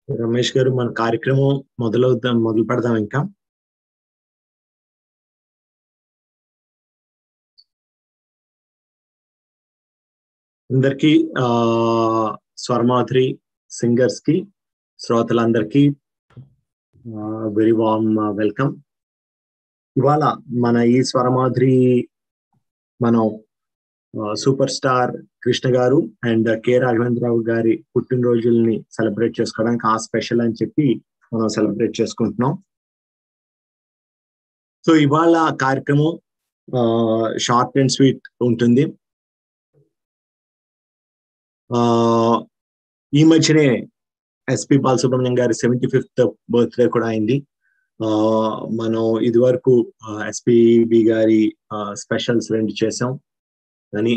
రమేష్ గారు మన కార్యక్రమం మొదలవుతాం మొదలు పెడదాం ఇంకా అందరికి ఆ స్వర్మాధురి సింగర్స్ కి శ్రోతలందరికీ వెరీ వామ్ వెల్కమ్ ఇవాళ మన ఈ స్వరమాధురి మనం super star Krishna garu and K Raghavendra Rao గారి పుట్టినరోజుల్ని సెలబ్రేట్ చేసుకోవడానికి ఆ స్పెషల్ అని చెప్పి మనం సెలబ్రేట్ చేసుకుంటున్నాం సో ఇవాళ కార్యక్రమం షార్ట్ అండ్ స్వీట్ ఉంటుంది ఈ మధ్యనే ఎస్పి బాలసుబ్రహ్మణ్యం గారి సెవెంటీ ఫిఫ్త్ బర్త్డే కూడా అయింది మనం ఇదివరకు ఎస్పిబి గారి స్పెషల్స్ రెండు చేసాం కానీ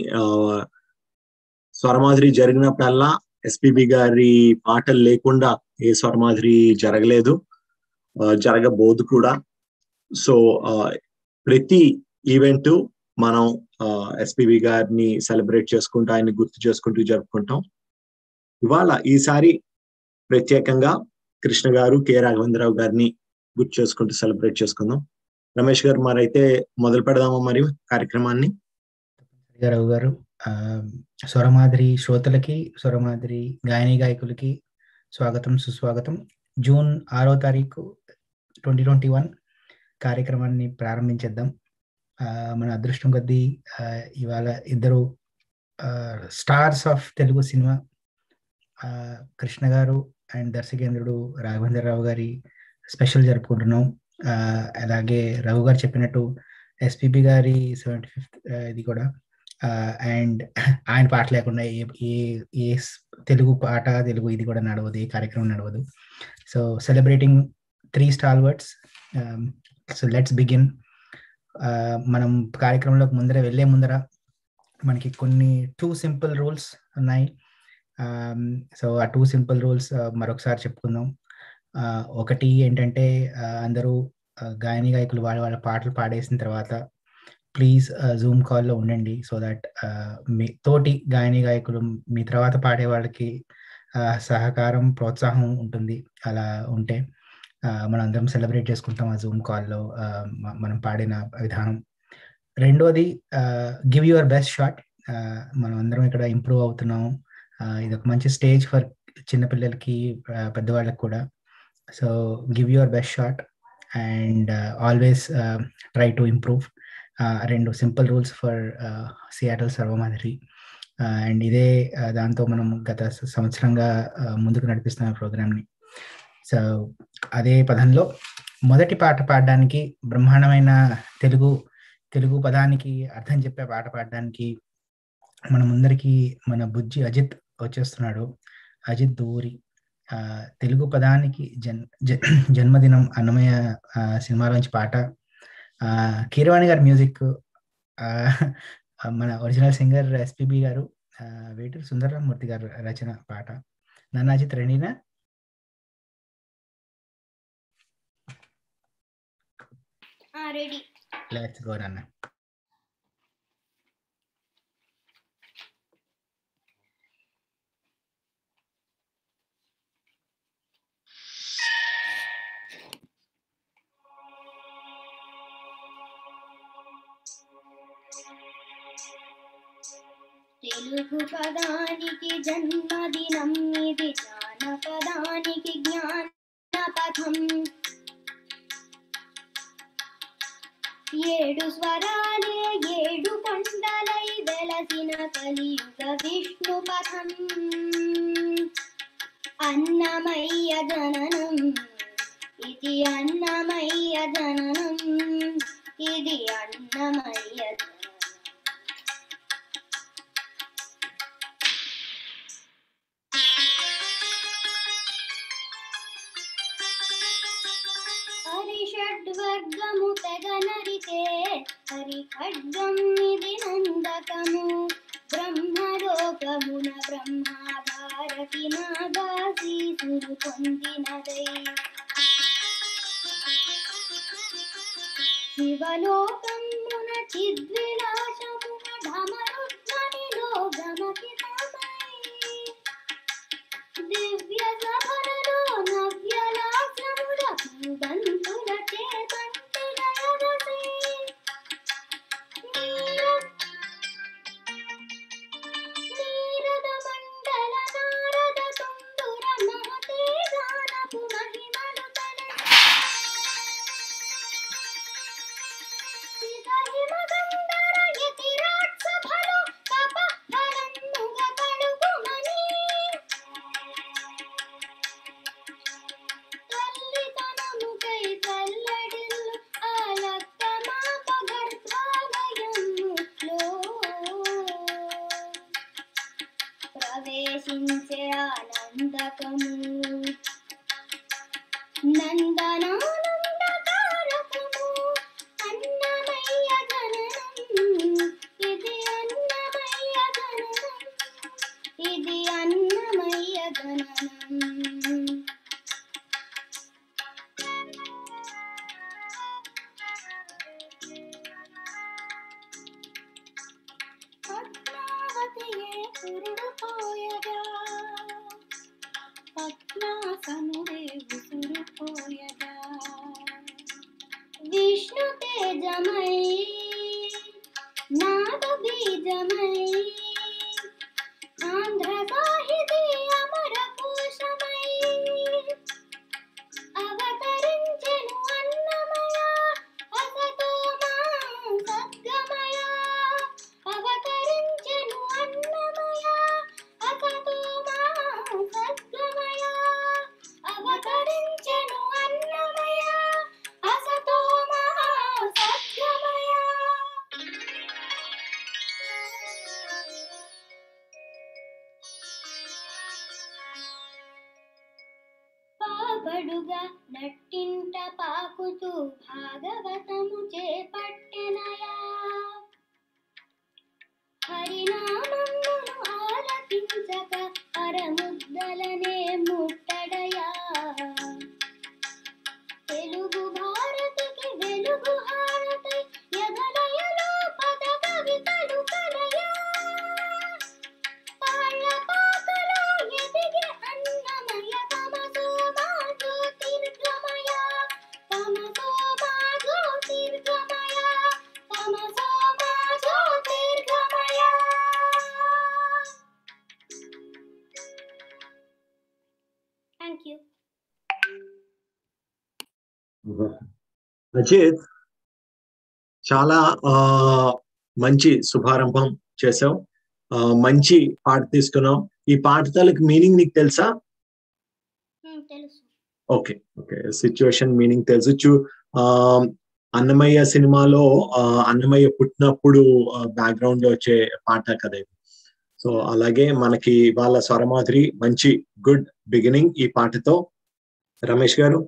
స్వరమాధురి జరిగినప్పుడల్లా ఎస్పిబి గారి పాటలు లేకుండా ఏ స్వరమాధురి జరగలేదు జరగబోదు కూడా సో ప్రతి ఈవెంట్ మనం ఎస్పిబి గారిని సెలబ్రేట్ చేసుకుంటూ ఆయన్ని గుర్తు చేసుకుంటూ జరుపుకుంటాం ఇవాళ ఈసారి ప్రత్యేకంగా కృష్ణ గారు కె రాఘవేంద్రరావు గారిని గుర్తు చేసుకుంటూ సెలబ్రేట్ చేసుకుందాం రమేష్ గారు మరైతే మొదలు పెడదామా మరి కార్యక్రమాన్ని రావు గారు స్వరమాదిరి శ్రోతలకి స్వరమాదిరి గాయని గాయకులకి స్వాగతం సుస్వాగతం జూన్ ఆరో తారీఖు ట్వంటీ ట్వంటీ వన్ కార్యక్రమాన్ని ప్రారంభించేద్దాం మన అదృష్టం కొద్దీ ఇవాళ ఇద్దరు స్టార్స్ ఆఫ్ తెలుగు సినిమా కృష్ణ గారు అండ్ దర్శకేంద్రుడు రాఘవేంద్రరావు గారి స్పెషల్ జరుపుకుంటున్నాం అలాగే రఘు గారు చెప్పినట్టు ఎస్పిబి గారి సెవెంటీ ఫిఫ్త్ ఇది కూడా అండ్ ఆయన పాట లేకుండా ఏ ఏ ఏ తెలుగు పాట తెలుగు ఇది కూడా నడవదు ఏ కార్యక్రమం నడవదు so celebrating three star words so let's begin మనం కార్యక్రమంలోకి ముందర వెళ్ళే ముందర మనకి కొన్ని టూ సింపుల్ రూల్స్ ఉన్నాయి సో ఆ టూ సింపుల్ రూల్స్ మరొకసారి చెప్పుకుందాం ఒకటి ఏంటంటే అందరూ గాయని గాయకులు వాళ్ళ వాళ్ళ పాటలు పాడేసిన తర్వాత ప్లీజ్ జూమ్ కాల్లో ఉండండి సో దట్ మీ తోటి గాయని గాయకులు మీ తర్వాత పాడే వాళ్ళకి సహకారం ప్రోత్సాహం ఉంటుంది అలా ఉంటే మనం అందరం సెలబ్రేట్ చేసుకుంటాం ఆ జూమ్ కాల్లో మనం పాడిన విధానం రెండోది గివ్ యువర్ బెస్ట్ షాట్ మనం అందరం ఇక్కడ ఇంప్రూవ్ అవుతున్నాం ఇది ఒక మంచి స్టేజ్ ఫర్ చిన్నపిల్లలకి పెద్దవాళ్ళకి కూడా so give your best shot and always try to improve రెండు సింపుల్ రూల్స్ ఫర్ సియాటల్ సర్వమాదిరి అండ్ ఇదే దాంతో మనం గత సంవత్సరంగా ముందుకు నడిపిస్తున్న ప్రోగ్రామ్ని సో అదే పదంలో మొదటి పాట పాడడానికి బ్రహ్మాండమైన తెలుగు తెలుగు పదానికి అర్థం చెప్పే పాట పాడడానికి మన ముందరికి మన బుజ్జి అజిత్ వచ్చేస్తున్నాడు అజిత్ దూరి తెలుగు పదానికి జన్ జన్మదినం అన్నమయ్య సినిమాలోంచి పాట కీరవాణి గారి మ్యూజిక్ మన ఒరిజినల్ సింగర్ ఎస్పిబి గారు వేటూరు సుందరరామూర్తి గారు రచన పాట నన్ను అజిత్ రెండినా రెడీ లెట్స్ గో నాన్న తెలుగు పదానికి జన్మదినం ఇది జానపదానికి జ్ఞానపథం ఏడు స్వరాలే ఏడు కొండలై వెలసిన కలియుగ విష్ణు పథం అన్నమయ్య జననం ఇది అన్నమయ్య జననం ఇది అన్నమయ్య జననం హరిషడ్వర్గము తెగనరితే హరి ఖడ్గం ఇది నందకము బ్రహ్మలోకమున బ్రహ్మ భారతి నాగాసీసురు పొందినదై శివలోకమున చిద్విలాసమున ఢమరుధ్వనిలో గమకితమై దివ్య సభలలో తారకము నందనానందకారకము అన్నమయ్య గణనం ఇది అన్నమయ్య గణనం ఇది అన్నమయ్య గణనం పద్మావతియే కురుడు పోయగా పద్మాసనుడే ఉసురు పోయగా విష్ణు తేజమై నాద బీజమై ఆంధ్ర సాహితీ అమర కోశమై అవతరించెను అన్నమయ అసతోమా సద్గమయ అవతరించెను అన్నమయ అసతోమా సద్గమయ అవతరించెను అన్నమయ అసతోమా సద్గమయ పాపడుగా నట్టింట పాకుతూ భాగవతము చేపట్టెనయా హరినామమును ఆలపించక పరముద్దలనే ముట్టడయా తెలుగు భారతికి వెలుగు హారతై ఎదలయలో పద కవితలు కలయా తాళ్ళపాకలో ఎదిగే అన్నమయ తమసో మా జ్యోతిర్గమయ తమసో మా జ్యోతిర్గమయ తమసో మా జ్యోతిర్గమయ థ్యాంక్ యూ అజిత్ చాలా ఆ మంచి శుభారంభం చేసావు ఆ, మంచి పాట తీసుకున్నావు ఈ పాట తాలూకు మీనింగ్ నీకు తెలుసా తెలుసు ఓకే ఓకే సిచ్యువేషన్ మీనింగ్ తెలుసు చూ- ఆ అన్నమయ్య సినిమాలో ఆ, అన్నమయ్య పుట్టినప్పుడు బ్యాక్గ్రౌండ్ లో వచ్చే పాట కదా ఇది సో అలాగే మనకి వాళ్ళ స్వరమాధురి మంచి గుడ్ బిగినింగ్ ఈ పాటతో రమేష్ గారు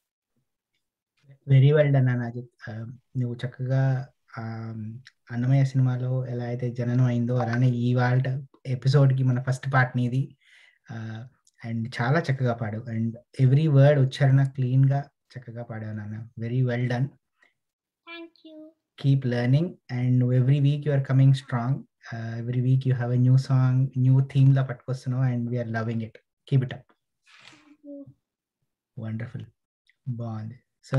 వెరీ వెల్ డన్ అన్న అజిత్ ఆ, నువ్వు చక్కగా ఆ, అన్నమయ్య సినిమాలో ఎలా అయితే జననం అయిందో అలానే ఈ వాళ్ళ ఎపిసోడ్కి మన ఫస్ట్ పార్ట్ నీది అండ్ చాలా చక్కగా పాడావు అండ్ ఎవ్రీ వర్డ్ ఉచ్చారణ క్లీన్ గా చక్కగా పాడావు నాన్న very well done thank you keep learning and every week you are coming strong every week you have a new song new theme లా పట్టుకొస్తున్నావు and we're loving it keep it up wonderful బాగుంది so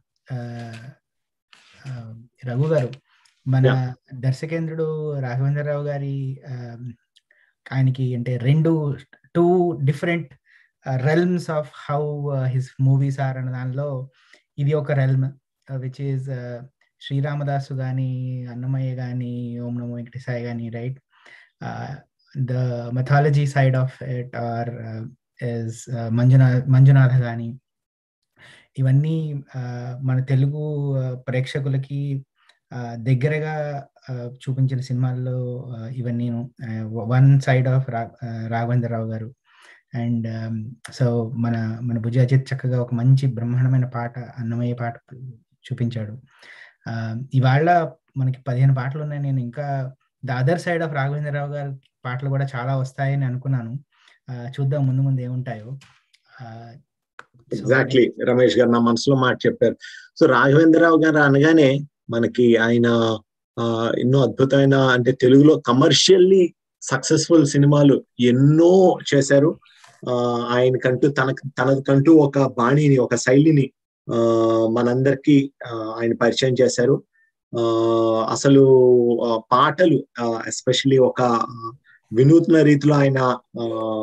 Raghu garu మన Yeah. దర్శకేంద్రుడు Raghavendra Rao గారి um, ఆయనకి అంటే రెండు two different realms of how his movies are అన్న దానిలో ఇది ఒక రెల్మ్ విచ్ ఈస్ శ్రీరామదాసు కానీ అన్నమయ్య కానీ ఓం నమో వెంకటేశాయ కానీ right the methodology side of it are is మంజునా మంజునాథ కానీ ఇవన్నీ ఆ, మన తెలుగు ఆ, ప్రేక్షకులకి ఆ, దగ్గరగా ఆ, చూపించిన సినిమాల్లో ఆ, ఇవన్నీ వన్ సైడ్ ఆఫ్ రా ఆ, రాఘవేంద్రరావు గారు అండ్ సో మన మన భుజ అజిత్ చక్కగా ఒక మంచి బ్రహ్మాండమైన పాట అన్నమయ్య పాట చూపించాడు ఆ, ఇవాళ మనకి పదిహేను పాటలు ఉన్నాయి నేను ఇంకా the other side of Raghavendra Rao గారి పాటలు కూడా చాలా వస్తాయని అనుకున్నాను ఆ, చూద్దాం ముందు ముందు ఏముంటాయో ఆ, so- ఎగ్జాక్ట్లీ రమేష్ గారు నా మనసులో మాట చెప్పారు సో రాఘవేంద్రరావు గారు అనగానే మనకి ఆయన ఆ, ఎన్నో అద్భుతమైన అంటే తెలుగులో కమర్షియల్లీ సక్సెస్ఫుల్ సినిమాలు ఎన్నో చేశారు ఆ, ఆయనకంటూ తనకు తనకంటూ ఒక బాణిని ఒక శైలిని ఆ, మనందరికీ ఆ, ఆయన పరిచయం చేశారు ఆ, అసలు ఆ, పాటలు ఎస్పెషల్లీ ఒక ఆ, వినూత్న రీతిలో ఆయన ఆ,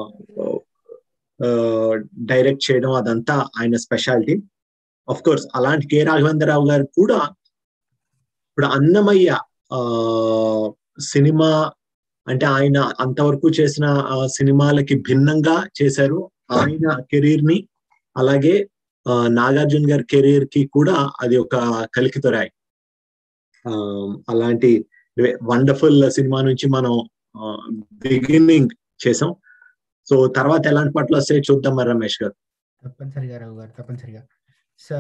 డైరెక్ట్ చేయడం అదంతా ఆయన స్పెషాలిటీ ఆఫ్ కోర్స్ అలాంటి కె రాఘవేంద్రరావు గారు కూడా ఇప్పుడు అన్నమయ్య ఆ సినిమా అంటే ఆయన అంతవరకు చేసిన ఆ, సినిమాలకి భిన్నంగా చేశారు ఆయన కెరీర్ ని అలాగే ఆ, నాగార్జున గారి కెరీర్ కి కూడా అది ఒక కలికితొరాయి ఆ, అలాంటి వండర్ఫుల్ సినిమా నుంచి మనం బిగినింగ్ చేసాం సో తర్వాత ఎలాంటి పాటలు వస్తాయో చూద్దాం మరి రమేష్ గారు తప్పనిసరిగా రావు గారు తప్పనిసరిగా సో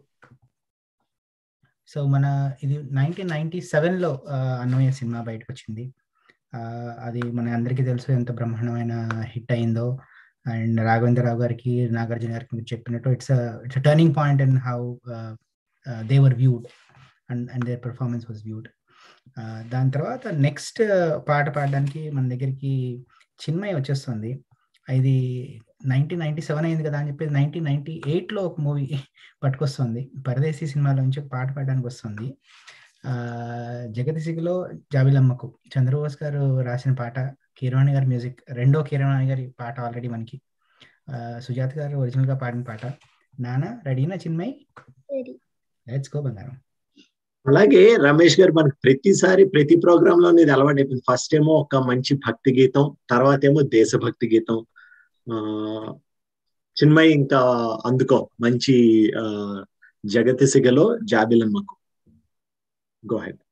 సో మన ఇది నైన్టీన్ నైన్టీ సెవెన్లో అన్నమయ్య సినిమా బయటకు వచ్చింది ఆ, అది మన అందరికీ తెలుసు ఎంత బ్రహ్మాండమైన హిట్ అయిందో అండ్ రాఘవేంద్రరావు గారికి నాగార్జున గారికి మీరు చెప్పినట్టు it's it's turning point in how they were viewed and and their performance was viewed దాని తర్వాత నెక్స్ట్ పాట పాడడానికి మన దగ్గరికి చిన్మయి వచ్చేస్తుంది ఇది నైన్టీన్ నైన్టీ సెవెన్ అయింది కదా అని చెప్పి నైన్టీన్ నైన్టీ ఎయిట్లో ఒక మూవీ పట్టుకొస్తుంది పరదేశీ సినిమాలో నుంచి ఒక పాట పాడడానికి వస్తుంది ఆ జగతి సిగిలో జాబిలమ్మకు చంద్రబోస్ గారు రాసిన పాట కీరవాణి గారి మ్యూజిక్ రెండో కీరవాణి గారి పాట ఆల్రెడీ మనకి ఆ, సుజాత గారు ఒరిజినల్ గా పాడిన పాట నానా రెడీనా చిన్మయ్ Ready. లెట్స్ గో బంగారం అలాగే రమేష్ గారు మనకి ప్రతిసారి ప్రతి ప్రోగ్రామ్ లో ఇది అలవాటు అయిపోయింది ఫస్ట్ ఏమో ఒక మంచి భక్తి గీతం తర్వాత ఏమో దేశభక్తి గీతం ఆ చిన్మయి ఇంకా అందుకో మంచి ఆ జగతి సిగలో జాబిలమ్మకు go ahead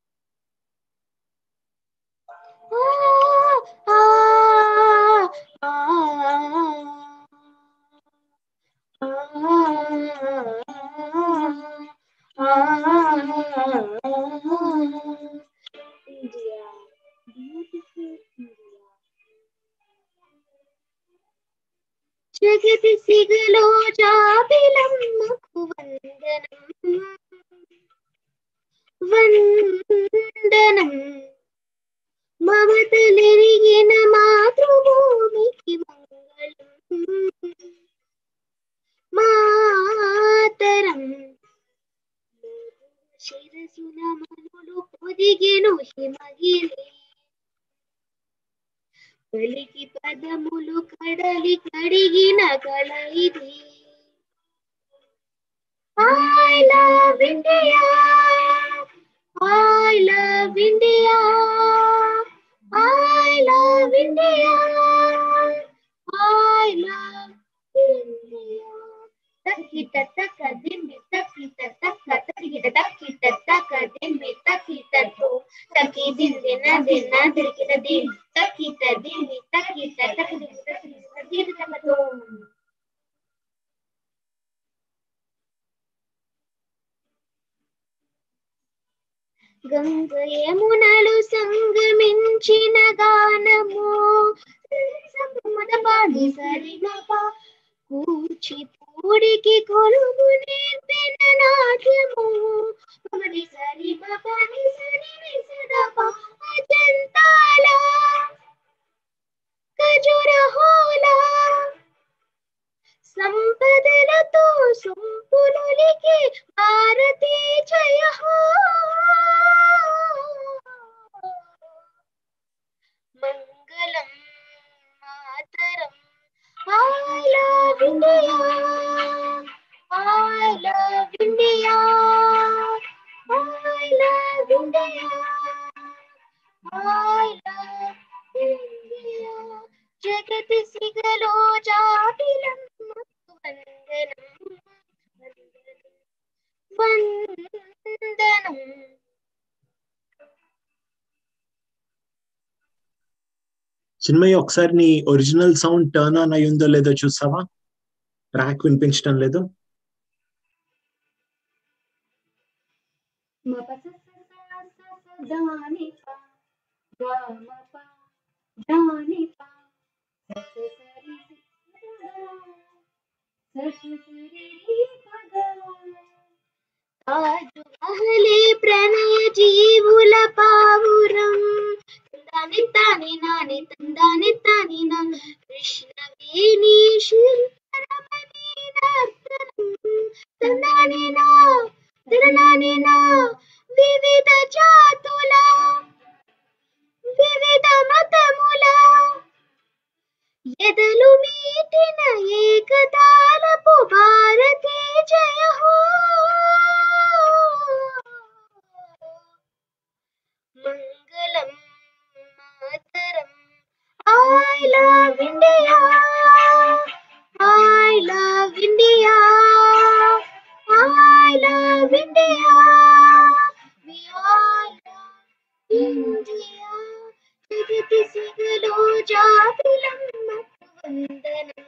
India, beautiful India. జగతి సిగలో జాబిలమ్మకు వందనం వందనం మమతలెరిగిన మాతృభూమికి మంగళం మాతరం శిరసున మనులు పొదిగెను హిమగిరి పలికి పదములు కడలి కడిగిన కళ ఇది I love India I love India I love India I love India తక్కిట తక్క దిమ్మి తక్కిట తక్క తరిగిట తక్కిట తక్క దిమ్మి తక్కిట తో తక్కి దిందిన దిన తిరిగిట దిన్ తక్కిట దిమ్మి తక్కిట తక్క దిమ్మి తక్కిట దిన్ తక్కతో గంగ యమునలు సంగమించిన గానము పాడి సరిగప కూచిపూడికి కొలుగు నేర్పిన నాట్యము పగడి సరి పని సరి నిసదప అజంతాల ఖజురహోల సంపదలతో సొంపులులికి భారతీ జయ హో మంగళం మాతరం I love India I love India I love India I love India జగతి సిగలో జాబిలం వందనం వందనం చిన్మయి ఒకసారి నీ ఒరిజినల్ సౌండ్ టర్న్ ఆన్ అయి ఉందో లేదో చూసావా ట్రాక్ వినిపించడం లేదు తాజుమహలే ప్రణయ జీవుల పావురం తందాని తాని నాని తందాని తాని నా కృష్ణవేణి శిల్పరమణి నర్తనం తందాని నా తిరణాని నా వివిధ జాతుల వివిధ మతముల ఎదలు మీటిన ఏకతాళపు భారతీ జయ హో మంగళం మాతరం I love India I love India I love India we all love India జగతి సిగలో జాబిలమ్మ వందనం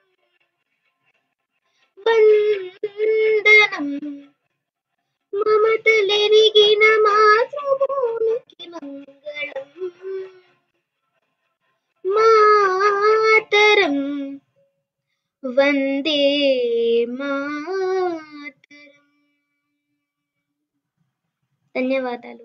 వందనం మమతలెరిగిన మాతృభూమికి మంగళం మాతరం వందే మాతరం ధన్యవాదాలు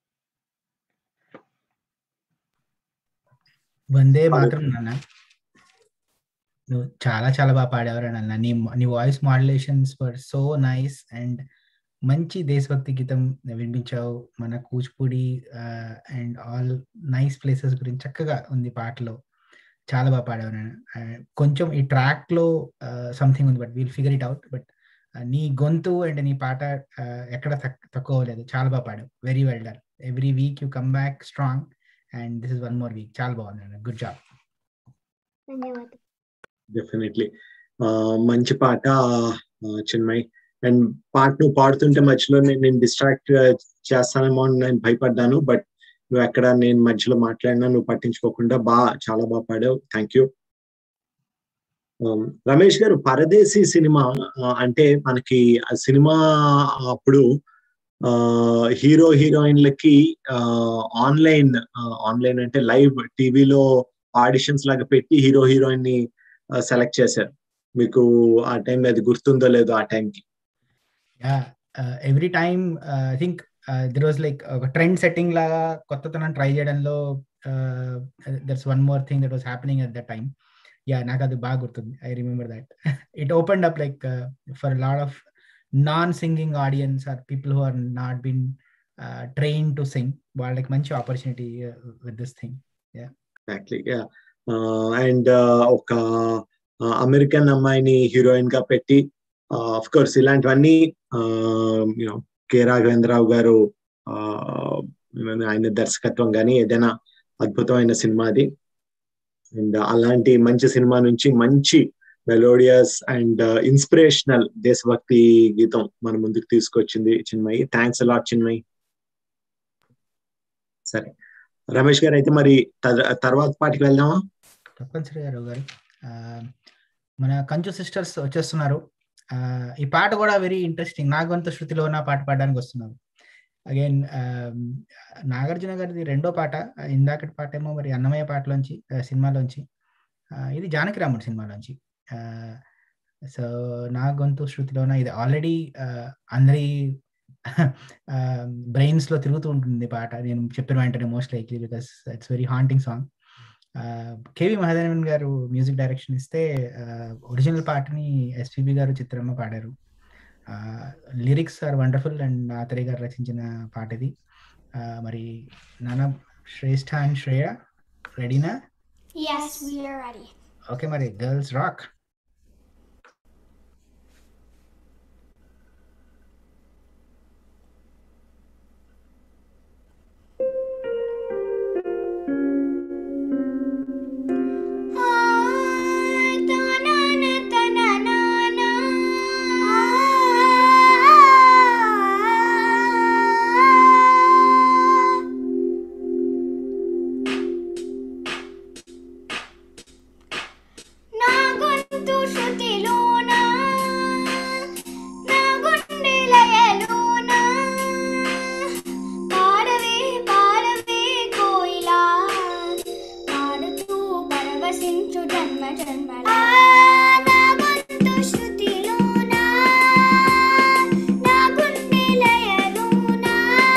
వందే మాత్రం నాన్న నువ్వు చాలా చాలా బాగా పాడేవారు నాన్న నీ నీ voice modulations were so nice and మంచి దేశభక్తి గీతం వినిపించావు మన Kuchipudi and all nice places గురించి చక్కగా ఉంది పాటలో చాలా బాగా పాడావు నాన్న Uh, కొంచెం ఈ ట్రాక్ లో సంథింగ్ ఉంది but we'll figure it out but నీ గొంతు అండ్ నీ పాట uh, ఎక్కడ తక్- తక్కువ లేదు చాలా బాగా పాడావు very well done every week you come back strong and this is one more week చాలా బాగుంది గుడ్ జాబ్ ధన్యవాదాలు డెఫినెట్లీ మంచి పాట ఆ, చిన్మయ్ అండ్ పాట నువ్వు పాడుతుంటే మధ్యలో నేను నేను డిస్ట్రాక్ట్ చేస్తానేమో అని నేను భయపడ్డాను బట్ నువ్వు ఎక్కడ నేను మధ్యలో మాట్లాడినా నువ్వు పట్టించుకోకుండా బాగా చాలా బాగా పాడావు థ్యాంక్ యూ రమేష్ గారు పరదేశీ సినిమా ఆ, అంటే మనకి ఆ సినిమా అప్పుడు హీరో హీరోయిన్లకి ఆన్లైన్ ఆన్లైన్ అంటే లైవ్ టీవీలో ఆడిషన్స్ లాగా పెట్టి హీరో హీరోయిన్ ని సెలెక్ట్ చేశారు మీకు ఆ టైం అది గుర్తుందో లేదో ఆ టైంకి yeah every time I think there was like ఒక ట్రెండ్ సెట్టింగ్ లాగా కొత్తతనం ట్రై చేయడంలో that's one more thing that was happening at that time yeah నాకు అది బాగా గుర్తుంది I remember that it open up like for lot of non singing audience or people who are not been trained to sing వాళ్ళకి మంచి opportunity with this thing exactly and ఒక American అమ్మాయిని heroine గా పెట్టి ఆఫ్ కోర్స్ ఇలాంటివన్నీ you know K Raghavendra Rao గారు uh, ఆయన దర్శకత్వం కానీ ఏదైనా అద్భుతమైన సినిమా అది అండ్ అలాంటి మంచి సినిమా నుంచి మంచి మెలోడియస్ అండ్ ఇన్స్పిరేషనల్ దేశభక్తి గీతం మన ముందుకు తీసుకొచ్చింది చిన్మయి థ్యాంక్స్ అలాట్ చిన్మయి సరే రమేష్ గారు అయితే మరి తర్- తర్వాత పాటికి వెళ్దామా తప్పనిసరిగా రావు గారు ఆ, మన కంచు సిస్టర్స్ వచ్చేస్తున్నారు ఆ, ఈ పాట కూడా వెరీ ఇంట్రెస్టింగ్ నాగవంత శృతిలో నా పాట పాడడానికి వస్తున్నారు అగైన్ నాగార్జున గారిది రెండో పాట ఇందాకటి పాట ఏమో మరి అన్నమయ్య పాటలోంచి ఆ, సినిమాలోంచి ఆ, ఇది జానకిరాముడు సినిమాలోంచి సో నా గొంతు శృతిలోన ఇది ఆల్రెడీ అందరి బ్రెయిన్స్ లో తిరుగుతూ ఉంటుంది పాట నేను చెప్పిన వెంటనే most likely because it's very haunting song KV Mahadevan గారు మ్యూజిక్ డైరెక్షన్ ఇస్తే ఒరిజినల్ పాటని ఎస్పిబి గారు చిత్రమ్మ పాడారు లిరిక్స్ ఆర్ వండర్ఫుల్ అండ్ ఆతరి గారు రచించిన పాట ఇది ఆ, మరి నాన్న శ్రేష్ఠ అండ్ శ్రేయ రెడీనా Yes, we are ready. Okay మరి గర్ల్స్ రాక్ నా గొంతు శృతిలోన నా గుండె లయలోన పాడవే పాడవే కోయిలా పాడుతూ పరవశించు జన్మ జన్మలా నా గొంతు శృతిలోన నా గుండె లయలోన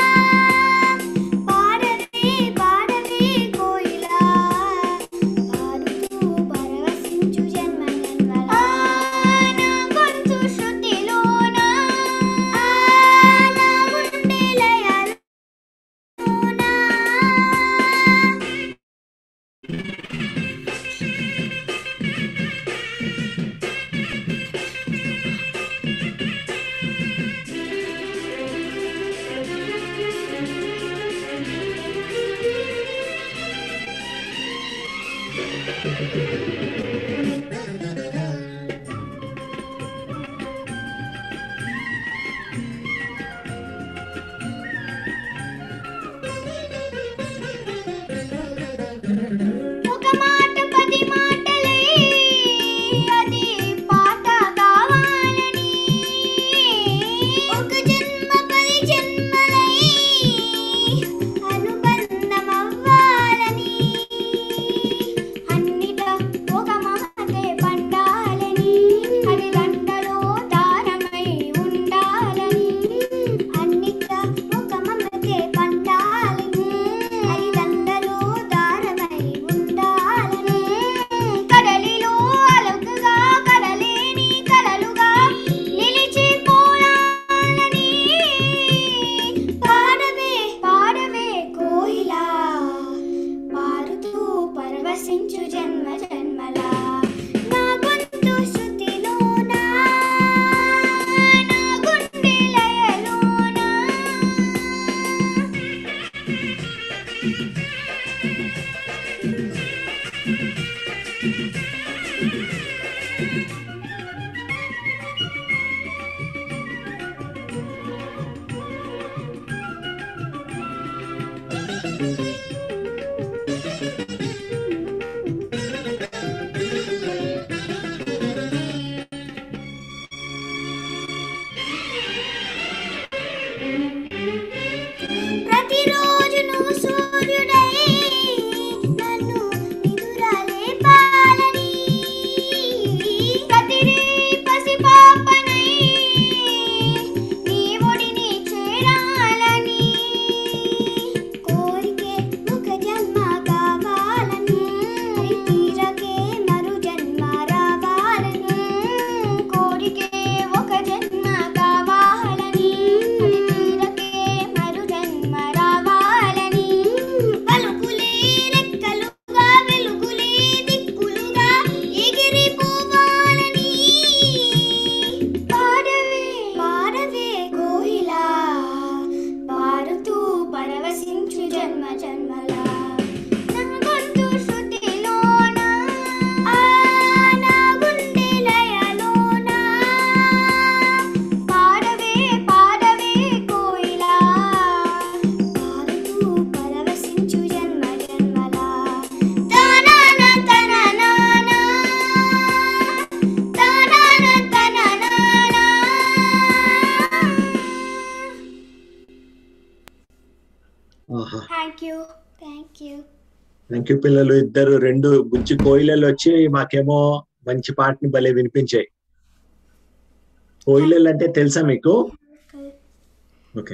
పాడవే పాడవే కోయిలా పాడుతూ పరవశించు జన్మ జన్మలా నా గొంతు శృతిలోన నా గుండె లయలోన ఒక మాట పది మాటలై ప్రతిరోజు నువ్వు సూర్యుడై నన్ను నిదురాలే పాలని ప్రతిరీ పసిపాపనై నీ ఒడిని చేరాలని కోరికే ఒక జన్మ కావాలని తీరకే మరు జన్మ రావాలని కోరికే ఒక జన్మ కావాలని తీరకే మరు జన్మ రావాలని పలుకులే రెక్కలుగా వెలుగులే దిక్కులుగా ఎగిరిపోవాలని పాడవే పాడవే కోయిలా పాడుతూ పరవశించు జన్మ జన్మలా నా గొంతు శృతిలోన ఆ నా గుండె లయలోన పాడవే పాడవే కోయిలా పాడుతూ పరవశించు జన్మ జన్మలా తనన తననానా తనన తననానా ఆహా thank you thank you thank you పిల్లలు ఇద్దరు రెండు బుజ్జి కోయిలలు వచ్చి మాకేమో మంచి పాటని భలే వినిపించాయి కోయిలలు అంటే తెలుసా మీకు okay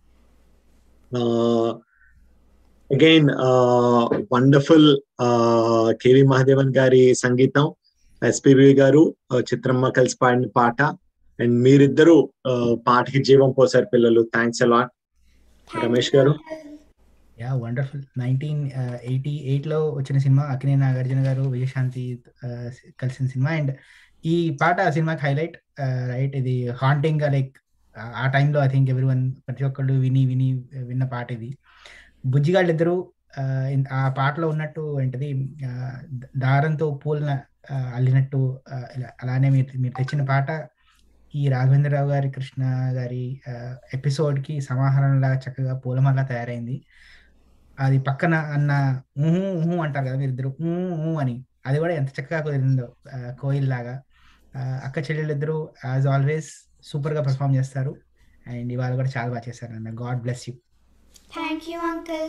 again wonderful KV Mahadevan గారి సంగీతం ఎస్పిబి గారు uh, చిత్రమ్మ కలిసి పాడిన పాట అండ్ మీరిద్దరు uh, పాటకి జీవం పోసారు పిల్లలు థ్యాంక్స్ అలాట్ రమేష్ గారు యా వండర్ఫుల్ నైన్టీన్ ఎయిటీ ఎయిట్లో వచ్చిన సినిమా అక్కినే నాగార్జున గారు విజయశాంతి uh, కలిసిన సినిమా అండ్ ఈ పాట ఆ సినిమాకి హైలైట్ రైట్ ఇది హాంటింగ్ గా లైక్ ఆ టైంలో ఐ థింక్ ఎవ్రీ వన్ ప్రతి ఒక్కళ్ళు విని విని విన్న పాట ఇది బుజ్జిగాళ్ళు ఇద్దరు ఆ పాటలో ఉన్నట్టు ఏంటిది ఆ, దారంతో పూలన ఆ, అల్లినట్టు ఆ, ఇలా అలానే మీరు మీరు తెచ్చిన పాట ఈ రాఘవేంద్రరావు గారి కృష్ణ గారి ఎపిసోడ్ కి సమాహారంలా చక్కగా పూలమాల తయారైంది అది పక్కన అన్న ఊహు ఊహు అంటారు కదా మీరిద్దరు ఊ ఊ అని అది కూడా ఎంత చక్కగా కుదిరిందో ఆ, కోయిల్ లాగా ఆ, అక్క చెల్లెళ్ళిద్దరూ యాజ్ ఆల్వేస్ సూపర్ గా పర్ఫామ్ చేస్తారు అండ్ ఇవాళ కూడా చాలా బాగా చేశారు అన్న God bless you thank you uncle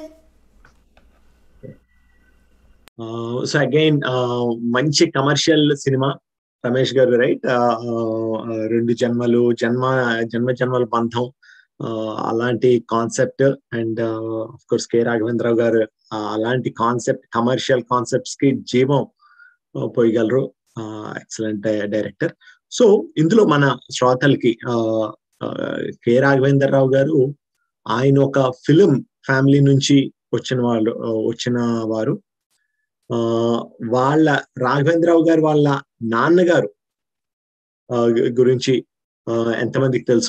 so again మంచి కమర్షియల్ సినిమా రమేష్ గారు రైట్ రెండు జన్మలు జన్మ జన్మ జన్మల బంధం uh, అలాంటి concept and of course K Raghavendra Rao గారు uh, అలాంటి కాన్సెప్ట్ కమర్షియల్ కాన్సెప్ట్స్ కి జీవం uh, పోయగలరు ఎక్సలెంట్ డైరెక్టర్ సో ఇందులో మన శ్రోతలకి uh, uh, కె రాఘవేంద్రరావు గారు ఆయన ఒక ఫిలిం ఫ్యామిలీ నుంచి వచ్చిన వాళ్ళు uh, వచ్చిన వారు ఆ వాళ్ళ రాఘవేంద్రరావు గారు వాళ్ళ నాన్నగారు ఆ, గు- గురించి ఆ, ఎంతమందికి తెలుసు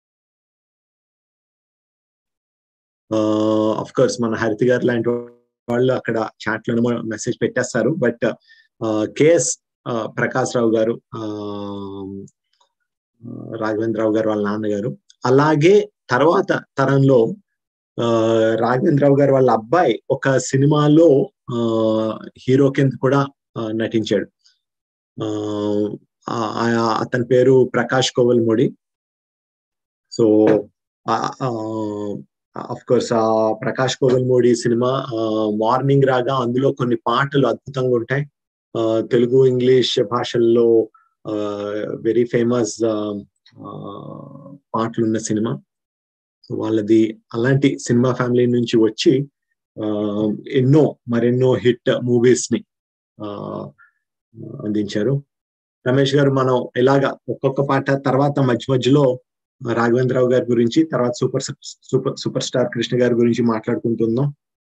అఫ్ కోర్స్ మన హరిత గారు లాంటి వాళ్ళు అక్కడ చాట్ లో మెసేజ్ పెట్టేస్తారు బట్ కేఎస్ ప్రకాష్ రావు గారు ఆ, రాఘవేంద్రరావు గారు వాళ్ళ నాన్నగారు అలాగే తర్వాత తరంలో ఆ, రాఘవేంద్రరావు గారు వాళ్ళ అబ్బాయి ఒక సినిమాలో ఆ, హీరో కింద కూడా ఆ, నటించాడు ఆ, ఆ- అతని పేరు Prakash Kovelamudi so of course ఆ ప్రకాష్ కోవల్మూడి సినిమా మార్నింగ్ రాగా అందులో కొన్ని పాటలు అద్భుతంగా ఉంటాయి ఆ, తెలుగు ఇంగ్లీష్ భాషల్లో వెరీ ఫేమస్ పాటలు ఉన్న సినిమా సో వాళ్ళది అలాంటి సినిమా ఫ్యామిలీ నుంచి వచ్చి ఆ, ఎన్నో మరెన్నో హిట్ మూవీస్ ని ఆ, అందించారు రమేష్ గారు మనం ఇలాగా ఒక్కొక్క పాట తర్వాత మధ్య మధ్యలో రాఘవేంద్రరావు గారి గురించి తర్వాత super super super star Krishna గారి గురించి మాట్లాడుకుంటుందాం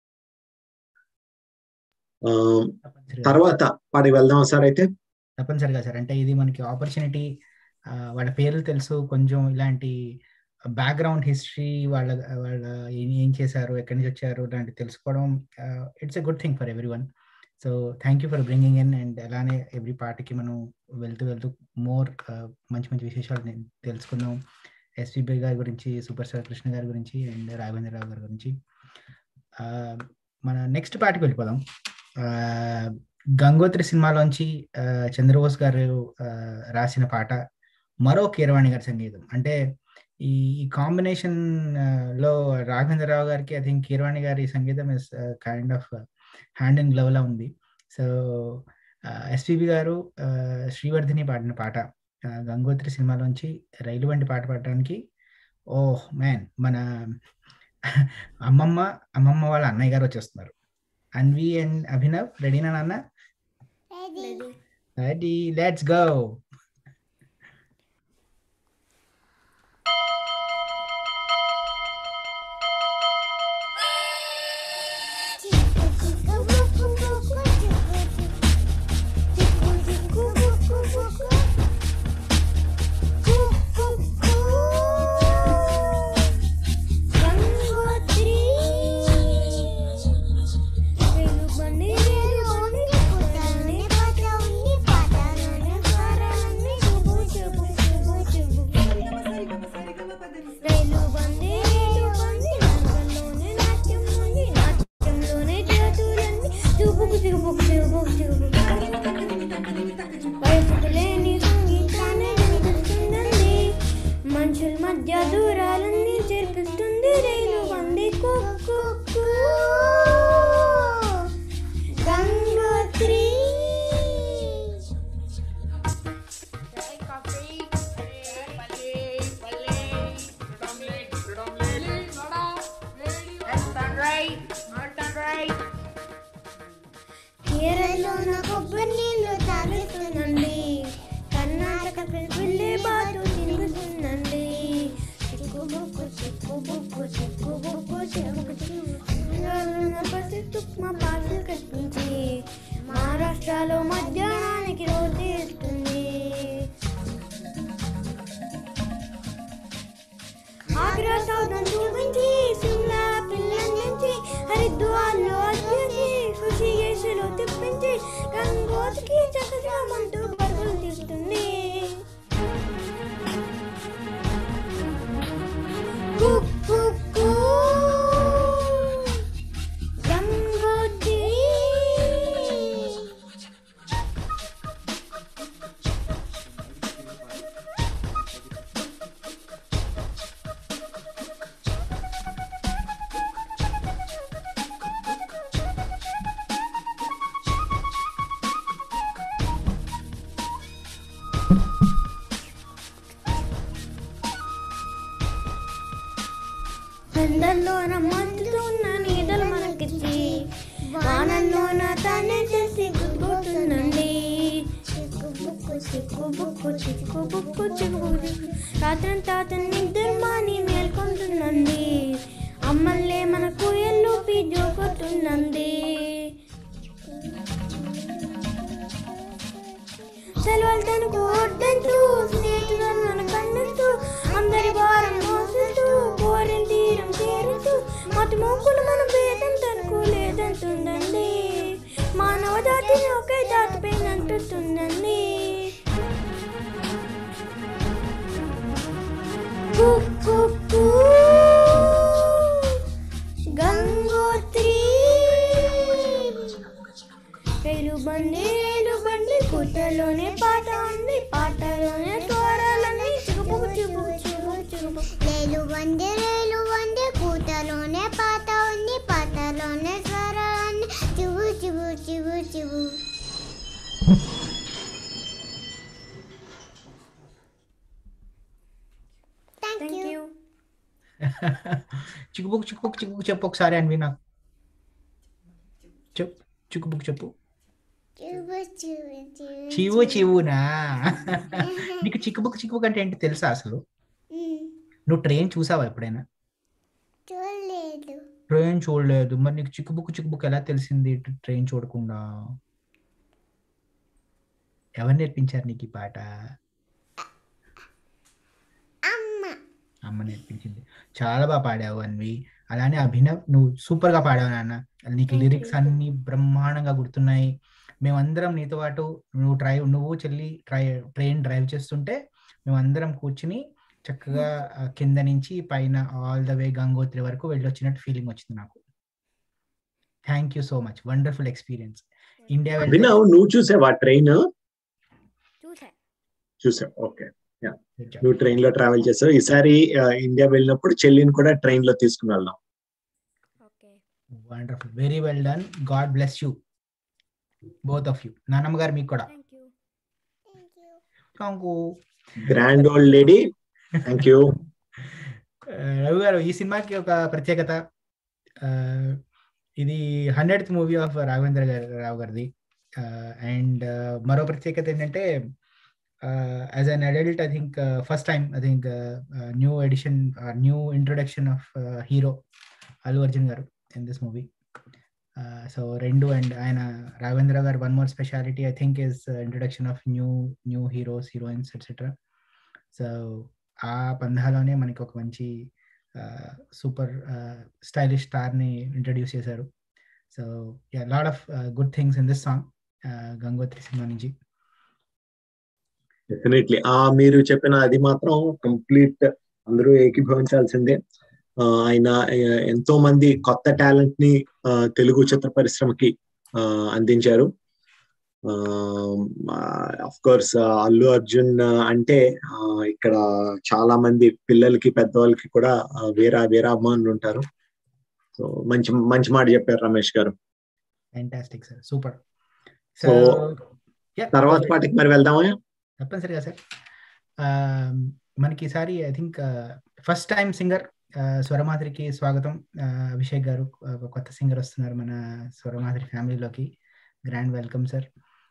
ఆ, తప్పనిసరిగా తర్వాత పాడి వెళ్దాం సార్ అయితే తప్పనిసరిగా సార్ అంటే ఇది మనకి ఆపర్చునిటీ వాళ్ళ పేర్లు తెలుసు కొంచెం ఇలాంటి బ్యాక్గ్రౌండ్ హిస్టరీ వాళ్ళ వాళ్ళ ఏం ఏం చేశారు ఎక్కడి నుంచి వచ్చారు ఇలాంటి తెలుసుకోవడం it's a good thing for everyone so thank you for bringing in and అలానే ఎవ్రీ పార్టీకి మనం వెళ్తూ వెళ్తూ మోర్ మంచి మంచి విశేషాలు నేను తెలుసుకుందాం ఎస్పీబీ గారి గురించి సూపర్ స్టార్ కృష్ణ గారి గురించి అండ్ రాఘవేంద్రరావు గారి గురించి ఆ, మన నెక్స్ట్ పాటకి వెళ్ళిపోదాం ఆ, గంగోత్రి సినిమాలోంచి ఆ, చంద్రబోస్ గారు ఆ, రాసిన పాట మరో కీరవాణి గారి సంగీతం అంటే ఈ కాంబినేషన్ లో రాఘవేంద్రరావు గారికి ఐ థింక్ కీరవాణి గారి సంగీతం is kind of hand and glove లా ఉంది సో ఎస్పిబి గారు ఆ, శ్రీవర్ధిని పాడిన పాట ఆ, గంగోత్రి సినిమాలోంచి రైలు వంటి పాట పాడడానికి ఓహ్ మ్యాన్ మన అమ్మమ్మ అమ్మమ్మ వాళ్ళ అన్నయ్య గారు వచ్చేస్తున్నారు అన్వి అండ్ అభినవ్ రెడీనా నాన్న రెడీ లెట్స్ గో రైలు బండి రైలు బండి నగరంలోనే నాట్యం ఉంది నాట్యంలోనే జాతులన్నీ చూపుకు చిగుపుకు చిగుపుకు చిగుపుకు వయసుకు లేని సంగీతాన్ని వినిపిస్తుందండి మనుషుల మధ్య దూరాలన్నీ చేర్పిస్తుంది రైలు బండి కుక్కు గంగోత్రి కేరళలోన కొబ్బరి నీళ్ళు తాగుతుందండి కర్ణాటక పిల్లే బాటు తిరుగుతుందండి చిక్కుబుక్కు చిక్కుబుక్కు చిక్కుబుక్కు చిక్కుబుక్కు పసి తుక్మ పాటలు కట్టించి మహారాష్ట్రలో మధ్యాహ్నానికి రోజు ఇస్తుంది ఆగ్రా సౌదం చూపించి సిమ్లా పిల్లల నుంచి హరిద్వార్లో అధ్యక్షి ఋషికేశ్లో తిప్పించి గంగోత్రికి చక్కజామంటూ పరుగులు తీస్తుంది కుక్ కుక్ కు. గంగోత్రి అందరిలోన మంచుతున్న నీడలు మనకిచ్చి వానల్లోన తానే చేసి గుర్తుందండి చిక్కుబుక్కు చిక్కుబుక్కు చిక్కుబుక్కు చిక్కుబుక్కు రాత్రంతా అతని నిద్ర మాని మేల్కొంటుందండి అమ్మల్లే మనకు ఎల్లుపి జోకొస్తుందండి సెలవులు తనకు వద్దంటూ స్నేహితులను మన కన్నెత్తు అందరి భారం మోసిస్తూ కోరిన తీరం చేరుతూ మతి మోకులు మన భేదం తనకు లేదంటుందండి మానవ జాతిని ఒకే జాతిపైన అంటుతుందండి కుక్ కుక్ కు. గంగోత్రి రైలు బండి రైలు బండి కూటలోనే పాట ఉంది పాటలోనే స్వరాలన్నీ చిగుపుకు చిగుపు చిగుపు చిగుపు రేలు వండి రేలు వండి కూతలోనే పాత ఉంది పాతలోనే స్వరాన్ని చివు చివు చివు చివు థ్యాంక్ థ్యాంక్ యూ యూ చిక్కుబుక్ చిక్కుబుక్ చిక్కుబుక్ చెప్పు ఒకసారి అన్వి నాకు చెప్పు చిక్కుబుక్ చెప్పు చివు చివు చివు చివు చివునా నీకు చిక్కుబుక్ చిక్కుబుక్ అంటే ఏంటి తెలుసా అసలు ఉమ్, నువ్వు ట్రైన్ చూసావా ఎప్పుడైనా చూడలేదు ట్రైన్ చూడలేదు మరి నీకు చిక్కుబుక్ చిక్కుబుక్ ఎలా తెలిసింది ట్రైన్ చూడకుండా ఎవరు నేర్పించారు నీకు ఈ పాట అమ్మ అమ్మ నేర్పించింది చాలా బాగా పాడావు అన్వి అలానే అభినవ్ నువ్వు సూపర్ గా పాడావు నాన్న నీకు Thank లిరిక్స్ you. అన్ని బ్రహ్మాండంగా గుర్తున్నాయి మేమందరం నీతో పాటు నువ్వు డ్రైవ్ నువ్వు చెల్లి ట్రై ట్రైన్ డ్రైవ్ చేస్తుంటే మేమందరం కూర్చుని చక్కగా ఆ, కింద నుంచి పైన ఆల్ ద వే గంగోత్రి వరకు వెళ్ళొచ్చినట్టు ఫీలింగ్ వచ్చింది నాకు thank you so much wonderful experience India విన్నావు నువ్వు చూసావా ట్రైన్ చూసా చూసావు ఓకే నువ్వు ట్రైన్ లో ట్రావెల్ చేసావు ఈసారి ఆ, ఇండియా వెళ్ళినప్పుడు చెల్లిని కూడా ట్రైన్ లో తీసుకుని వెళ్దాం okay wonderful very well done God bless you both of you నాన్నమ్మ గారు మీకు కూడా thank you thank you grand old lady thank you Ravi గారు ఈ సినిమాకి ఒక ప్రత్యేకత ఆ, ఇది హండ్రెడ్త్ మూవీ ఆఫ్ రాఘవేంద్ర గారు రావు గారిది అండ్ మరో ప్రత్యేకత ఏంటంటే as an adult I think first time I think new edition new introduction of hero Allu Arjun గారు ఇన్ దిస్ మూవీ సో రెండు అండ్ ఆయన రాఘవేంద్ర గారు one more speciality I think is introduction of new new heroes heroines etcetera so ఆ పంధాలోనే మనకి ఒక మంచి super stylish స్టార్ని ఇంట్రడ్యూస్ చేశారు so lot of good things in this song Gangotri సినిమా నుంచి డెఫినెట్లీ ఆ మీరు చెప్పిన అది మాత్రం కంప్లీట్ అందరూ ఏకీభవించాల్సిందే ఆ, ఆయన ఆ, ఎంతో మంది కొత్త టాలెంట్ ని ఆ, తెలుగు చిత్ర పరిశ్రమకి ఆ, అందించారు అఫ్ కోర్స్ అల్లు అర్జున్ ఆ, అంటే ఆ, ఇక్కడ చాలా మంది పిల్లలకి పెద్దవాళ్ళకి కూడా ఆ, వేరే వేరే అభిమానులు ఉంటారు సో మంచి మంచి మాట చెప్పారు రమేష్ గారు ఫ్యాంటాస్టిక్ సార్ సూపర్ సో తర్వాత పాటికి మరి వెళ్దామా తప్పనిసరిగా సార్ మనకి ఈసారి I think first time singer స్వరమాధురికి స్వాగతం ఆ, అభిషేక్ గారు ఒక కొత్త సింగర్ వస్తున్నారు మన స్వరమాధురి ఫ్యామిలీలోకి గ్రాండ్ వెల్కమ్ సార్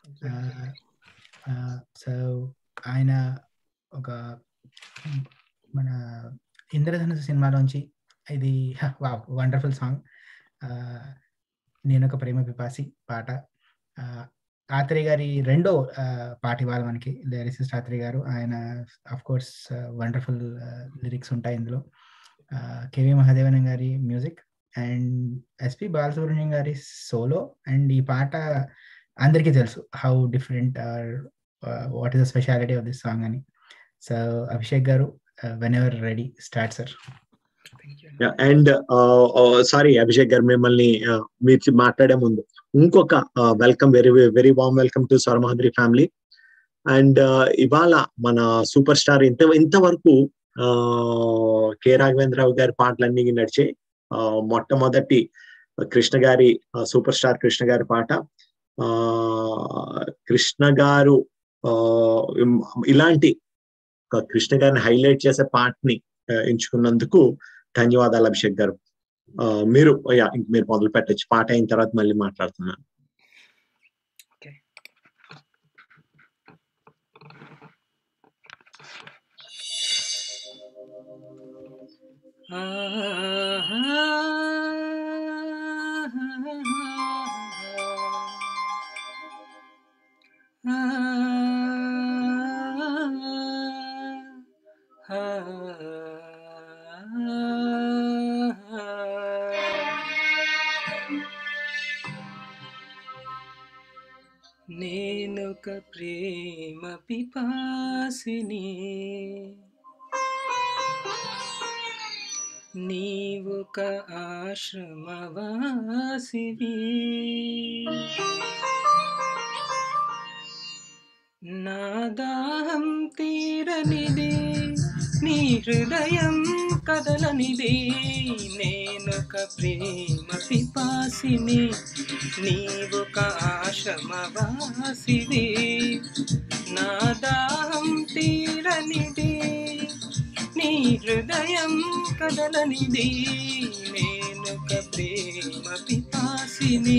సో ఆయన ఒక మన ఇంద్రధనుసు సినిమాలోంచి ఇది వండర్ఫుల్ సాంగ్ నేను ఒక ప్రేమ పిపాసి పాట ఆ, ఆత్రేయ గారి రెండో ఆ, పాట ఇవ్వాలి మనకి లిరిసిస్ట్ ఆత్రేయ గారు ఆయన అఫ్ కోర్స్ వండర్ఫుల్ లిరిక్స్ ఉంటాయి ఇందులో కేవి మహాదేవన్ గారి మ్యూజిక్ అండ్ ఎస్పి బాలసుబ్రహ్మణ్యం గారి సోలో అండ్ ఈ పాట అందరికీ తెలుసు how different are what is the speciality of this song అని సో అభిషేక్ గారు whenever ready start sir and sorry Abhishek గారు మిమ్మల్ని uh, మీరు మాట్లాడే ముందు ఇంకొక welcome very very warm welcome to Swaramadhuri family and ఇవాళ మన సూపర్ స్టార్ ఇంత ఇంతవరకు uh, కె రాఘవేంద్రరావు గారి పాటలన్నీ నడిచే uh, మొట్టమొదటి కృష్ణ గారి సూపర్ స్టార్ కృష్ణ గారి పాట uh, కృష్ణ గారు uh, ఇలాంటి ఒక కృష్ణ గారిని హైలైట్ చేసే పాటని uh, ఎంచుకున్నందుకు ధన్యవాదాలు అభిషేక్ గారు ఆ, మీరు యా, ఇంక మీరు మొదలు పెట్టచ్చు పాట అయిన తర్వాత మళ్ళీ మాట్లాడుతున్నాను నేనొక ప్రేమ పిపాసిని నీవొక ఆశ్రమవాసివి నా దాహం తీరనిది నీ హృదయం కదలనిది నేనొక ప్రేమ పిపాసిని నీవొక ఆశ్రమవాసివి నా దాహం తీరనిది నీ హృదయం కదలనిది నేనొక ప్రేమ పిపాసిని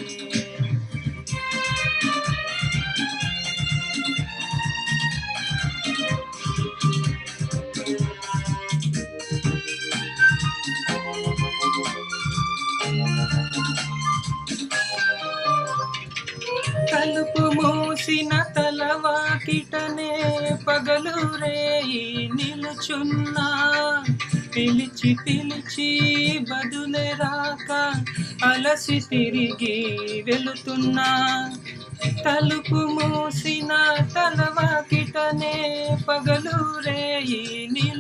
తలుపు మూసిన తలవాకిటనే పగలు రేయి నిలుచున్నా పిలిచి పిలిచి బదులే రాక అలసి తిరిగి వెళుతున్నా తలుపు మూసిన తలవాకిటనే పగలు రేయి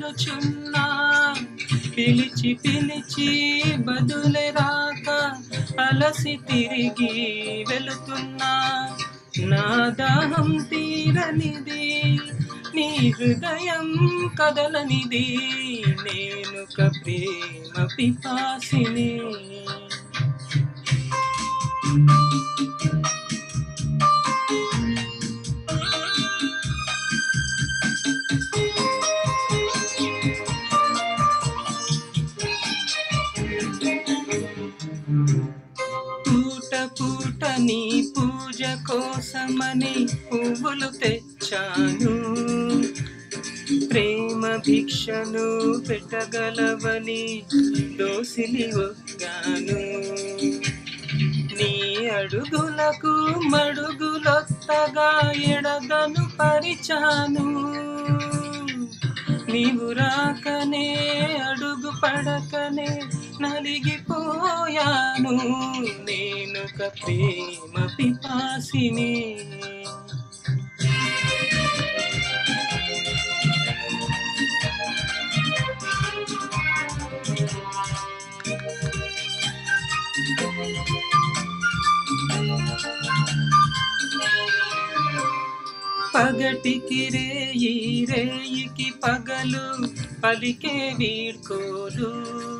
నిలుచున్నా పిలిచి పిలిచి బదులే రాక అలసి తిరిగి వెళుతున్నా నా దాహం తీరనిది నీ హృదయం కదలనిది నేనొక ప్రేమ పిపాసిని పూట పూట నీ పూజ కోసమని పువ్వులు తెచ్చాను ప్రేమ భిక్షను పెట్టగలవని దోసిలి ఒగ్గాను నీ అడుగులకు మడుగులొత్తగా ఎడగను పరిచాను నీవు రాకనే అడుగు పడకనే నలిగిపోయాను నేనొక ప్రేమ పిపాసిని పగటికి రేయి రేయికి పగలు పలికే వీడ్కోలు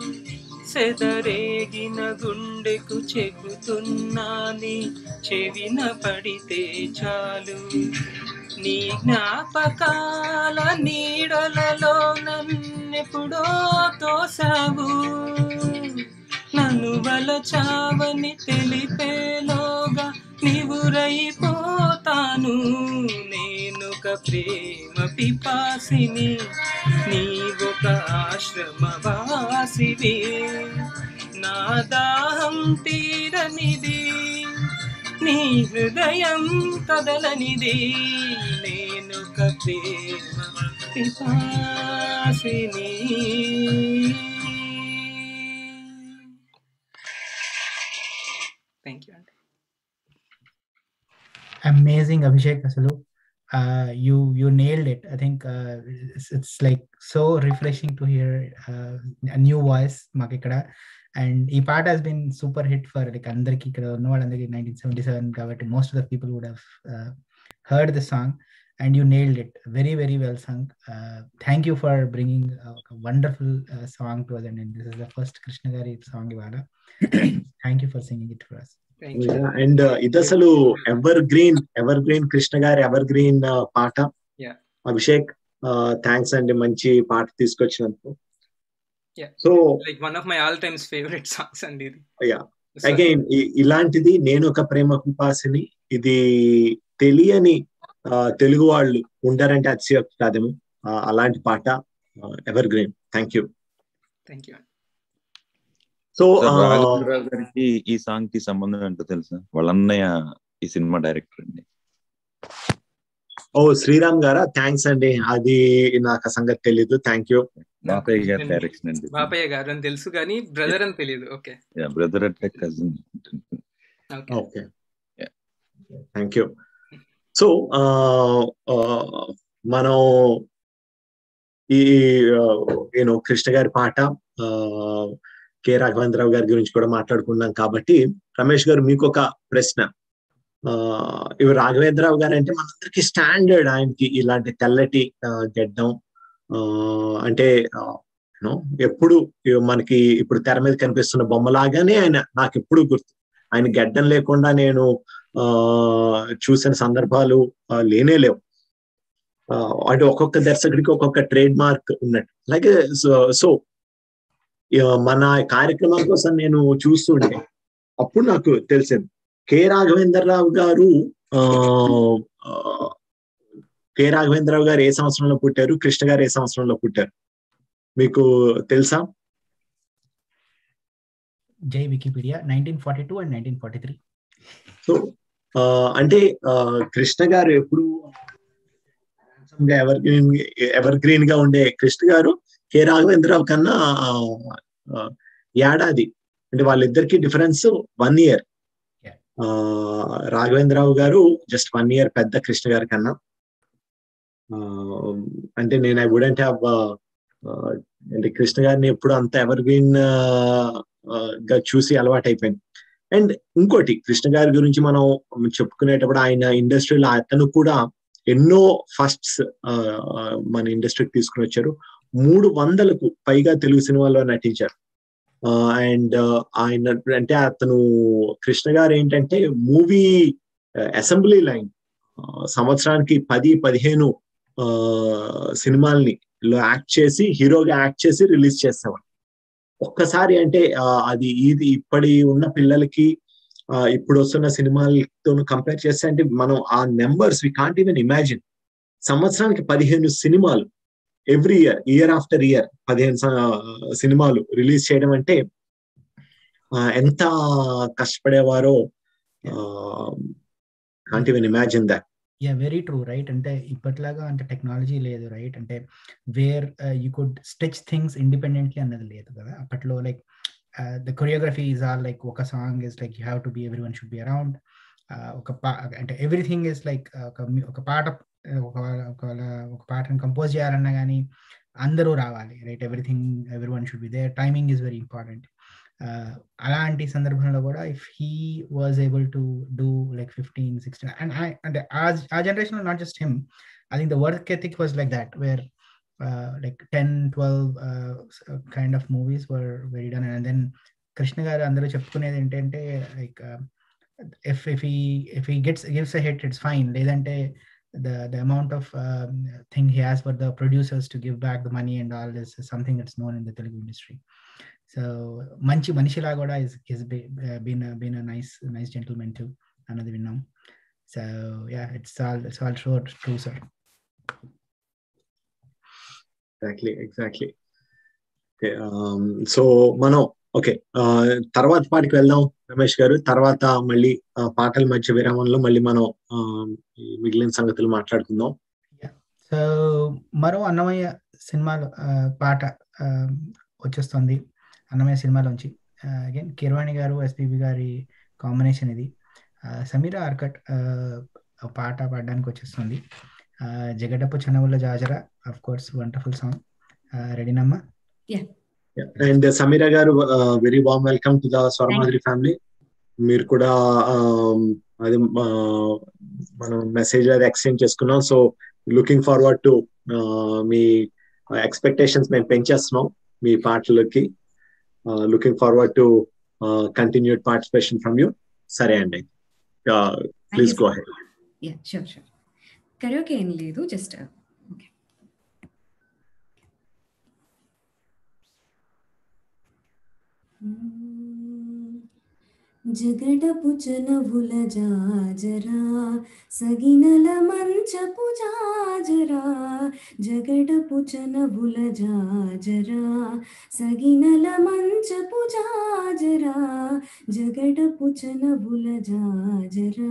సెదరేగిన గుండెకు చెబుతున్నాని చెవిన పడితే చాలు నీ జ్ఞాపకాల నీడలలో నన్నెప్పుడో తోసావు నన్ను వలచావని తెలిపేలోగా నీవు రైపోతాను నేనొక ప్రేమ పిపాసిని నీవొక ఆశ్రమవాసివి నా దాహం తీరనిది నీ హృదయం కదలనిది నేనొక ప్రేమ పిపాసిని థ్యాంక్ యూ అండి amazing abhishek asalu uh, you you nailed it i think uh, it's, it's like so refreshing to hear uh, a new voice మాకు ఇక్కడ అండ్ ఈ పాట has been super hit for like అందరికి ఇక్కడ ఉన్న వాళ్ళందరికీ nineteen seventy seven కాబట్టి most of the people would have heard the song and you nailed it very very well song thank you for bringing wonderful song to us and this is the first Krishna గారి song ఇవాళ thank you for singing it for us thank you and ఇది అసలు evergreen evergreen Krishna గారి ever evergreen పాట Yeah. Abhishek thanks అండి మంచి పాట తీసుకొచ్చినందుకు Yeah. So like one of my all times favourite songs అండి ఇది Yeah. అగైన్ ఇలాంటిది నేను ఒక ప్రేమ పిపాసిని ఇది తెలియని ఆ, తెలుగు వాళ్ళు ఉండారంటే అతిశయోక్తి కాదేమో ఆ, అలాంటి పాట evergreen thank you thank you so sir Raghavendra Rao గారికి ఈ సాంగ్ కి సంబంధం ఏంటో తెలుసా వాళ్ళ అన్నయ్య ఈ సినిమా డైరెక్టర్ అండి ఓ శ్రీరామ్ గారా థ్యాంక్స్ అండి అది నాకు ఆ సంగతి తెలీదు థ్యాంక్ యూ బాపయ్య గారి డైరెక్షన్ అండి బాపయ్య గారు అని తెలుసు కానీ బ్రదర్ అని తెలియదు ఓకే బ్రదర్ అంటే cousin okay okay Yeah. Thank you so మనం ఈ నేను కృష్ణ గారి పాట ఆ, కె రాఘవేంద్రరావు గారి గురించి కూడా మాట్లాడుకున్నాం కాబట్టి రమేష్ గారు మీకు ఒక ప్రశ్న ఆ ఇవి రాఘవేంద్రరావు గారు అంటే మనందరికి స్టాండర్డ్ ఆయనకి ఇలాంటి తెల్లటి ఆ, గెడ్డం ఆ, అంటే ఆ, you know, ఎప్పుడు మనకి ఇప్పుడు తెర మీద కనిపిస్తున్న బొమ్మలాగానే ఆయన నాకు ఎప్పుడు గుర్తు ఆయన గెడ్డం లేకుండా నేను ఆ చూసిన సందర్భాలు ఆ, లేనే లేవు ఆ, అంటే ఒక్కొక్క దర్శకుడికి ఒక్కొక్క ట్రేడ్ మార్క్ ఉన్నట్టు అలాగే సో- సో ఇక మన కార్యక్రమం కోసం నేను చూస్తుంటే అప్పుడు నాకు తెలిసింది కె రాఘవేంద్రరావు గారు ఆ ఆ, కె రాఘవేంద్రరావు గారు ఏ సంవత్సరంలో పుట్టారు కృష్ణ గారు ఏ సంవత్సరంలో పుట్టారు మీకు తెలుసా జై Wikipedia nineteen forty two and nineteen forty three so ఆ, అంటే ఆ, కృష్ణ గారు ఎప్పుడు ఎవర్ గ్రీన్ ఎవర్ గ్రీన్ గా ఉండే కృష్ణ గారు కె రాఘవేంద్రరావు కన్నా ఆ, ఆ, ఏడాది అంటే వాళ్ళిద్దరికి difference one year Yeah. Raghavendra Rao గారు జస్ట్ వన్ ఇయర్ పెద్ద కృష్ణ గారి కన్నా ఆ, అంటే నేను ఐ వుడెంట్ హ్యావ్ అంటే కృష్ణ గారిని ఎప్పుడు అంత ఎవర్ గ్రీన్ గా చూసి అలవాటు అయిపోయింది అండ్ ఇంకోటి కృష్ణ గారి గురించి మనం చెప్పుకునేటప్పుడు ఆయన ఇండస్ట్రీలో అతను కూడా ఎన్నో ఫస్ట్స్ మన ఇండస్ట్రీకి తీసుకుని వచ్చారు మూడు వందలకు పైగా తెలుగు సినిమాల్లో నటించారు అండ్ ఆయన అంటే అతను కృష్ణ గారు ఏంటంటే మూవీ అసెంబ్లీ లైన్ సంవత్సరానికి పది పదిహేను సినిమాల్ని లో యాక్ట్ చేసి హీరోగా యాక్ట్ చేసి రిలీజ్ చేసేవాడు ఒక్కసారి అంటే అది ఇది ఇప్పటి ఉన్న పిల్లలకి ఇప్పుడు వస్తున్న సినిమాలతో కంపేర్ చేస్తే అంటే మనం ఆ numbers we can't even imagine సంవత్సరానికి పదిహేను సినిమాలు every year year after year పదిహేను సినిమాలు రిలీజ్ చేయడం అంటే ఎంత కష్టపడేవారో can't even imagine that ya very true right అంటే ఇప్పట్లాగా అంటే టెక్నాలజీ లేదు రైట్ అంటే where you could stitch things independently అన్నది లేదు కదా అప్పట్లో like the choreography is are like ఒక song is like you have to be everyone should be around ఒక పా అంటే ఎవ్రీథింగ్ ఇస్ లైక్ ఒక ఒక పాట ఒక ఒక పాటను కంపోజ్ చేయాలన్నా కానీ అందరూ రావాలి right everything everyone should be there timing is very important అలాంటి సందర్భంలో కూడా if he was able to do like fifteen sixteen and అంటే ఆ generation not just him I think the work ethic was like that where like ten twelve kind of movies were very done and then Krishna గారు అందరూ చెప్పుకునేది ఏంటంటే like if if he if he gets gives a hit it's fine లేదంటే the the amount of um, thing he has for the producers to give back the money and all is something that's known in the Telugu industry. So manchi manishila goda is is been a, been a nice nice gentleman too. Another we know. So yeah, it's all it's all true true sir. Exactly, exactly. Okay, um, so మనం okay తర్వాత పాటికి వెళ్దాం రమేష్ గారు తర్వాత మళ్ళీ పాటల మధ్య విరామంలో మళ్ళీ మనం మిగిలిన సంగతులు మాట్లాడుకుందాం సో మరో అన్నమయ్య సినిమాలో పాట వచ్చేస్తుంది అన్నమయ్య సినిమాలోంచి అగైన్ కిరవాణి గారు ఎస్పీబి గారి కాంబినేషన్ ఇది సమీరా ఆర్కట్ పాట పాడడానికి వచ్చేస్తుంది జగడపు చనవుల జాజరా అఫ్ కోర్స్ వండర్ఫుల్ సాంగ్ రెడీనమ్మా అండ్ సమీరా గారు very warm welcome to the Swaramadhuri family మీరు కూడా అది మనం మెసేజ్ అది ఎక్స్చేంజ్ చేసుకున్నాం సో లుకింగ్ ఫార్వర్డ్ టు మీ ఎక్స్పెక్టేషన్స్ మేము పెంచేస్తున్నాం మీ పాటలకి looking forward to continued participation from you సరే అండి please go head ya sure sure karaoke ఏం లేదు జస్ట్ ఓకే జగడపు చనవుల జాజరా సగినల మంచపు జాజరా జగడపు చనవుల జాజరా సగినల మంచపు జాజరా జగడపు చనవుల జాజరా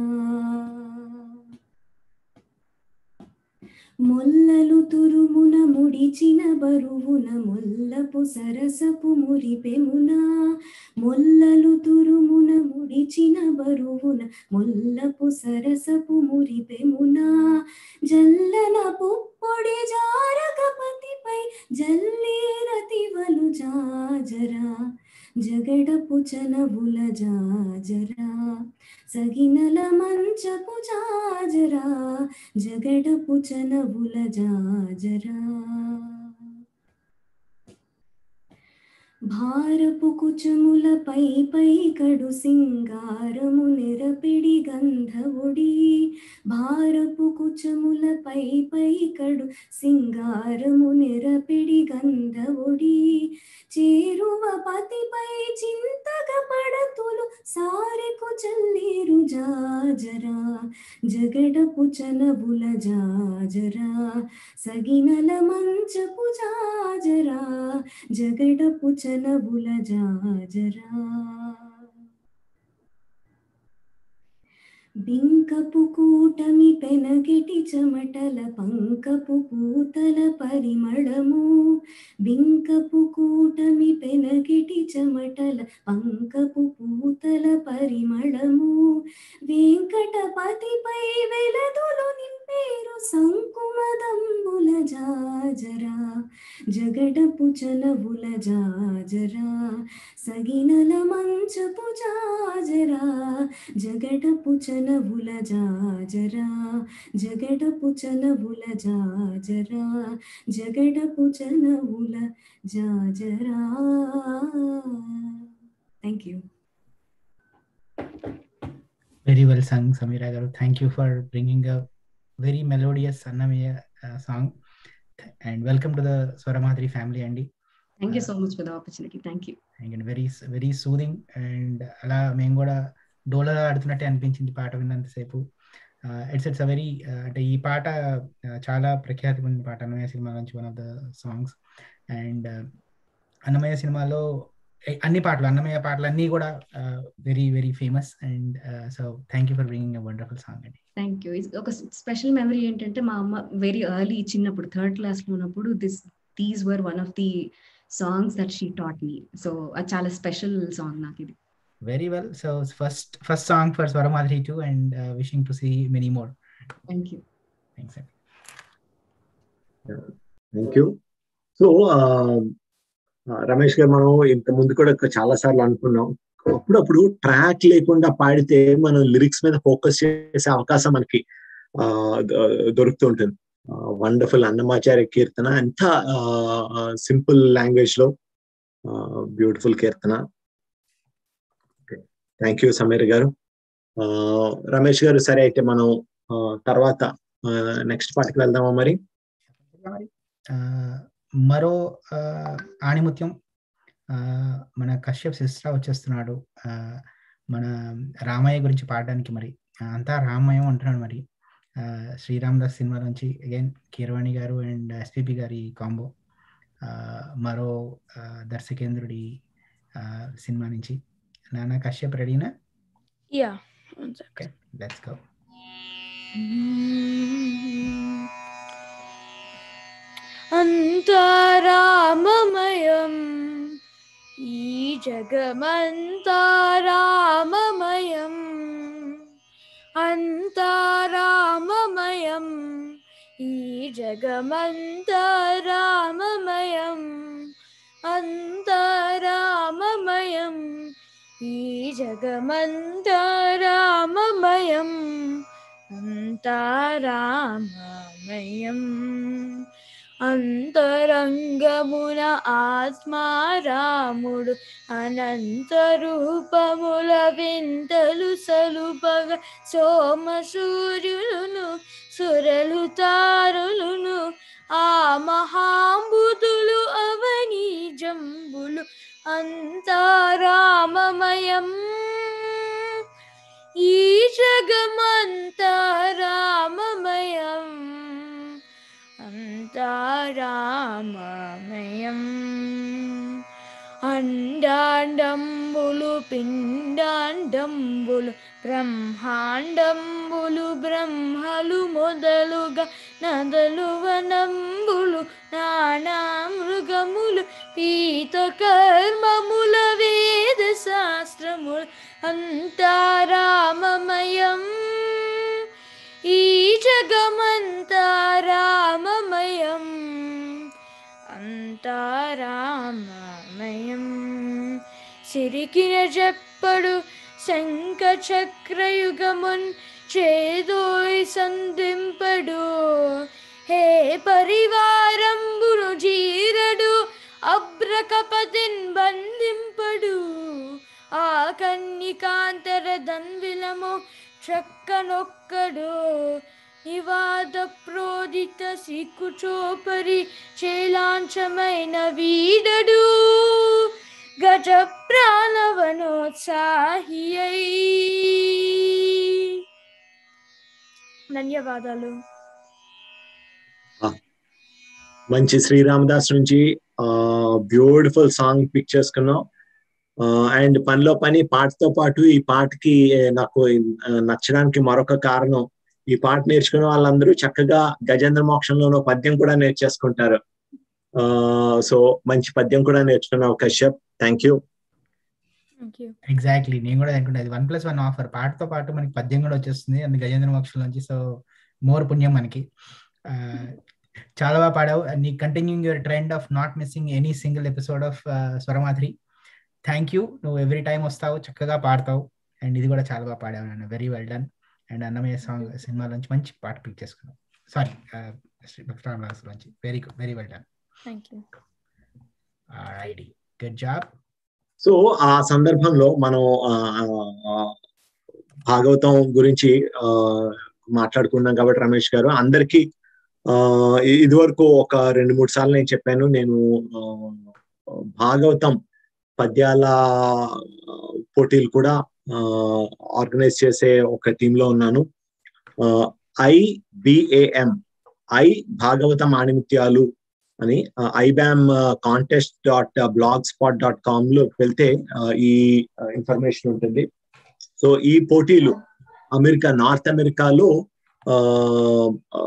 మొల్లలు తురుమున ముడిచిన బరువున మొల్లపు సరసపు మురిపెమున మొల్లలు తురుమున ముడిచిన బరువున మొల్లపు సరసపు మురిపెమున జల్లన పుప్పొడి జారకపతిపై జల్లేరతివలు జాజరా జగడపు చనవుల జాజరా సగినల మంచపు జాజరా జగడపు చనవుల జాజరా భారపు కుచముల పై పై కడు సింగారము నెరపిడి గంధవుడి భారపు కుచముల పై పై కడు సింగారము నెరపిడి గంధవుడి చేరువ పతిపై చింతగ పడతులు సారెకు చల్లేరు జాజరా జగడపు చనబుల జాజరా సగినల మంచపు జాజరా జగడపు చనబుల జాజరా బింకపు కూటమి పెనగిటి చెమటల పంకపు పూతల పరిమళము బింకపు కూటమి పెనగిటి చెమటల పంకపు పూతల పరిమళము వెంకటపతిపై వెలదులు నింప పేరు సంకుమదంబుల జాజరా జగడపు చలవుల జాజరా సగినల మంచపు జాజరా జగడపు చలవుల జాజరా జగడపు చలవుల జాజరా జగడపు చలవుల జాజరా thank you very well sung Sameera గారు thank you for bringing a very melodious Annamayya song and welcome to the Swaramadhuri family అండి thank you so much for the opportunity thank you and very very soothing and అలా మేము కూడా డోలర్ ఆడుతున్నట్టే అనిపించింది పాట విన్నంతసేపు ఇట్స్ ఇట్స్ అ వెరీ అంటే ఈ పాట uh, చాలా ప్రఖ్యాతి పొందిన పాట అన్నమయ్య సినిమా నుంచి one of the songs and Annamayya సినిమాలో ఎ- అన్ని పాటలు అన్నమయ్య పాటలు అన్నీ కూడా very very famous and so thank you for bringing a wonderful song అండి థ్యాంక్ యూ ఒక స్పెషల్ మెమరీ ఏంటంటే మా అమ్మ వెరీ ఎర్లీ చిన్నప్పుడు థర్డ్ క్లాస్ లో ఉన్నప్పుడు this these were one of the songs that she taught me so అది చాలా స్పెషల్ సాంగ్ నాకు ఇది very well so first first song for Swaramadhuri too and wishing to see many more thank you thanks అండి thank you so Ramesh గారు మనం ఇంత ముందు కూడా చాలా సార్లు అనుకున్నాం అప్పుడప్పుడు ట్రాక్ లేకుండా పాడితే మనం లిరిక్స్ మీద ఫోకస్ చేసే అవకాశం మనకి ఆ, ద- దొరుకుతూ ఉంటుంది వండర్ఫుల్ అన్నమాచార్య కీర్తన ఎంత సింపుల్ లాంగ్వేజ్ లో బ్యూటిఫుల్ కీర్తన థ్యాంక్ యూ సమీర్ గారు ఆ, రమేష్ గారు సరే అయితే మనం ఆ, తర్వాత నెక్స్ట్ పార్టీకి వెళ్దామా మరి ఆ, మరో ఆ, ఆణిముత్యం ఆ, మన కశ్యప్ సిస్టర్ వచ్చేస్తున్నాడు ఆ, మన రామయ్య గురించి పాడడానికి మరి ఆ, అంతా రామయ్యం అంటున్నాడు మరి ఆ, శ్రీరామ్ దాస్ సినిమా నుంచి అగైన్ కీరవాణి గారు అండ్ ఎస్పిపి గారి కాంబో మరో ఆ, దర్శకేంద్రుడి ఆ, సినిమా నుంచి నానా కశ్యప్ రెడీనా ya one okay let's go అంతరామమయం ఈ జగమంతారామమయం అంతారామమయం ఈ జగమంతారామమయం అంతరామమయం ఈ జగమంతారామమయం అంతారామమయం అంతరంగమున ఆత్మారాముడు అనంత రూపముల వింతలు సలుపగ సోమ సూర్యులను సురలు తారులును ఆ మహాంబుతులు అవని జంబులు అంతారామమయం ఈ జగమంతారామమయం అంతారామమయం అండాండంబులు పిండాండంబులు బ్రహ్మాండంబులు బ్రహ్మలు మొదలుగా నదలు వనంబులు నానా మృగములు పీత కర్మముల వేద శాస్త్రములు అంతారామమయం ఈ జగమంతారామమయం అంతారామమయం సిరికిన చెప్పడు శంఖ చక్రయుగమున్ చేదోయ్ సంధింపడు హే పరివారంబును జీరడు అబ్రకపతిన్ బంధింపడు ఆ కన్నికాంతర దన్విలము చక్కనొక్కడు నివాద ప్రోదిత సిక్కుచోపరి చేలాంచమైన వీడడు గజ ప్రాణవనోత్సాహి ధన్యవాదాలు మంచి శ్రీరామదాస్ నుంచి బ్యూటిఫుల్ సాంగ్ పిక్ చేసుకున్నాం అండ్ పనిలో పని పాటతో పాటు ఈ పాటకి ఏ, నాకు ఆ, నచ్చడానికి మరొక కారణం ఈ పాట నేర్చుకున్న వాళ్ళందరూ చక్కగా గజేంద్ర మోక్షంలోనో పద్యం కూడా నేర్చేసుకుంటారు ఆ సో మంచి పద్యం కూడా నేర్చుకున్నావు Kashyap thank you thank you exactly నేను కూడా అనుకుంటా అది వన్ ప్లస్ వన్ ఆఫర్ పాటతో పాటు మనకి పద్యం కూడా వచ్చేస్తుంది అండ్ గజేంద్ర మోక్షం నుంచి సో మోర్ పుణ్యం మనకి ఆ, చాలా బాగా పాడావు నీ continuing your trend of not missing any single episode of Swaramadhuri thank you నువ్వు ఎవ్రీ టైం వస్తావు చక్కగా పాడతావు అండ్ ఇది కూడా చాలా బాగా పాడావు నాన్న very well done and Annamayya song సినిమా నుంచి మంచి పాట పిక్ చేసుకున్నావు సారీ శ్రీ భక్తరామదాస్ నుంచి very good very well done thank you ఐడి గుడ్ జాబ్ సో ఆ సందర్భంలో మనం ఆ, ఆ, భాగవతం గురించి ఆ, మాట్లాడుకున్నాం కాబట్టి రమేష్ గారు అందరికి ఆ ఇది వరకు ఒక రెండు మూడు సార్లు నేను చెప్పాను నేను ఆ, భాగవతం పద్యాల ఆ, పోటీలు కూడా ఆర్గనైజ్ చేసే ఒక టీమ్ లో ఉన్నాను ఐబిఏఎం ఐ భాగవతం ఆణిముత్యాలు అని IBAM contest dot blogspot dot com లో వెళ్తే ఆ, ఈ ఇన్ఫర్మేషన్ ఉంటుంది సో ఈ పోటీలు అమెరికా నార్త్ అమెరికాలో ఆ, ఆ,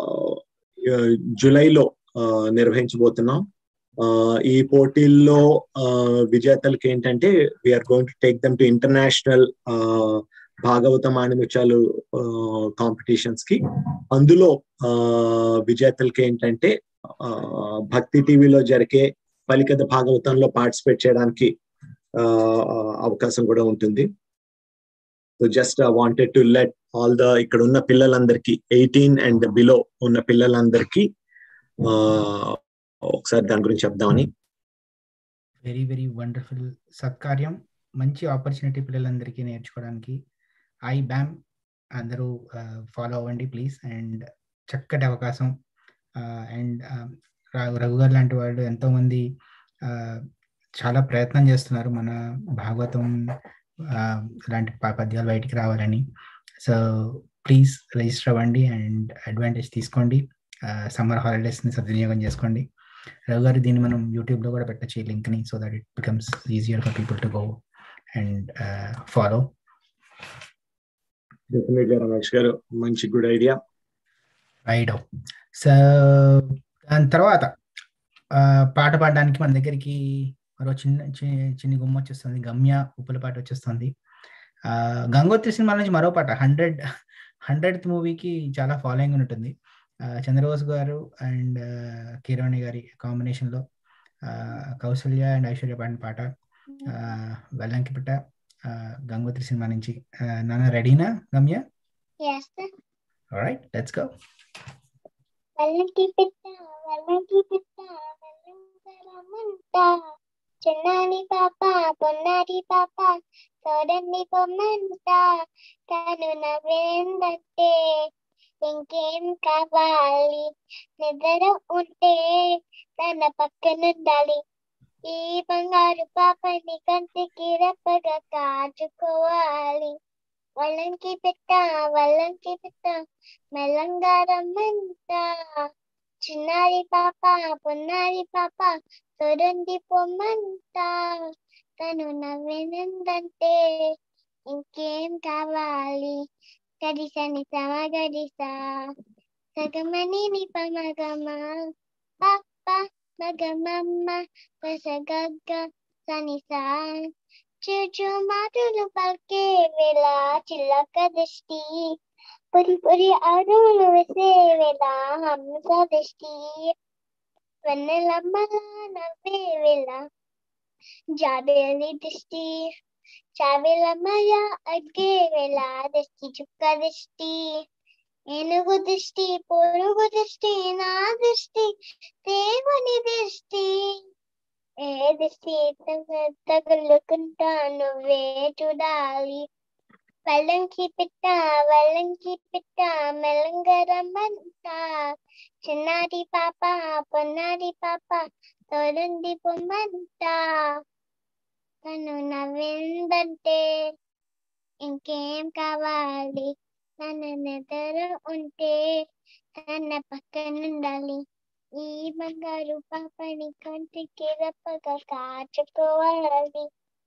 జూలైలో ఆ, నిర్వహించబోతున్నాం ఆ, ఈ పోటీల్లో ఆ, విజేతలకి ఏంటంటే we're going to take them to international Bhagavatam Animutyalu competitions కి అందులో ఆ, విజేతలకి ఏంటంటే ఆ, భక్తి టీవీలో జరిగే పలికద భాగవతంలో పార్టిసిపేట్ చేయడానికి ఆ, అవకాశం కూడా ఉంటుంది so just wanted to let all the ఇక్కడ ఉన్న పిల్లలందరికీ ఎయిటీన్ అండ్ బిలో ఉన్న పిల్లలందరికీ ఆ, ఒకసారి దాని గురించి చెప్దామని వెరీ వెరీ వండర్ఫుల్ సత్కార్యం మంచి ఆపర్చునిటీ పిల్లలందరికీ నేర్చుకోవడానికి ఐ బ్యామ్ అందరూ ఫాలో అవ్వండి ప్లీజ్ అండ్ చక్కటి అవకాశం అండ్ రఘు గారు లాంటి వాళ్ళు ఎంతో మంది ఆ, చాలా ప్రయత్నం చేస్తున్నారు మన భాగవతం ఆ, లాంటి ప- పద్యాలు బయటికి రావాలని సో ప్లీజ్ రిజిస్టర్ అవ్వండి అండ్ అడ్వాంటేజ్ తీసుకోండి సమ్మర్ హాలిడేస్ని సద్వినియోగం చేసుకోండి రఘు గారు దీన్ని మనం యూట్యూబ్ లో కూడా పెట్టచ్చు ఈ లింక్ ని so that it becomes easier for people to go and follow డెఫినెట్గా రమేష్ గారు మంచి గుడ్ ఐడియా రైట్ సో దాని తర్వాత ఆ, పాట పాడడానికి మన దగ్గరికి మరో చిన్న చి- చిన్ని గుమ్మ వచ్చేస్తుంది గమ్య ఉప్పుల పాట వచ్చేస్తుంది ఆ, గంగోత్రి సినిమా నుంచి మరో పాట హండ్రెడ్ హండ్రెడ్ మూవీకి చాలా ఫాలోయింగ్ ఉంటుంది ఆ, చంద్రబోస్ గారు అండ్ కిరణి గారి కాంబినేషన్ లో ఆ, కౌసల్య అండ్ ఐశ్వర్య పాడిన పాట ఆ, వెల్లంకి పిట్ట ఆ, గంగోత్రి సినిమా నుంచి ఆ, నాన్న రెడీనా Gamya Yes. Right let's go వల్లంకి పిట్ట వల్లంకి పిట్ట వల్లంకరమంట చిన్నాని పాప పొన్నారి పాప చూడండి పొమ్మంట తను నవ్వేందంటే ఇంకేం కావాలి నిద్ర ఉంటే తన పక్కనుండాలి ఈ బంగారు పాపని కంటికి రెప్పగా కాచుకోవాలి వల్లంకి పెట్ట వల్లంకి పెట్ట మెల్లంగా రమ్మంట చిన్నారి పాప పొన్నారి పాప తొరండి పొమ్మంట తను నవ్వినందంటే ఇంకేం కావాలి గడిసని సమ గడిస సగమని ని పమగమ పాప మగమమ్మ రసగగ్గ సనిసా చూచు మాటలు పలికే వేళ చిల్లక దృష్టి పొరి పొరి అడుగులు వేసే వేళ హంస దృష్టి వెన్నెలమ్మ నవ్వే వేళ జాబేలి దృష్టి చావేలమ్మయ అడ్గే వేళ దృష్టి చుక్క దృష్టి ఏనుగు దృష్టి పొరుగు దృష్టి నా దృష్టి దేవుని దృష్టి ఏ దృష్టి తగ- తగులుకుంటా నువ్వే చూడాలి వల్లంకి పిట్ట వల్లంకి పిట్ట మెల్లంగా రమ్మంట చిన్నారి పాప పొన్నారి పాప తోడుండి పొమ్మంట తను నవ్విందంటే ఇంకేం కావాలి నన్ను నిద్ర ఉంటే తన పక్కనుండాలి ఈ బంగారు పాపని కంటికి రెప్పగా కాచుకోవాలి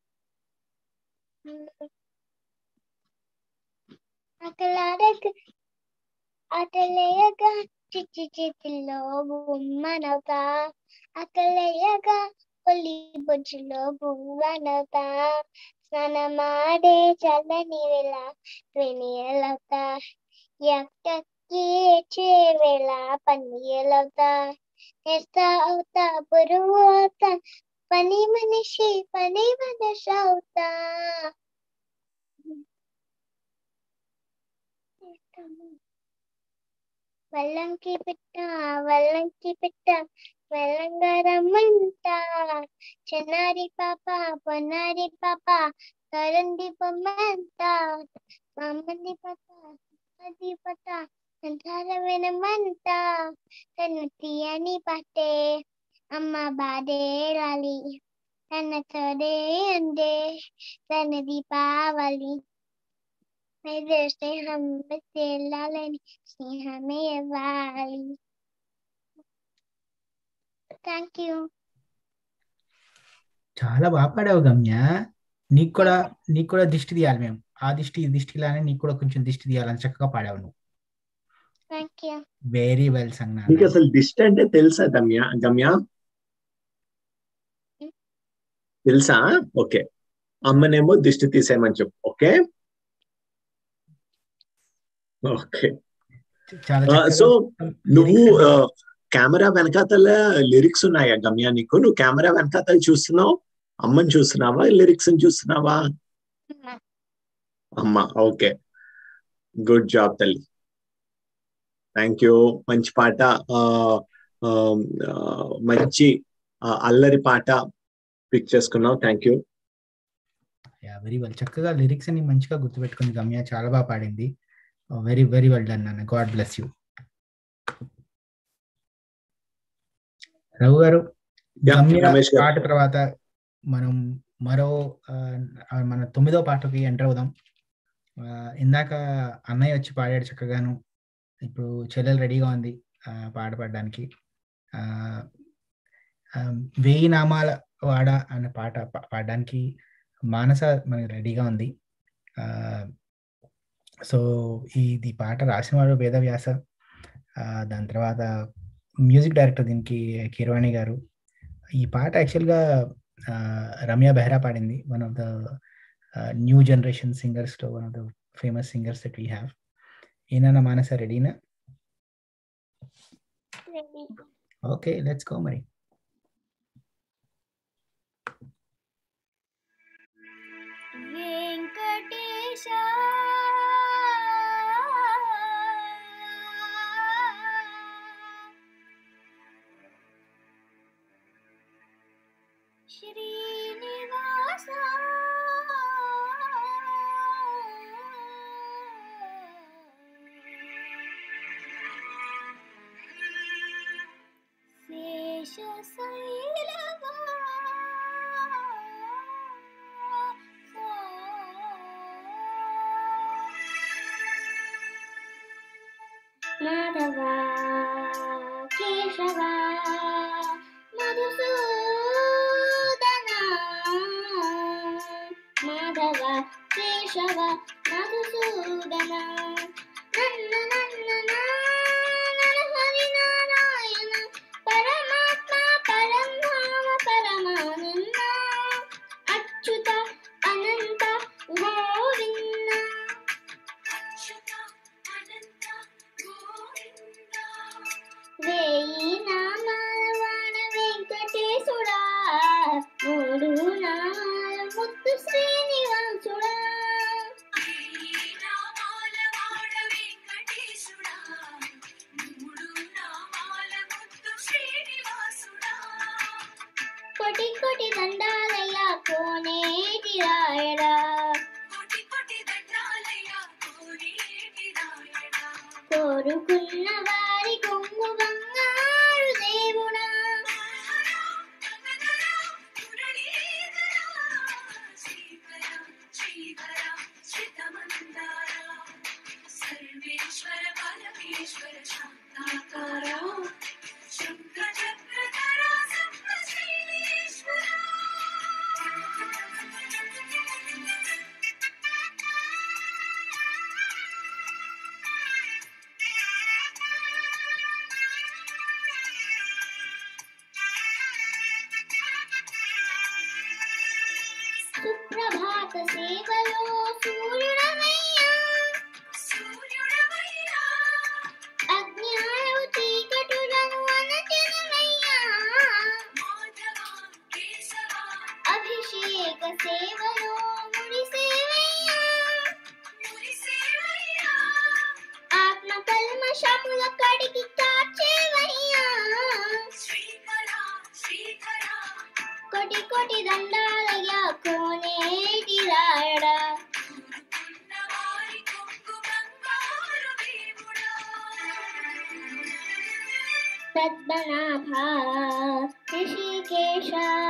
అక్కలాడక ఆటలేయగా చిచ్చి చేతిలో బొమ్మనవుతా అక్కలేయగా ఒలి బొజ్జులో బువ్వనవుతా స్నానమాడే చల్లని వేళ వెనియలవుతా ఎక్క పలికి ఏడ్చే వేళ పన్నీలవుతా ఎస్తా అవుతా బరువు అవుతా పని మనిషి పని మనిషి అవుతా వల్లంకి పెట్ట వల్లంకి పెట్ట వెళ్ళంగా రమ్మంట చిన్నారి పాప పొన్నారి పాప తరండి పొమ్మంట అమ్మని పత అది పత అంతాల వినమంట తను తీయని పట్టే అమ్మ బాధేరాలి తన తోడే అందే తన దీపావళి అయితే స్నేహం వెళ్ళాలని స్నేహమే ఇవ్వాలి థ్యాంక్ యూ చాలా బాగా పాడావు గమ్య నీకు కూడా నీకు కూడా దిష్టి తీయాలి మేము ఆ దిష్టి ఈ దిష్టి లానే నీకు కూడా కొంచెం దిష్టి తీయాలని చక్కగా పాడావు నువ్వు థ్యాంక్ యూ వెరీ వెల్ సంజ్ఞ నీకు అసలు దిష్టి అంటే తెలుసా గమ్య గమ్య తెలుసా ఓకే అమ్మనేమో దిష్టి తీసేయమని చెప్పు ఓకే ఓకే చాలా ఆ, చక్కగా సో నువ్వు lyrics ఆ, కెమెరా వెనకాతల లిరిక్స్ ఉన్నాయా గమ్య నీకు నువ్వు కెమెరా వెనకాతల చూస్తున్నావు అమ్మని చూస్తున్నావా లిరిక్స్ చూస్తున్నావా అమ్మ ఓకే గుడ్ జాబ్ తల్లి థ్యాంక్ యూ మంచి పాట ఆ, ఆ, ఆ, మంచి ఆ, అల్లరి పాట పిక్ చేసుకున్నావు థ్యాంక్ యూ వెరీ వెల్ చక్కగా లిరిక్స్ అని మంచిగా గుర్తుపెట్టుకుంది గమ్య చాలా బాగా పాడింది వెరీ వెరీ వెల్ డన్ నాన్న God bless you Raghu garu Yeah, గమ్య రమేష్ గారు. పాట తర్వాత మనం మరో ఆ, ఆ, మన తొమ్మిదో పాటకి ఎంటర్ అవుదాం ఆ, ఇందాక అన్నయ్య వచ్చి పాడాడు చక్కగాను ఇప్పుడు చెల్లెలు రెడీగా ఉంది ఆ, పాట పాడడానికి ఆ, ఆ, వెయ్యి నామాల వాడ అనే పాట పా- పాడడానికి మానస మనకి రెడీగా ఉంది ఆ, సో ఇది పాట రాసిన వాడు వేదవ్యాస ఆ, దాని తర్వాత మ్యూజిక్ డైరెక్టర్ దీనికి కీరవాణి గారు ఈ పాట యాక్చువల్గా రమ్య బెహ్రా పాడింది one of the new generation సింగర్స్లో one of the famous singers that we have ఈయన మానస రెడీనా ఓకే లెట్స్ గో మరి వెంకటేశ శ్రీనివాస మాధవ కేశవ మధుసూదన మాధవ కేశవ మధుసూదన నన్న నన్న హరి నారాయణ పరమాత్మ పరమావ పరమానంద అచ్యుత అనంత గోవింద వేయి నామాల వాడ వెంకటేశుడా మూడు నామాల ముత్తు శ్రీనివాసుడా కొటి కొటి దండాలయ్యా కోనేటి రాయడా కోరుకున్న వారి కొంగు బంగారు దేవుడా సర్వేశ్వర పరమేశ్వర శాంతాకార శంకర చక్రధర సప్త శ్రీశ్వర పద్మనాభ ఋషికేశ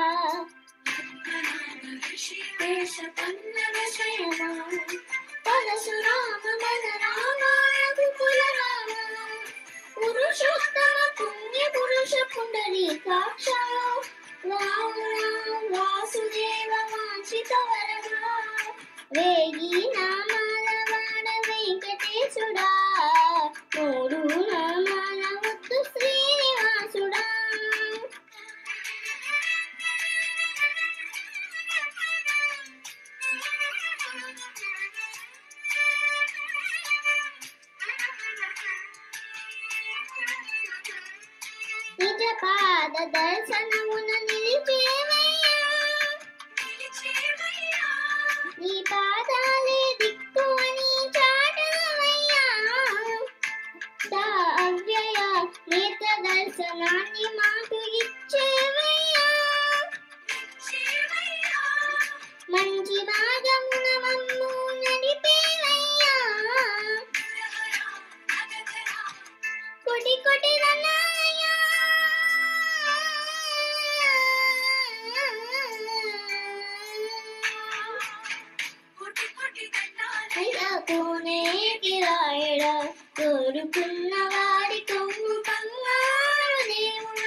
ఋషికేశ పల్లవ శయన పరశురామ మన రామ రఘుకుల రామ పురుషోత్తమ పుణ్య పురుష పుండరీకాక్ష రామ రామ వాసుదేవ వాంఛిత వరమా వేగి నామాల వాడ వెంకటేశుడా మూడు నామాల ముత్తు శ్రీనివాసుడా నిజ పాద దర్శనమున నిలిచేవయ్యా నీ పాదాలే దిక్కు అని చాటవయ్యా దా అవ్యయ నేత్ర దర్శనాన్ని మాకు ఇచ్చేవయ్యా మంచి మార్గమున మమ్ము నడిపేవయ్యా కొటి కొటి రన్నయ్యా అయ్యా కోనేటి రాయడా కోరుకున్న వారి కొమ్ము బంగారు దేవుడా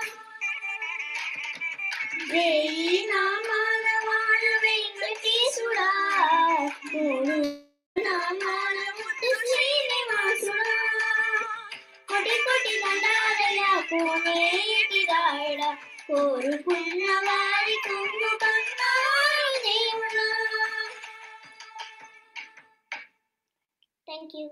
వేయి నామాల వాడ వెంకటేశుడా మూడు నామాల ముద్దు శ్రీనివాసుడా కొటి కొటి దండాలయ కోనేటి రాయడా కోరుకున్న వారి కొమ్ము బంగారు దేవుడా థ్యాంక్ యూ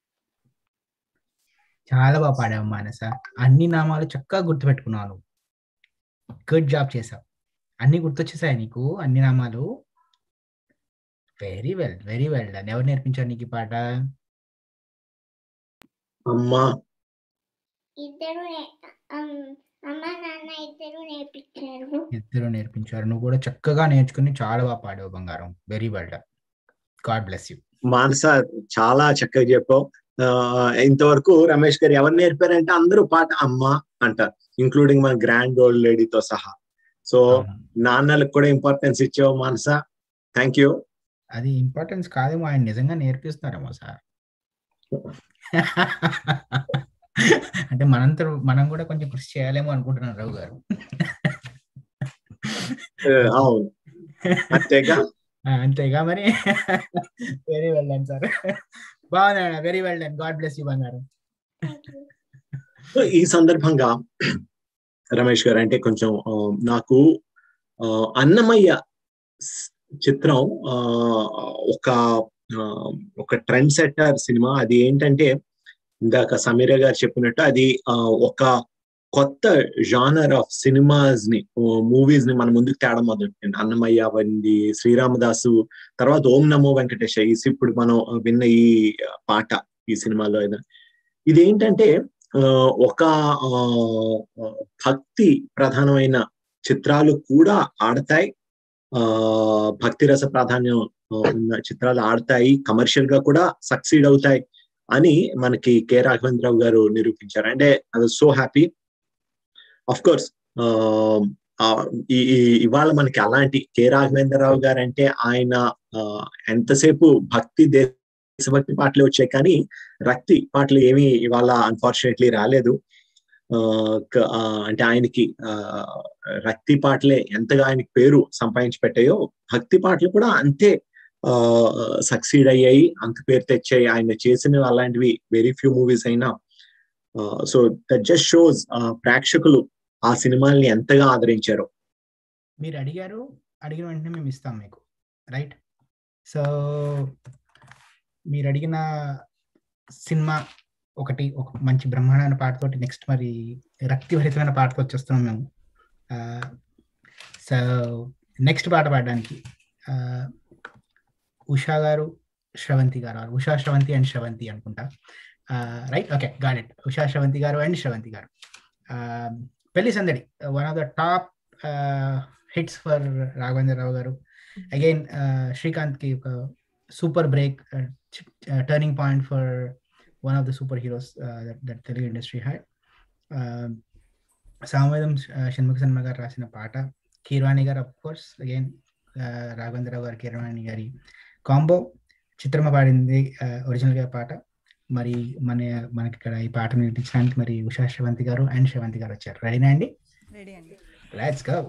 చాలా బాగా పాడావు మానస అన్ని నామాలు చక్కగా గుర్తుపెట్టుకున్నావు నువ్వు గుడ్ జాబ్ చేసావు అన్ని గుర్తొచ్చేసాయి నీకు అన్ని నామాలు very well very well done ఎవరు నేర్పించారు నీకు ఈ పాట అమ్మా ఇద్దరు నే- అమ్, అమ్మ నాన్న ఇద్దరు నేర్పించారు ఇద్దరు నేర్పించారు నువ్వు కూడా చక్కగా నేర్చుకుని చాలా బాగా పాడావు బంగారం very well done God bless you Manasa చాలా చక్కగా చెప్పావు ఆ, ఇంతవరకు రమేష్ గారు ఎవరు నేర్పారంటే అందరూ పాట అమ్మ అంటారు ఇంక్లూడింగ్ మన గ్రాండ్ ఓల్డ్ లేడీతో సహా సో నాన్నలకు కూడా ఇంపార్టెన్స్ ఇచ్చావు మానస థ్యాంక్ యూ అది ఇంపార్టెన్స్ కాదేమో ఆయన నిజంగా నేర్పిస్తున్నారేమో సార్ అంటే మనంతా మనం కూడా కొంచెం కృషి చేయాలేమో అనుకుంటున్నాను రావు గారు అవును అంతేగా ఆ, అంతేగా మరి వెరీ వెల్ డన్ సార్ బాగుంది very well done God bless you బంగారం సో ఈ సందర్భంగా రమేష్ గారు అంటే కొంచెం ఆ, నాకు ఆ, అన్నమయ్య స్- చిత్రం ఆ, ఒక ఆ, ఒక ట్రెండ్ సెట్టర్ సినిమా అది ఏంటంటే ఇందాక సమీర గారు చెప్పినట్టు అది ఆ, ఒక కొత్త జానర్ ఆఫ్ సినిమాస్ ని మూవీస్ ని మన ముందుకు తేడం మొదలుపెట్టింది అన్నమయ్య వంది శ్రీరామదాసు తర్వాత ఓం నమో వెంకటేశ ఈ ఇప్పుడు మనం విన్న ఈ పాట ఈ సినిమాలో ఏదో ఇది ఏంటంటే ఆ, ఒక ఆ, భక్తి ప్రధానమైన చిత్రాలు కూడా ఆడతాయి ఆ భక్తి రస ప్రాధాన్యం ఉన్న చిత్రాలు ఆడతాయి కమర్షియల్ గా కూడా సక్సీడ్ అవుతాయి అని మనకి కె రాఘవేంద్రరావు గారు నిరూపించారు అంటే అది సో హ్యాపీ అఫ్ కోర్స్ ఈ ఈ- ఇవాళ మనకి అలాంటి కె రాఘవేంద్రరావు గారు అంటే ఆయన ఆ, ఎంతసేపు భక్తి దేశభక్తి పాటలు వచ్చాయి కానీ రక్తి పాటలు ఏమీ ఇవాళ అన్ఫార్చునేట్లీ రాలేదు ఆ, క- ఆ, అంటే ఆయనకి ఆ, రక్తి పాటలే ఎంతగా ఆయనకి పేరు సంపాదించి పెట్టాయో భక్తి పాటలు కూడా అంతే సక్సీడ్ అయ్యాయి అంత పేరు తెచ్చాయి ఆయన చేసినవి అలాంటివి వెరీ ఫ్యూ మూవీస్ అయినా సో దట్ జస్ట్ షోస్ ప్రేక్షకులు ఆ సినిమాల్ని ఎంతగా ఆదరించారు మీరు అడిగారు అడిగిన వెంటనే మేము ఇస్తాం మీకు రైట్ సో మీరు అడిగిన సినిమా ఒకటి ఒక మంచి బ్రహ్మాండమైన పాటతోటి నెక్స్ట్ మరి రక్తిభరితమైన పాటతో వచ్చేస్తున్నాం మేము సో నెక్స్ట్ పాట పాడడానికి ఆ, ఉషా గారు శ్రవంతి గారు ఉషా శ్రవంతి అండ్ శ్రవంతి అనుకుంటా right okay got it Usha Sravanthi garu and Sravanthi garu ఆ, Pelli Sandadi one of the top hits for Raghavendra Rao garu again Srikanth కి ఒక super break turning point for one of the super heroes that Telugu industry had ఆ, సామవేదం ష- షణ్ముఖ శర్మ గారు రాసిన పాట కీర్వాణి గారు అఫ్ కోర్స్ అగైన్ రాఘవేంద్రరావు గారి కీర్వాణి గారి కాంబో చిత్రమ పాడింది ఒరిజినల్ గా పాట మరి మన మనకి ఇక్కడ ఈ పాటను వినిపించడానికి మరి ఉషా శ్రవంతి గారు అండ్ శ్రవంతి గారు వచ్చారు రెడీనా అండి రెడీ అండి లెట్స్ గో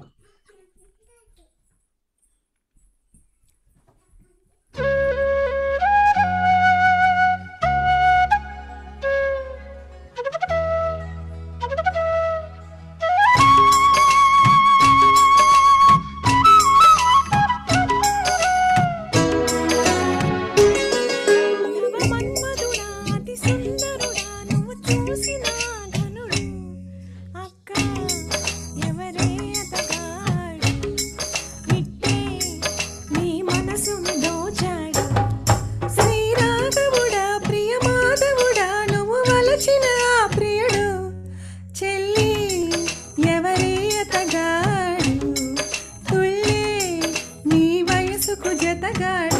మన్మధుడా అతి సుందరుడా నువ్వు చూసిన ఘనుడు అక్క ఎవరే అతగాడు ఇట్టే నీ మనసును దోచాడు శ్రీరాఘవుడా ప్రియమాధవుడా నువ్వు వలచిన ఆ ప్రియుడు చెల్లి ఎవరే అతగాడు తుళ్ళే నీ వయసుకు జతగాడు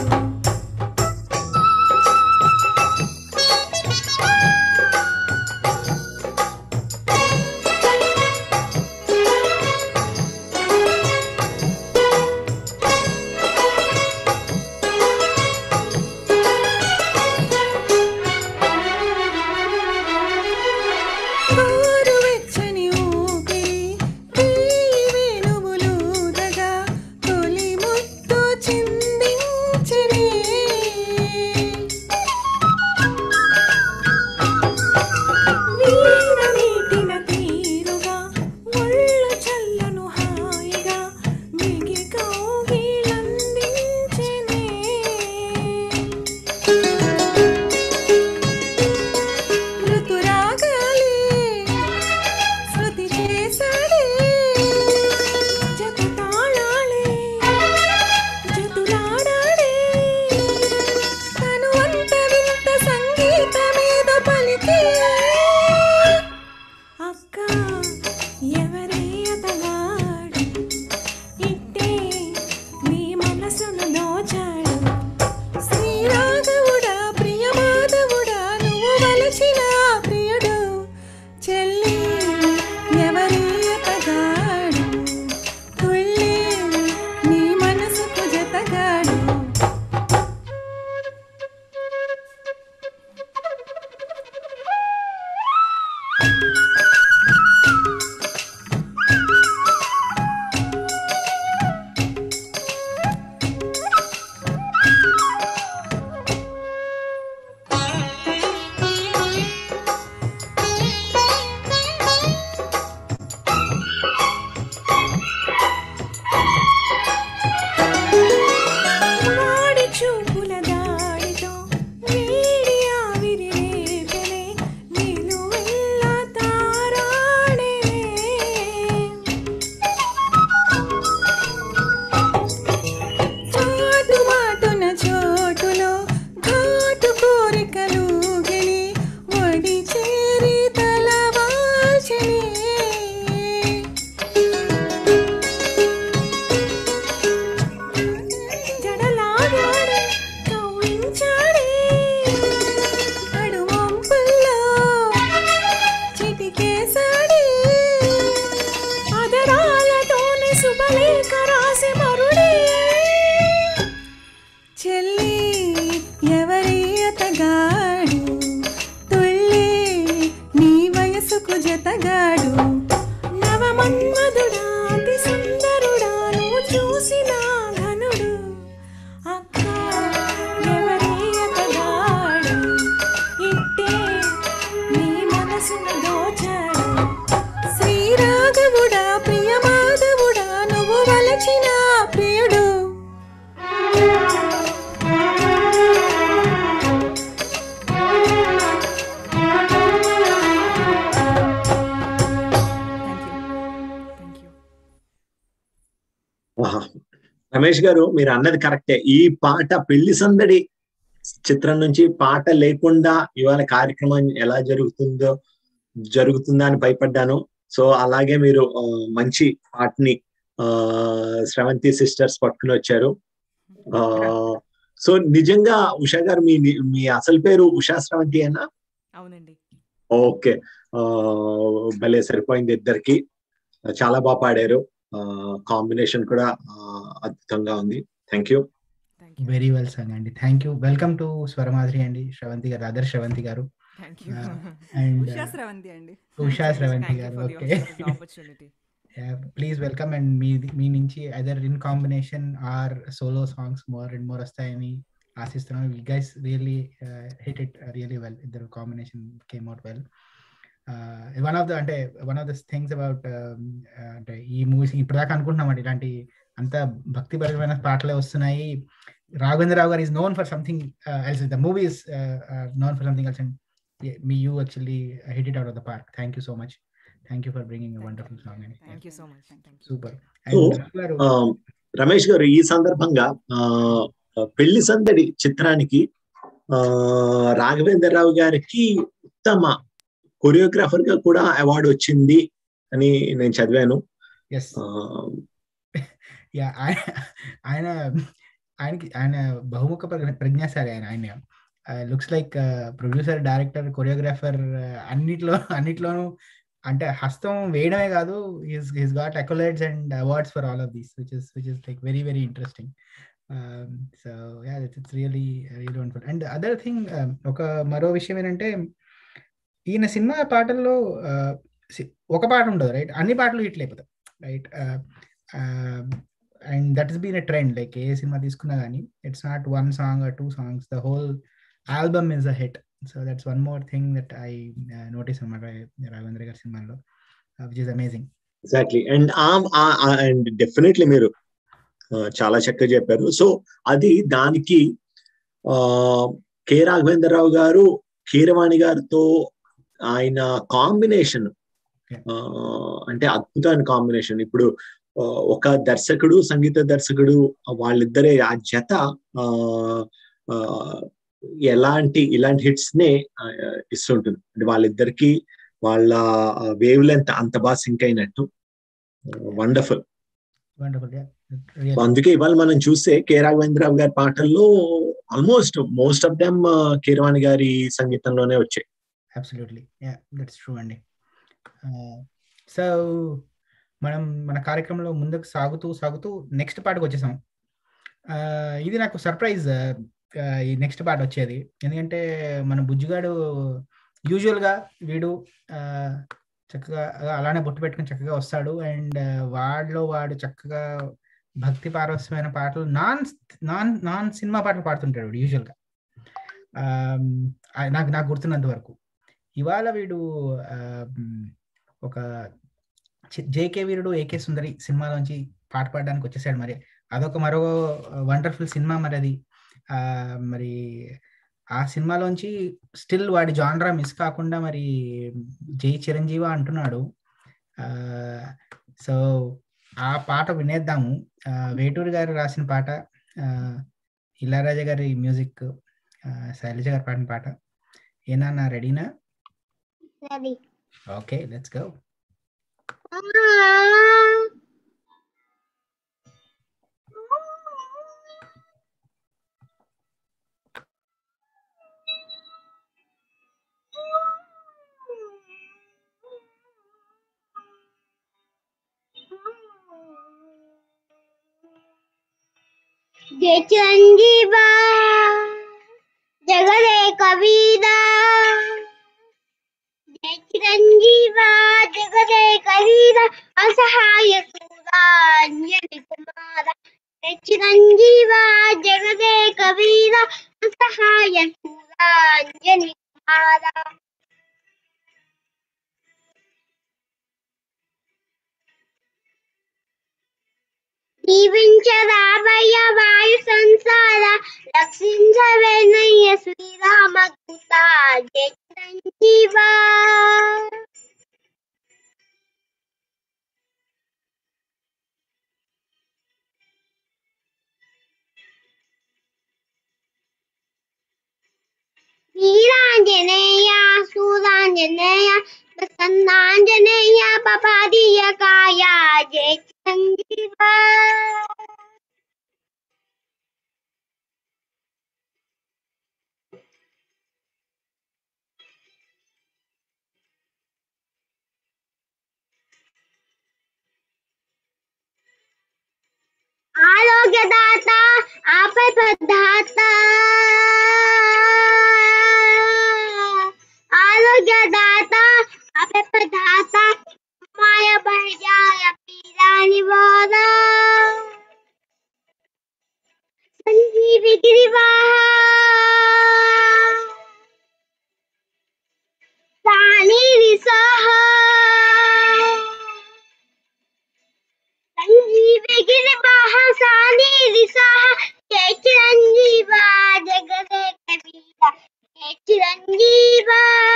గోరువెచ్చని ఊపిరి తీయి వేణువులూదగా తొలి ముద్దు చిందించెనే. వీణ మీటిన తీరుగా ఒళ్ళు చల్లను హాయిగా మిగి కౌగిలందించెనే. ఋతురాగాలే శృతి చేశాడే జత తాళాలే జతులాడాడే తను అంత వింత సంగీతమేద పలికే అక్క ఎవరే అతగాడు ఇట్టే నీ మనసును దోచాడు శ్రీరాఘవుడా ప్రియమాధవుడా నువ్వు వలచిన ఆ ప్రియుడు చెల్లి ఎవరి అతగాడు తుళ్ళి నీ మనసుకు జతగాడు వాడి చూపుల దాడితో వేడి ఆవిరి రేపెనే నిలువెల్లా తారాడే చాటు మాటున చోటులో ఘాటు కోరికలు గెలి ఒడి చేరి తలవాల్చని జడలాగాడే కవ్వించాడే అడువంపుల్లో చిటికేశాడే అదరాలతోనే శుభలేఖ రాసి మరుడే చెల్లి ఎవరి అతగాడు తుళ్ళి నీ వయసుకు జతగాడు నవమన్మధుడా అతి సుందరుడా నువ్వు చూసిన ఘనుడు అక్క ఎవరి అతగాడు ఇట్టే నీ మనసును దోచాడు శ్రీరాఘవుడా ప్రియమాధవుడా నువ్వు వలచిన ఆ ప్రియుడు ఆహా. రమేష్ గారు మీరు అన్నది కరెక్టే ఈ పాట పెళ్లి సందడి చిత్రం నుంచి పాట లేకుండా ఇవాళ కార్యక్రమం ఎలా జరుగుతుందో జరుగుతుందా అని భయపడ్డాను సో అలాగే మీరు ఆ, మంచి పాటని ఆ శ్రవంతి సిస్టర్స్ పట్టుకుని వచ్చారు ఆ సో నిజంగా ఉషా గారు మీ మీ అసలు పేరు ఉషా శ్రవంతి అయినా అవునండి ఓకే ఆ, భలే సరిపోయింది ఇద్దరికి చాలా బాగా పాడారు కాంబినేషన్ కూడా ఆ, అద్భుతంగా ఉంది thank you very well song అండి thank you welcome to Swaramadhuri అండి Sravanthi garu other Sravanthi garu thank you and Usha Sravanthi అండి Usha Sravanthi Thank you garu for the okay opportunity. Please welcome and మీ మీ నుంచి other in combination or solo songs more and more వస్తాయని ఆశిస్తున్నాను you guys really hit it really well ఇద్దరు combination came out well one of the అంటే one of the things about అంటే ఈ movies ఇప్పటిదాకా అనుకుంటున్నామండి ఇలాంటి అంత భక్తిపరమైన పాటలే వస్తున్నాయి Raghavendra Rao garu is known for something else the movie is known for something else and మీ you actually hit it out of the park thank you so much thank you for bringing wonderful song అండి thank you so much thank you super so ఆ, రమేష్ గారు ఈ సందర్భంగా ఆ, పెళ్లి సందడి చిత్రానికి ఆ రాఘవేంద్రరావు గారికి ఉత్తమ కొరియోగ్రాఫర్ గా కూడా అవార్డు వచ్చింది అని నేను చదివాను ఎస్ ఆ, యా ఆయన ఆయన ఆయనకి ఆయన బహుముఖ ప్ర- ప్రజ్ఞాశాలి ఆయన ఆయన looks like producer director choreographer అన్నిట్లో అన్నిట్లోనూ అంటే హస్తం వేయడమే కాదు his got accolades and awards for all of these which is which is like very very interesting so yeah it's really really wonderful and other thing ఒక మరో విషయం ఏంటంటే ఈయన సినిమా పాటల్లో uh, సి- ఒక పాట ఉండదు రైట్ అన్ని పాటలు హిట్లు అయిపోతాయి right and that is been a trend like ఏ సినిమా తీసుకున్నా కానీ it's not one song or two songs the whole album is a hit so that's one more thing that I notice అన్నమాట రాఘవేంద్ర గారి సినిమాలో which is amazing exactly and and definitely మీరు ఆ, చాలా చక్కగా చెప్పారు సో అది దానికి ఆ కె రాఘవేంద్రరావు గారు కీరవాణి గారితో ఆయన కాంబినేషన్ అంటే అద్భుతమైన కాంబినేషన్ ఇప్పుడు ఆ, ఒక దర్శకుడు సంగీత దర్శకుడు వాళ్ళిద్దరే ఆ జత ఆ, ఆ, ఎలాంటి ఇలాంటి హిట్స్ నే ఆ, ఇస్తుంటుంది అంటే వాళ్ళిద్దరికి వాళ్ళ వేవ్ లెంత్ అంత బాగా సింక్ అయినట్టు వండర్ఫుల్ వండర్ఫుల్ అందుకే ఇవాళ మనం చూస్తే కె రాఘవేంద్రరావు గారి పాటల్లో almost most of them Keeravani garu సంగీతంలోనే వచ్చాయి అబ్సల్యూట్లీ యా దట్స్ ట్రూ అండి సో మనం మన కార్యక్రమంలో ముందుకు సాగుతూ సాగుతూ నెక్స్ట్ పాటకు వచ్చేసాం Uh, ఇది నాకు సర్ప్రైజ్ ఈ నెక్స్ట్ పాట వచ్చేది ఎందుకంటే మన బుజ్జిగాడు యూజువల్గా వీడు uh, చక్కగా అలానే బొట్టు పెట్టుకుని చక్కగా వస్తాడు అండ్ వాడిలో వాడు చక్కగా భక్తి పారవస్యమైన పాటలు నాన్ నాన్ నాన్ సినిమా పాటలు పాడుతుంటాడు వీడు యూజువల్గా నాకు నాకు గుర్తున్నంత వరకు ఇవాళ వీడు ఆ, మ్, ఒక జేకే వీరుడు ఏకే సుందరి సినిమాలోంచి పాట పాడడానికి వచ్చేసాడు మరి అదొక మరో వండర్ఫుల్ సినిమా మరి అది ఆ, మరి ఆ సినిమాలోంచి స్టిల్ వాడి జాన్రా మిస్ కాకుండా మరి జై చిరంజీవ అంటున్నాడు సో ఆ పాట వినేద్దాము ఆ, వేటూరి గారు రాసిన పాట ఆ, ఇళయరాజా గారి మ్యూజిక్ ఆ, శైలజ గారు పాడిన పాట ఏనా రెడీనా Ready. ఓకే లెట్స్ గో जय चिरंजीवा जगदे कबीरा जय चिरंजीवा जगदे कबीरा असहाय सूरांजलि कुमारा जय चिरंजीवा जगदे कबीरा असहाय सूरांजलि कुमारा దీవించరామయ్య వాయు సంసార రక్షించవేనయ్య శ్రీరామ దూత జయ చిరంజీవా వీరాంజనేయ సూరాంజనేయ ప్రసన్నాంజనేయ పపాదీయకాయ జయ చిరంజీవా ఆరోగ్యదాత ఆపై పదాత ఆరోగ్యదాత ఆపై పదాత మాయ భయాయ పీరాని బోధ సంజీవి గిరివాహ సాని నిసాహ సంజీవి గిరివాహ సాని నిసాహ జయ చిరంజీవ జగదే కవీర జయ చిరంజీవ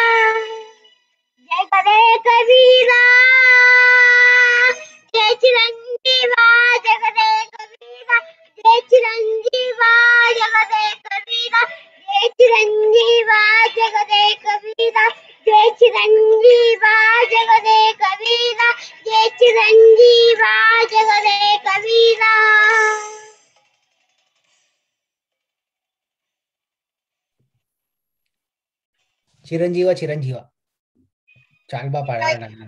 జగదే కవీర జయ చిరంజీవ జగదే కవీర జయ చిరంజీవ జగదే కవీర జయ చిరంజీవ జగదే కవీర జయ చిరంజీవ జగదే కవీర జయ చిరంజీవ జగదే కవీర చిరంజీవ చిరంజీవ చాలా బాగా పాడారు నాన్న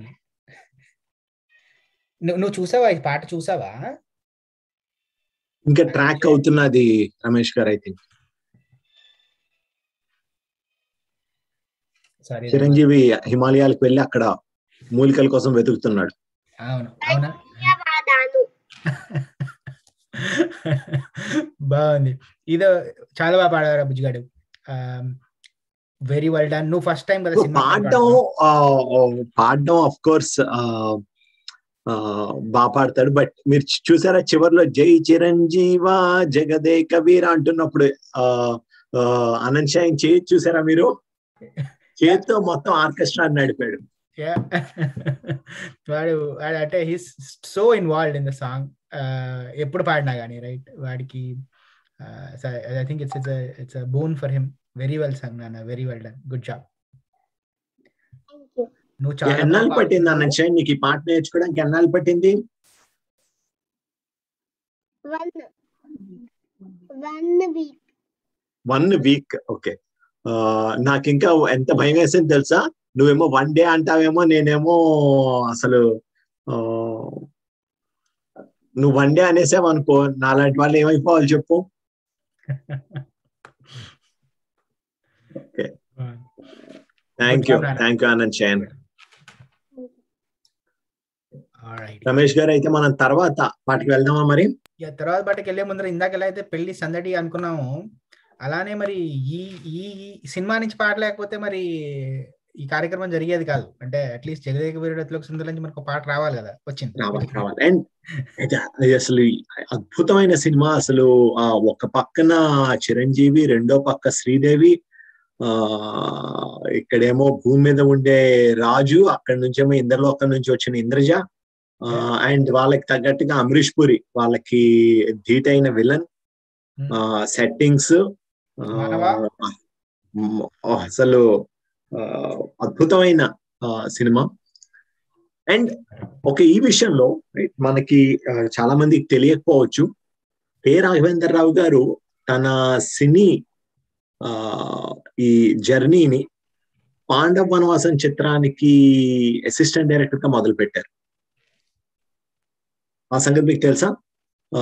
నువ్వు నువ్వు చూసావా ఈ పాట చూసావా ఇంకా ట్రాక్ అవుతున్నది రమేష్ గారు ఐ థింక్ సారీ చిరంజీవి హిమాలయాలకు వెళ్ళి అక్కడ మూలికల కోసం వెతుకుతున్నాడు అవును అవునా ధన్యవాదాలు బాగుంది ఇదో చాలా బాగా పాడారు బుజ్జిగాడు వెరీ వెల్ డన్ నువ్వు ఫస్ట్ టైం కదా సినిమా పాడడం ఆ, ఆ, పాడడం ఆఫ్ కోర్స్ బాగా పాడతాడు బట్ మీరు చూ- చూసారా చివర్లో జై చిరంజీవ జగదే కబీర అంటున్నప్పుడు ఆ, ఆ, అనంత్ షాయిన్ చేయి చూసారా మీరు చేతితో మొత్తం ఆర్కెస్ట్రా నడిపాడు Yeah. వాడు వాడు అంటే he's so involved in the song ఎప్పుడు పాడినా కానీ రైట్ వాడికి I think it's it's it's born for him very well sung నాన్న very well done good job నువ్వు చాలా ఎన్నాళ్ళు బాగా పట్టింది పాడుతున్నావు. అనంత్ షాయిన్ నీకు ఈ పాట నేర్చుకోవడానికి ఎన్నాళ్ళు పట్టింది one one week one week okay నాకు ఇంకా ఎంత భయం వేసింది తెలుసా నువ్వేమో వన్ డే అంటావేమో నేనేమో అసలు ఆ, నువ్వు వన్ డే అనేసావు అనుకో నాలాంటి వాళ్ళు ఏమైపోవాలి చెప్పు okay thank you job, Nana. Thank you Anand Shine Alright. Ramesh garu అయితే మనం తర్వాత పాటికి వెళ్దామా మరి ఇక తర్వాత బట్టకి వెళ్ళే ముందర ఇందాక ఎలా అయితే పెళ్లి సందడి అనుకున్నాము అలానే మరి ఈ ఈ ఈ సినిమా నుంచి పాట లేకపోతే మరి ఈ కార్యక్రమం జరిగేది కాదు అంటే అట్లీస్ట్ జగదేక వీరుడతలోకి సుందర నుంచి మనకు ఒక పాట రావాలి కదా వచ్చింది రావాలి రావాలి అండ్ ఇది అది అసలు ఈ అద్భుతమైన సినిమా అసలు ఆ ఒక పక్కన చిరంజీవి రెండో పక్క శ్రీదేవి ఆ ఇక్కడేమో భూమి మీద ఉండే రాజు అక్కడి నుంచేమో ఇంద్రలోకం నుంచి వచ్చిన ఇంద్రజ అండ్ వాళ్ళకి తగ్గట్టుగా అమరీష్ పురి వాళ్ళకి ధీటైన విలన్ సెట్టింగ్స్ మానవా? అసలు ఆ, అద్భుతమైన ఆ, సినిమా అండ్ ఒక ఈ విషయంలో right, మనకి ఆ, చాలా మందికి తెలియకపోవచ్చు పే రాఘవేందర్ రావు గారు తన సినీ ఆ ఈ జర్నీని పాండవ వనవాసం చిత్రానికి అసిస్టెంట్ డైరెక్టర్ గా మొదలు పెట్టారు ఆ సంగతి మీకు తెలుసా ఆ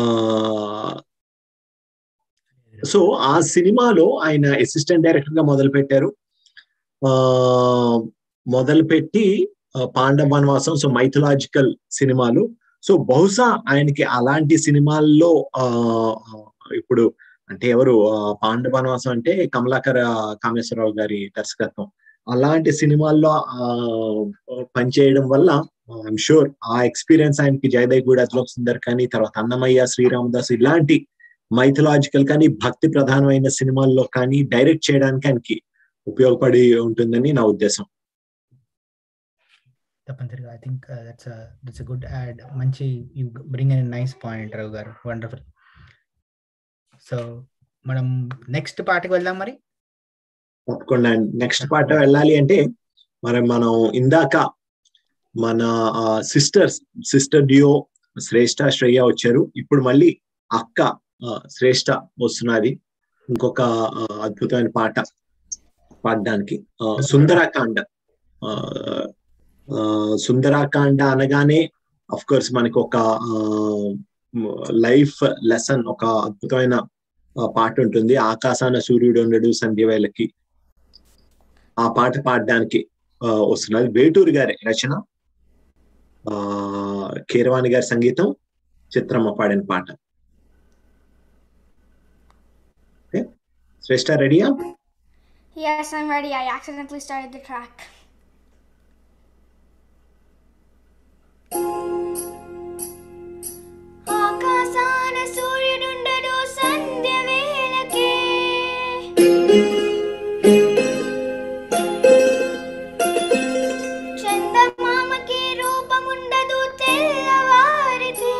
సో ఆ సినిమాలో ఆయన అసిస్టెంట్ డైరెక్టర్ గా మొదలు పెట్టారు ఆ మొదలు పెట్టి పాండవ వనవాసం సో మైథలాజికల్ సినిమాలు సో బహుశా ఆయనకి అలాంటి సినిమాల్లో ఆ ఇప్పుడు అంటే ఎవరు ఆ, పాండవ వనవాసం అంటే కమలాకర కామేశ్వరరావు గారి దర్శకత్వం అలాంటి సినిమాల్లో ఆ పనిచేయడం వల్ల ఐఎమ్ షూర్ ఆ ఎక్స్పీరియన్స్ ఆయనకి జయదేవ్ గూడ అతిలోక్ సుందర్ కానీ తర్వాత అన్నమయ్య శ్రీరామదాస్ ఇలాంటి మైథలాజికల్ కానీ భక్తి ప్రధానమైన సినిమాల్లో కానీ డైరెక్ట్ చేయడానికి ఆయనకి ఉపయోగపడి ఉంటుందని నా ఉద్దేశం తప్పనిసరిగా I think that's that's good add మంచి you bring an nice point Rao garu wonderful so మనం నెక్స్ట్ పాటకి వెళ్దాం మరి తప్పకుండా నెక్స్ట్ పాట వెళ్ళాలి అంటే మరి మనం ఇందాక మన sisters sister duo Shreshta Shreya వచ్చారు ఇప్పుడు మళ్ళీ అక్క ఆ, శ్రేష్ఠ వస్తున్నది ఇంకొక ఆ, అద్భుతమైన పాట పాడడానికి ఆ, సుందరాకాండ ఆ, ఆ, సుందరాకాండ అనగానే అఫ్ కోర్స్ మనకి ఒక లైఫ్ లెసన్ ఒక అద్భుతమైన ఆ, పాట ఉంటుంది ఆకాశాన సూర్యుడు ఉండడు సంధ్యవేళకి ఆ పాట పాడడానికి ఆ, వస్తున్నది వేటూరి గారి రచన ఆ కీరవాణి గారి సంగీతం చిత్రమ్మ పాడిన పాట ఓకే శ్రేష్ట రెడీయా Yes, I'm ready. I accidentally started the track. ఆకాశాన సూర్యుడుండడు సంధ్య వేళకే చందమామకి రూపముండదు తెల్లవారితే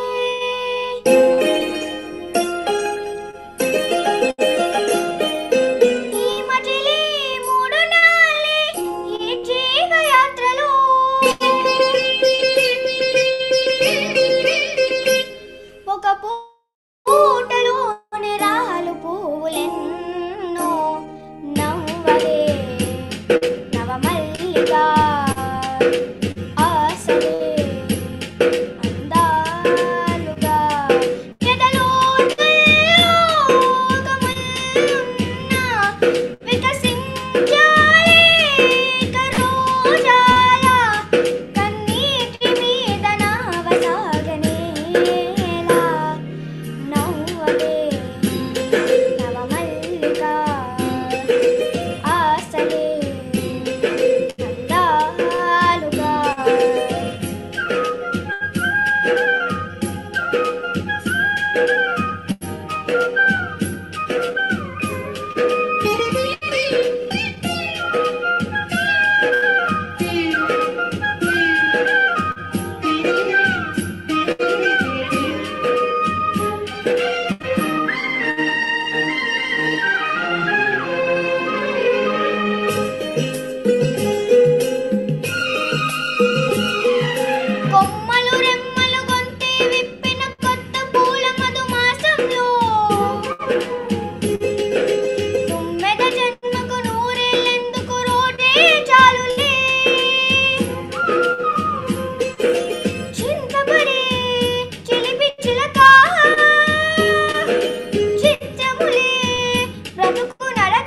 ఈ మజిలీ మూడు నాళ్ళే ఈ జీవయాత్రలో ఒక పూటలోని రాలు పువ్వులెన్నో నవ్వలే నవమల్లిగా ఆసలే అందాలుగా ఎదలో వికసించాలే కరోజాల కన్నీటి మీద నావసాగనేలా నవ్వలే నవమల్లిక ఆసలే అందాలుగా కొమ్మలు రెమ్మలు గొంతి విప్పిన కొత్త పూల మధుమాసంలో తుమ్మెద జన్మకు నూరేళ్ళెందుకు రోటే చాలులే చింతపడి చిలిపి చిలక చిత్తములే బ్రతుకు నడక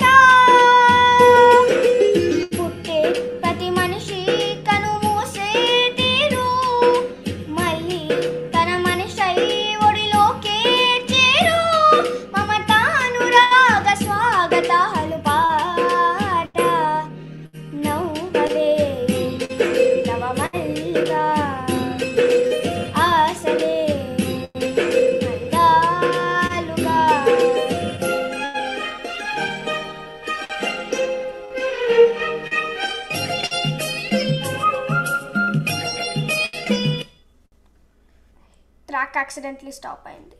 పుట్టే ప్రతి మనిషి కను మూసే తీరు మళ్ళీ తన మనిషై ఒడిలోకే చేరు మమతానురాగ స్వాగతాలు పాట నవ్వలే నవమల్లిగా ఆసలే అందాలుగా ట్రాక్ యాక్సిడెంట్లీ స్టాప్ అయింది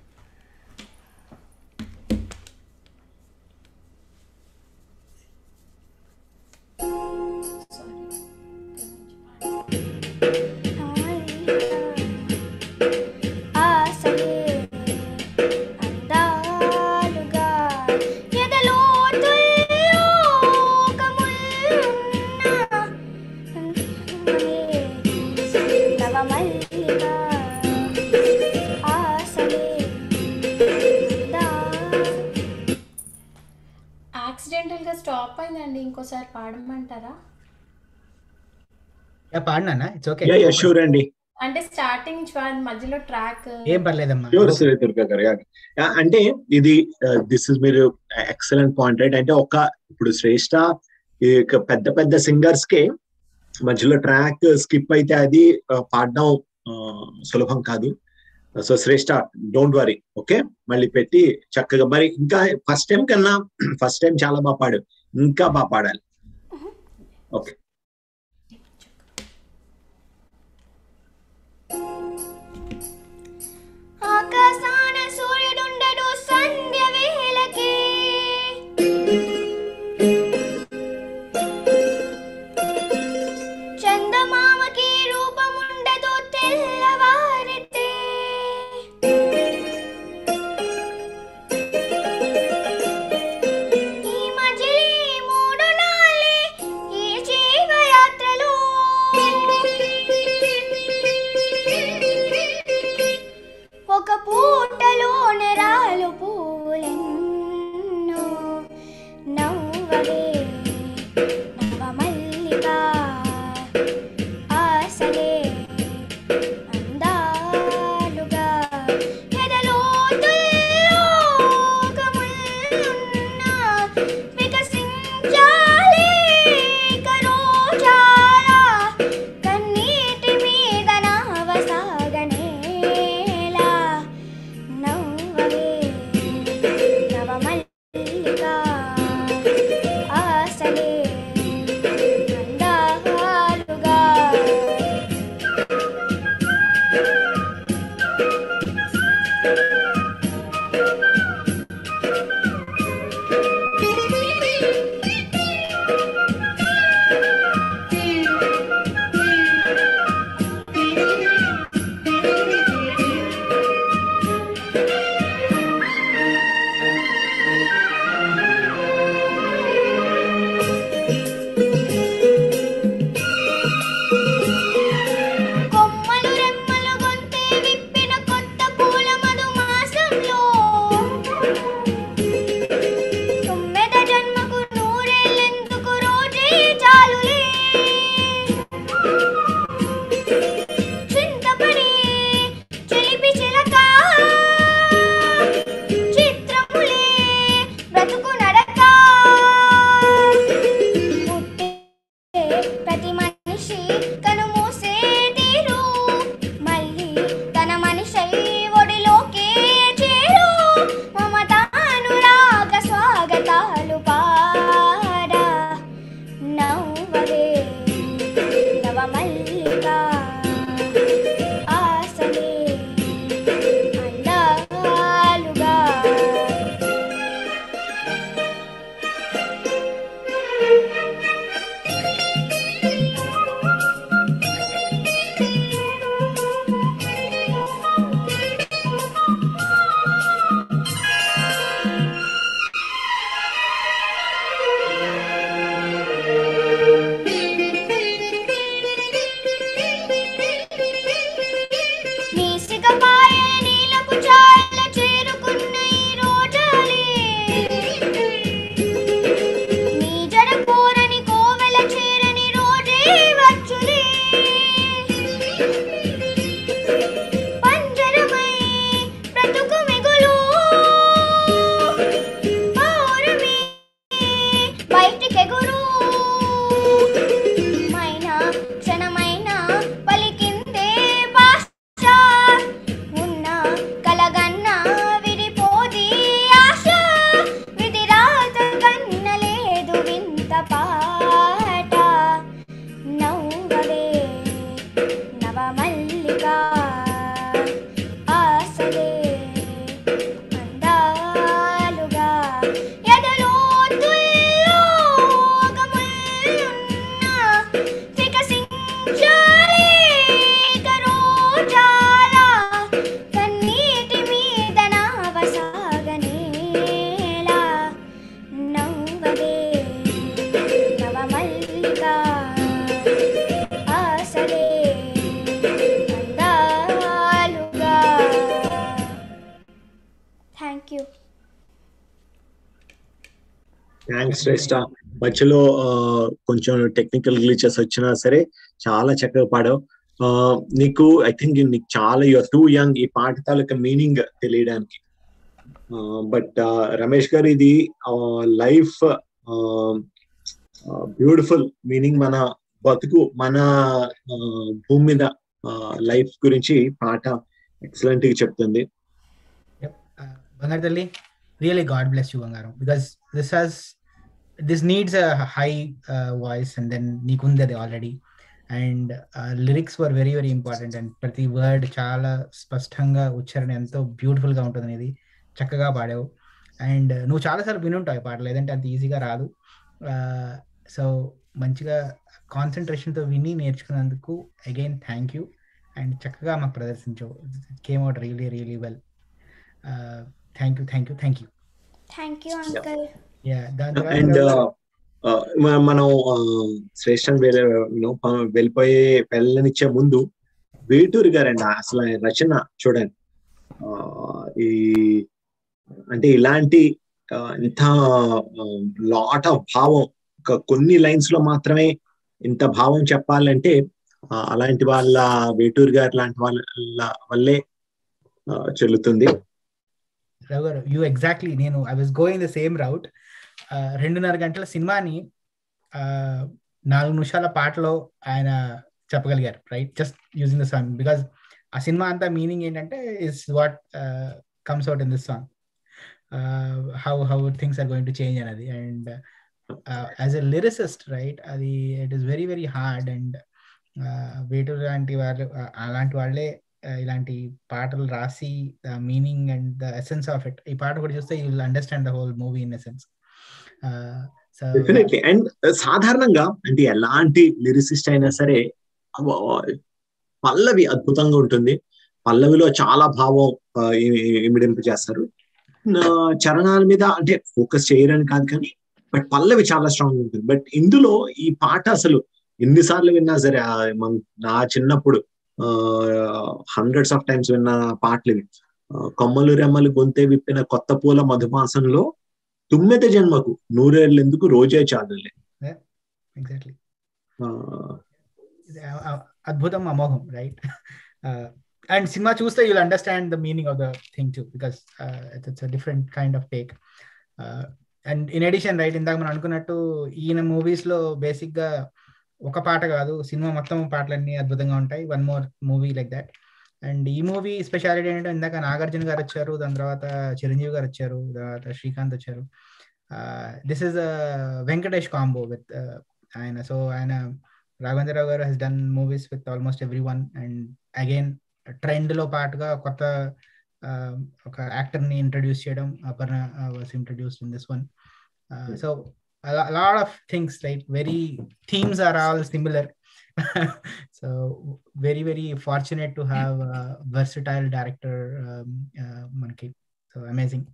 ఆసలే అందాలుగా ఎదలోతుల్లో కములున్న నవమల్లిక ఆసలే అందా యాక్సిడెంటల్ గా స్టాప్ అయిందండి ఇంకోసారి పాడమంటారా యా పాడినా it's okay yeah yeah sure అండి అంటే స్టార్టింగ్ నుంచి పాడండి, మధ్యలో ట్రాక్ ఏం పర్లేదమ్మా షూర్ శ్రీ దుర్గా గారు యా. యా, అంటే ఇది దిస్ ఇస్ మీరు ఎక్సలెంట్ పాయింట్ రైట్ అంటే ఒక ఇప్పుడు శ్రేష్ట ఈ యొక్క పెద్ద పెద్ద సింగర్స్ కే మధ్యలో ట్రాక్ స్కిప్ అయితే అది ఆ, పాడడం ఆ, సులభం కాదు so Shreshta don't worry okay మళ్ళీ పెట్టి చక్కగా మరి ఇంకా ఫస్ట్ టైం కన్నా ఫస్ట్ టైం చాలా బాగా పాడు ఇంకా బాగా పాడాలి ఓకే ఆకాశాన సూర్యుడుండడు సంధ్య వేళకే చందమామకి రూపముండదు తెల్లవారితే ఈ మజిలీ మూడు నాళ్ళే ఈ జీవ థ్యాంక్స్ శ్రేష్ట మధ్యలో ఆ, కొంచెం టెక్నికల్ గ్లిచెస్ వచ్చినా సరే చాలా చక్కగా పాడావు ఆ, నీకు ఐ థింక్ నీకు చాలా యువర్ టూ యంగ్ ఈ పాట తాలూకా మీనింగ్ తెలియడానికి బట్ రమేష్ గారు ఇది లైఫ్ బ్యూటిఫుల్ మీనింగ్ మన బతుకు మన ఆ, భూమి మీద లైఫ్ గురించి పాట ఎక్సలెంట్ గా చెప్తుంది బంగారు తల్లి రియలీ గాడ్ బ్లెస్ యూ బంగారం because this has this needs a high voice and then నీకుంది అది already and lyrics were very very important and ప్రతి వర్డ్ చాలా స్పష్టంగా ఉచ్చారణ ఎంతో బ్యూటిఫుల్ గా ఉంటుంది అనేది చక్కగా పాడావు అండ్ నువ్వు చాలాసార్లు వినుంటావు ఈ పాట లేదంటే అంత ఈజీగా రాదు సో మంచిగా కాన్సన్ట్రేషన్తో విని నేర్చుకున్నందుకు అగైన్ థ్యాంక్ యూ అండ్ చక్కగా మాకు ప్రదర్శించావు came out really really well thank you thank you thank you thank you uncle yeah దాని అండ్ తర్వాత మనం ఆ, శ్రేష్టం వేరే you know, ప- వెళ్ళిపోయే వెళ్ళనిచ్చే ముందు వేటూరి గారండి అసలు ఆయన రచన చూడండి ఆ, ఈ అంటే ఇలాంటి ఆ, ఇంత లాట్ ఆఫ్ భావం ఒక కొన్ని లైన్స్ లో మాత్రమే ఇంత భావం చెప్పాలంటే ఆ, అలాంటి వాళ్ళ వేటూరి గారు లాంటి వాళ్ళ వల్లే ఆ, చెల్లుతుంది రఘు గారు యూ ఎగ్జాక్ట్లీ నేను I was going the same route రెండున్నర గంటల సినిమాని ఆ, నాలుగు నిమిషాల పాటలో ఆయన చెప్పగలిగారు right just using the song because ఆ సినిమా అంతా మీనింగ్ ఏంటంటే is what comes out in this song how how things are going to change అనేది and as a lyricist right అది it is very very hard and Veturi లాంటి వాళ్ళు uh, అలాంటి వాళ్ళే uh, ఇలాంటి పాటలు రాసి the meaning and the essence of it ఈ పాట కూడా చూస్తే you will understand the whole movie in essence so definitely and సాధారణంగా అంటే ఎలాంటి లిరిసిస్ట్ అయినా సరే అవ- పల్లవి అద్భుతంగా ఉంటుంది పల్లవిలో చాలా భావం ఆ, ఇ- ఇమిడింపు చేస్తారు నా చరణాల మీద అంటే ఫోకస్ చేయరని కాదు కానీ బట్ పల్లవి చాలా స్ట్రాంగ్ ఉంటుంది బట్ ఇందులో ఈ పాట అసలు ఎన్నిసార్లు విన్నా సరే ఆ మన- నా చిన్నప్పుడు హండ్రెడ్స్ ఆఫ్ టైమ్స్ విన్న పాటలు ఇవి ఆ, కొమ్మలు రెమ్మలు గొంతే విప్పిన కొత్త పూల మధుమాసంలో తుమ్మెద జన్మకు నూరేళ్ళు ఎందుకు రోజే చాలులే ఎగ్జాక్ట్లీ ఆ, అద్భుతం అమోఘం రైట్ అండ్ సినిమా చూస్తే you'll understand the meaning of the thing to because it's different kind of take and in addition right ఇందాక మనం అనుకున్నట్టు ఈయన మూవీస్ లో బేసిక్ గా ఒక పాట కాదు సినిమా మొత్తం పాటలన్నీ అద్భుతంగా ఉంటాయి one more movie like that and ఈ మూవీ స్పెషాలిటీ ఏంటంటే ఇందాక నాగార్జున గారు వచ్చారు దాని తర్వాత చిరంజీవి గారు వచ్చారు తర్వాత శ్రీకాంత్ వచ్చారు this is Venkatesh combo with ఆయన సో ఆయన Raghavendra Rao garu he's done movies with almost every one and again trend లో పాటుగా కొత్త uh, ఒక యాక్టర్ ని ఇంట్రడ్యూస్ చేయడం Aparna was introduced in this one so lot of things like very themes are all similar so very very fortunate to have versatile director మనకి so amazing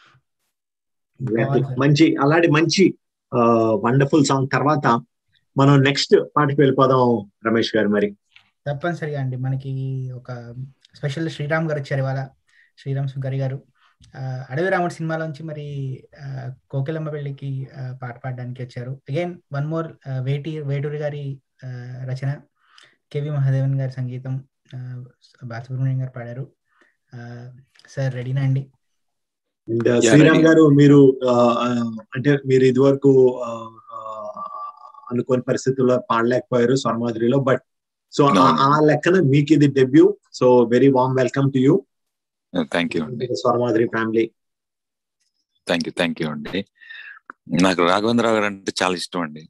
మంచి అలాంటి మంచి వండర్ఫుల్ సాంగ్ తర్వాత మనం నెక్స్ట్ పాటకి వెళ్ళిపోదాం రమేష్ గారు మరి తప్పనిసరిగా అండి మనకి ఒక స్పెషల్ శ్రీరామ్ గారు వచ్చారు ఇవాళ శ్రీరామ్ సుంకరి గారు ఆ, అడవి రాముడు సినిమాలోంచి మరి ఆ, కోకిలమ్మ పెళ్లికి ఆ, పాట పాడడానికి వచ్చారు అగైన్ వన్ మోర్ వేటి వేటూరి గారి ఆ, రచన కేవి మహాదేవన్ గారి సంగీతం ఆ, బాలసుబ్రహ్మణ్యం గారు పాడారు సార్ రెడీనా అండి అండ్ Yeah, శ్రీరామ్ ready. గారు మీరు ఆ, ఆ, అంటే మీరు ఇదివరకు ఆ, ఆ, అనుకోని పరిస్థితుల్లో పాడలేకపోయారు స్వర్మాధురిలో బట్ సో ఆ లెక్కన మీకు ఇది debut so very warm welcome to you thank you అండి Swaramadhuri family thank you thank you అండి నాకు రాఘవేంద్రరావు గారు అంటే చాలా ఇష్టం అండి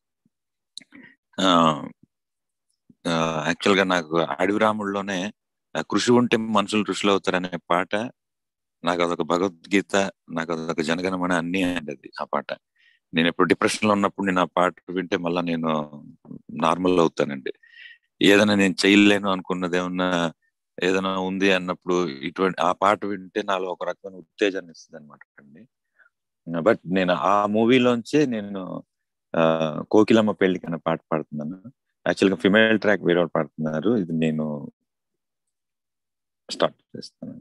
యాక్చువల్ గా నాకు అడవి రాముడిలోనే ఆ కృషి ఉంటే మనుషులు ఋషులు అవుతారనే పాట నాకు అదొక భగవద్గీత నాకు అదొక జనగణమన అన్ని అండి అది ఆ పాట నేను ఎప్పుడు డిప్రెషన్ లో ఉన్నప్పుడు నేను ఆ పాట వింటే మళ్ళీ నేను నార్మల్ అవుతానండి ఏదైనా నేను చేయలేను అనుకున్నది ఏమన్నా ఏదైనా ఉంది అన్నప్పుడు ఇటువంటి ఆ పాట వింటే నాలో ఒక రకమైన ఉత్తేజాన్ని ఇస్తుంది అనమాట అండి బట్ నేను ఆ మూవీలోంచే నేను ఆ, కోకిలమ్మ పెళ్లికి అనే పాట పాడుతున్నాను యాక్చువల్ గా ఫిమేల్ ట్రాక్ వేరే వాళ్ళు పాడుతున్నారు ఇది నేను స్టార్ట్ చేస్తాను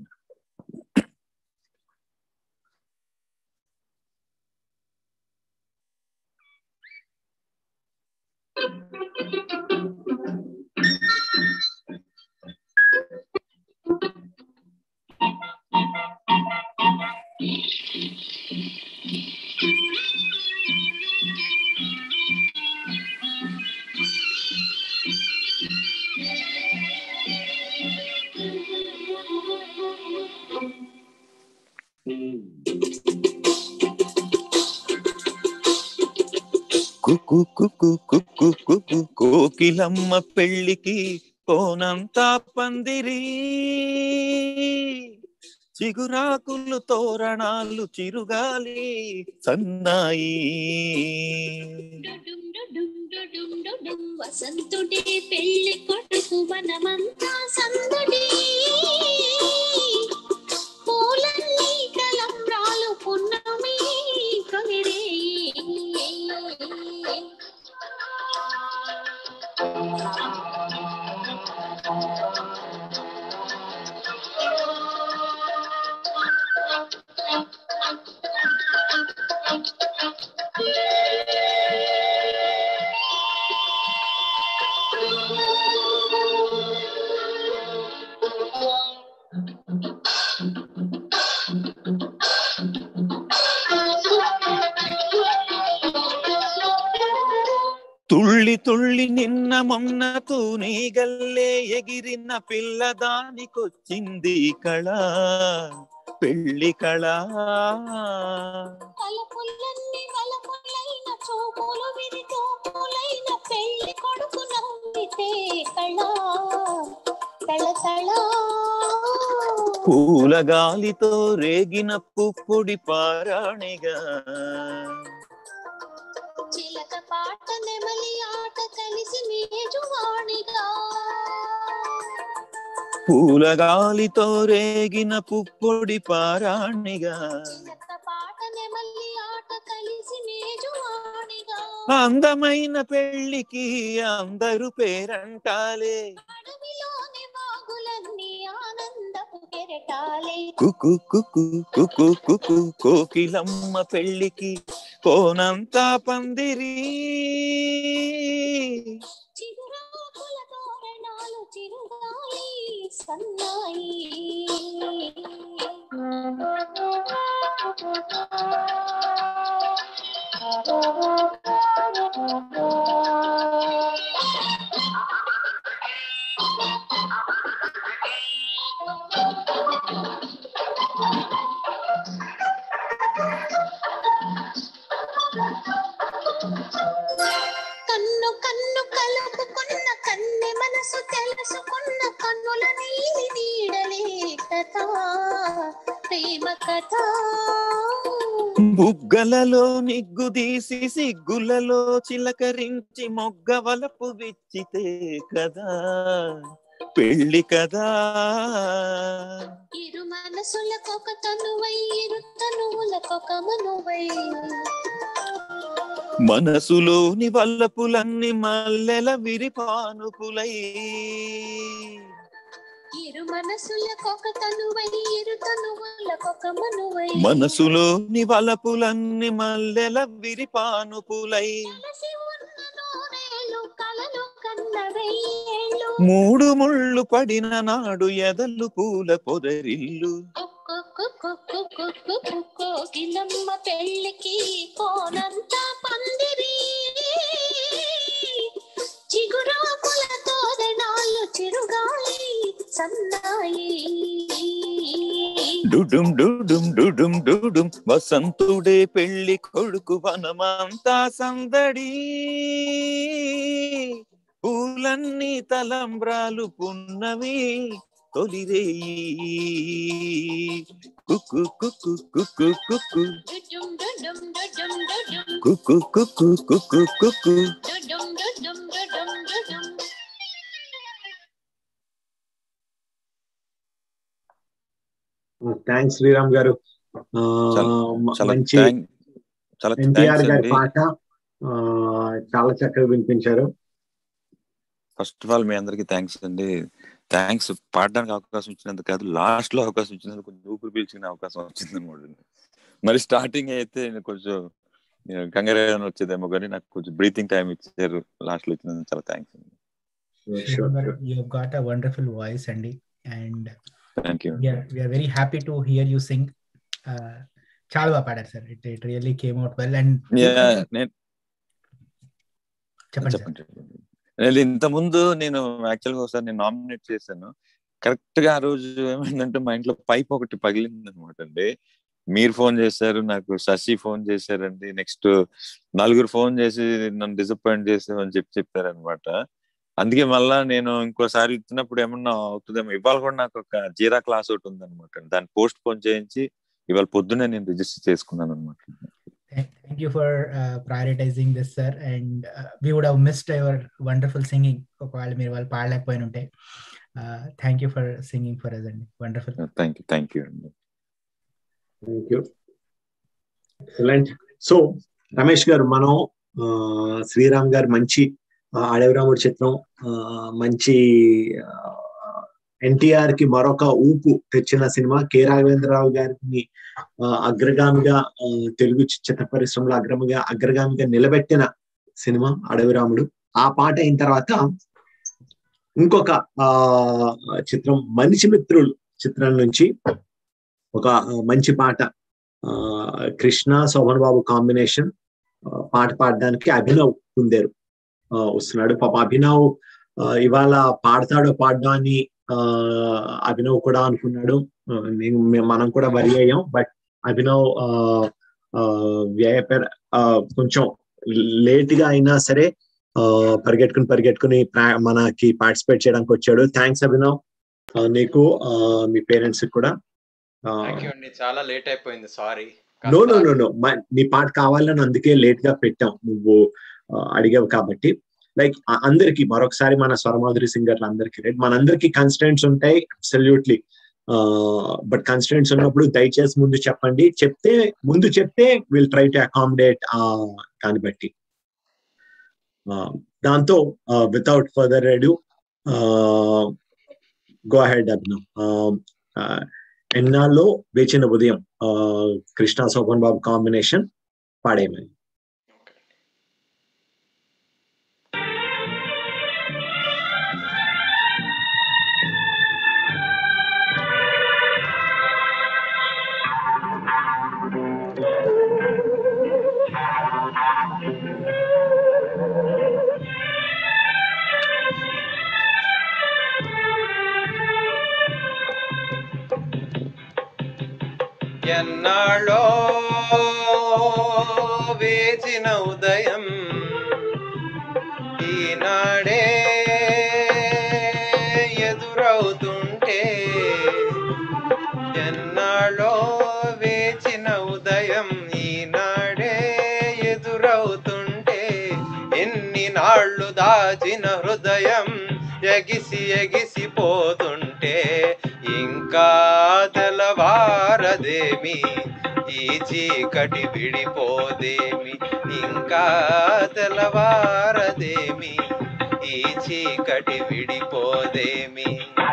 కుకు కుకు కుకు కుకు కోకిలమ్మ పెళ్ళికి కోనంతా పందిరి చిగురాకులు తోరణాలు చిరుగాలి సన్నాయి వసంతుడి పెళ్లి కొడుకు మనమంతా సందడి పూలన్నీ కలంబ్రాలు పున్నమి కొనిరే తుళ్ళి తుళ్ళి నిన్న మొన్న తూనీగల్లే ఎగిరిన పిల్లదానికొచ్చింది కళ పెళ్లి కళ తలపులన్నీ వలపులైన చూపులు విరి చూపులైన పెళ్లి కొడుకు నవ్వితే కళ కళ కళ పూల గాలితో రేగిన పుప్పొడి పారాణిగా చిలక పాట నెమలి ఆట కలిసి మేజువాణిగా పూల గాలితో రేగిన పుప్పొడి పారాణిగా చిలక పాట నెమలి ఆట కలిసి మేజువాణిగా అందమైన పెళ్లికి అందరూ పేరంటాలే అడవిలోని బాగులన్నీ ఆనందపు కెరటాలే కుకు కుకు కుకు కుకు కోకిలమ్మ పెళ్లికి కోనంతా పందిరి చిగురాకుల తోరణాలు చిరుగాలి సన్నాయి కన్ను కన్ను కలుపుకున్న కన్నె మనసు తెలుసుకున్న కన్నుల నీలి నీడలే కథ ప్రేమ కథ బుగ్గలలో నిగ్గుదీసి సిగ్గులలో చిలకరించి మొగ్గ వలపు విచ్చితే కదా పెళ్లి కదా ఇరు మనసులకొక తనువై ఇరు తనువులకొక మనువై మనసులోని వల్లపులన్నీ మల్లెల విరిపానుపులై ఇరు మనసులకొక తనువై ఇరు తనువులకొక మనువై మనసులోని వలపులన్నీ మల్లెల విరిపానుపులై కలిసి ఉన్న నూరేళ్ళు కలలు కన్న వెయ్యేళ్ళు మూడు ముళ్ళు పడిన నాడు ఎదలు పూల పొదరిల్లు కోకిలమ్మ పెళ్ళికి కోనంతా పందిరి చిగురాకుల తోరణాలు చిరుగాలి సన్నాయి డుడుం డుడుం డుడుం డుడుం వసంతుడే పెళ్లి కొడుకు వనమంతా సందడి పూలన్నీ తలంబ్రాలు పున్నవి తొలిరేయి కుక్కు కుక్కు కుక్కు కుక్కు డుడుం డుడుం డుడుం డుడుం కుక్కు కుక్కు కుక్కు కుక్కు డుడుం డుడుం డుడుం డుడుం థ్యాంక్స్ శ్రీరామ్ గారు ఆ, మ- చాలా మంచి థ్యాంక్ చాలా ఎన్టీఆర్ థ్యాంక్స్ గారి అండి పాట ఆ, చాలా చక్కగా వినిపించారు ఫస్ట్ ఆఫ్ ఆల్ మీ అందరికి థ్యాంక్స్ అండి థ్యాంక్స్ పాడడానికి అవకాశం ఇచ్చినందుకు కాదు లాస్ట్ లో అవకాశం ఇచ్చినందుకు కొంచెం ఊపిరి పీల్చుకునే అవకాశం వచ్చింది అనమాట మరి స్టార్టింగ్ అయితే నేను కొంచెం కంగారు వచ్చేదేమో కానీ నాకు కొంచెం బ్రీతింగ్ టైం ఇచ్చారు లాస్ట్ లో ఇచ్చినందుకు చాలా థ్యాంక్స్ అండి Sure, But sure. you've got a wonderful voice, Andy, and thank you we are, we are very happy to hear you sing. Uh, చాలా బాగా పాడారు sir it it really came out well and నేను చెప్పండి sir చెప్పండి చెప్పండి. నేను ఇంత ముందు నేను యాక్చువల్ గా ఒకసారి నేను నామినేట్ చేశాను కరెక్ట్ గా ఆ రోజు ఏమైందంటే మా ఇంట్లో పైప్ ఒకటి పగిలింది అనమాట అండి మీరు ఫోన్ చేశారు నాకు శశి ఫోన్ చేశారండి నెక్స్ట్ నలుగురు ఫోన్ చేసి నన్ను డిసప్పాయింట్ చేసామని చెప్పి చెప్పారనమాట అందుకే మళ్ళా నేను ఇంకోసారి ఇచ్చినప్పుడు ఏమన్నా అవుతుందేమో ఇవాళ కూడా నాకు ఒక జీరా క్లాస్ ఒకటి ఉంది అనమాట దాన్ని పోస్ట్ పోన్ చేయించి ఇవాళ పొద్దున్నే నేను రిజిస్టర్ చేసుకున్నాను అనమాట thank you for prioritizing this sir and we would have missed your wonderful singing ఒకవేళ మీరు వాళ్ళు పాడలేకపోయిన ఉంటే thank you for singing for us అండి wonderful thank you thank you అండి thank you excellent so Ramesh గారు మనం ఆ, శ్రీరామ్ గారు మంచి ఆ, అడవిరాముడు చిత్రం ఆ, మంచి ఎన్టీఆర్ కి మరొక ఊపు తెచ్చిన సినిమా కె రాఘవేంద్రరావు గారిని ఆ, అగ్రగామిగా ఆ, తెలుగు చి- చిత్ర పరిశ్రమలో అగ్రమిగా అగ్రగామిగా నిలబెట్టిన సినిమా అడవిరాముడు ఆ పాట అయిన తర్వాత ఇంకొక ఆ చిత్రం మనిషి మిత్రులు చిత్రం నుంచి ఒక ఆ, మంచి పాట ఆ, కృష్ణ శోభన్ బాబు కాంబినేషన్ ఆ, పాట పాడడానికి అభినవ్ కుందేరు ఆ, వస్తున్నాడు పాప అభినవ్ ఆ, ఇవాళ పాడతాడో పాడ్డా అని ఆ, అభినవ్ కూడా అనుకున్నాడు ఆ, నేను మే- మనం కూడా వరి అయ్యాం బట్ అభినవ్ ఆ, ఆ, వ్యయ పెర- ఆ, కొంచెం లేట్ గా అయినా సరే ఆ, పరిగెట్టుకుని పరిగెట్టుకుని ప్రా- మనకి పార్టిసిపేట్ చేయడానికి వచ్చాడు థ్యాంక్స్ అభినవ్ ఆ, నీకు ఆ, మీ పేరెంట్స్ కూడా థ్యాంక్ యూ అండి చాలా లేట్ అయిపోయింది sorry no no no no నీ పాట కావాలని అందుకే లేట్ గా పెట్టాం నువ్వు ఆ, అడిగావు కాబట్టి లైక్ అందరికి మరొకసారి మన స్వరమాధురి సింగర్లు అందరికి రైట్ మనందరికి కన్స్టెంట్స్ ఉంటాయి అబ్సల్యూట్లీ బట్ కన్స్టెంట్స్ ఉన్నప్పుడు దయచేసి ముందు చెప్పండి చెప్తే ముందు చెప్తే విల్ ట్రై టు అకామిడేట్ దాన్ని బట్టి ఆ, దాంతో without further ado go ahead Abhinav ఎన్నాళ్ళలో వేచిన ఉదయం ఆ, కృష్ణ శోభన్ బాబు కాంబినేషన్ పాడేమని ఎన్నాళ్ళో వేచిన ఉదయం ఈనాడే ఎదురవుతుంటే ఎన్నాళ్ళో వేచిన ఉదయం ఈనాడే ఎదురవుతుంటే ఎన్ని నాళ్ళు దాచిన హృదయం ఎగిసి ఎగిసిపోతుంటే ఇంకా తెల్లవారదేమి ఈ చీకటి విడిపోదేమి ఇంకా తెల్లవారదేమి ఈ చీకటి విడిపోదేమి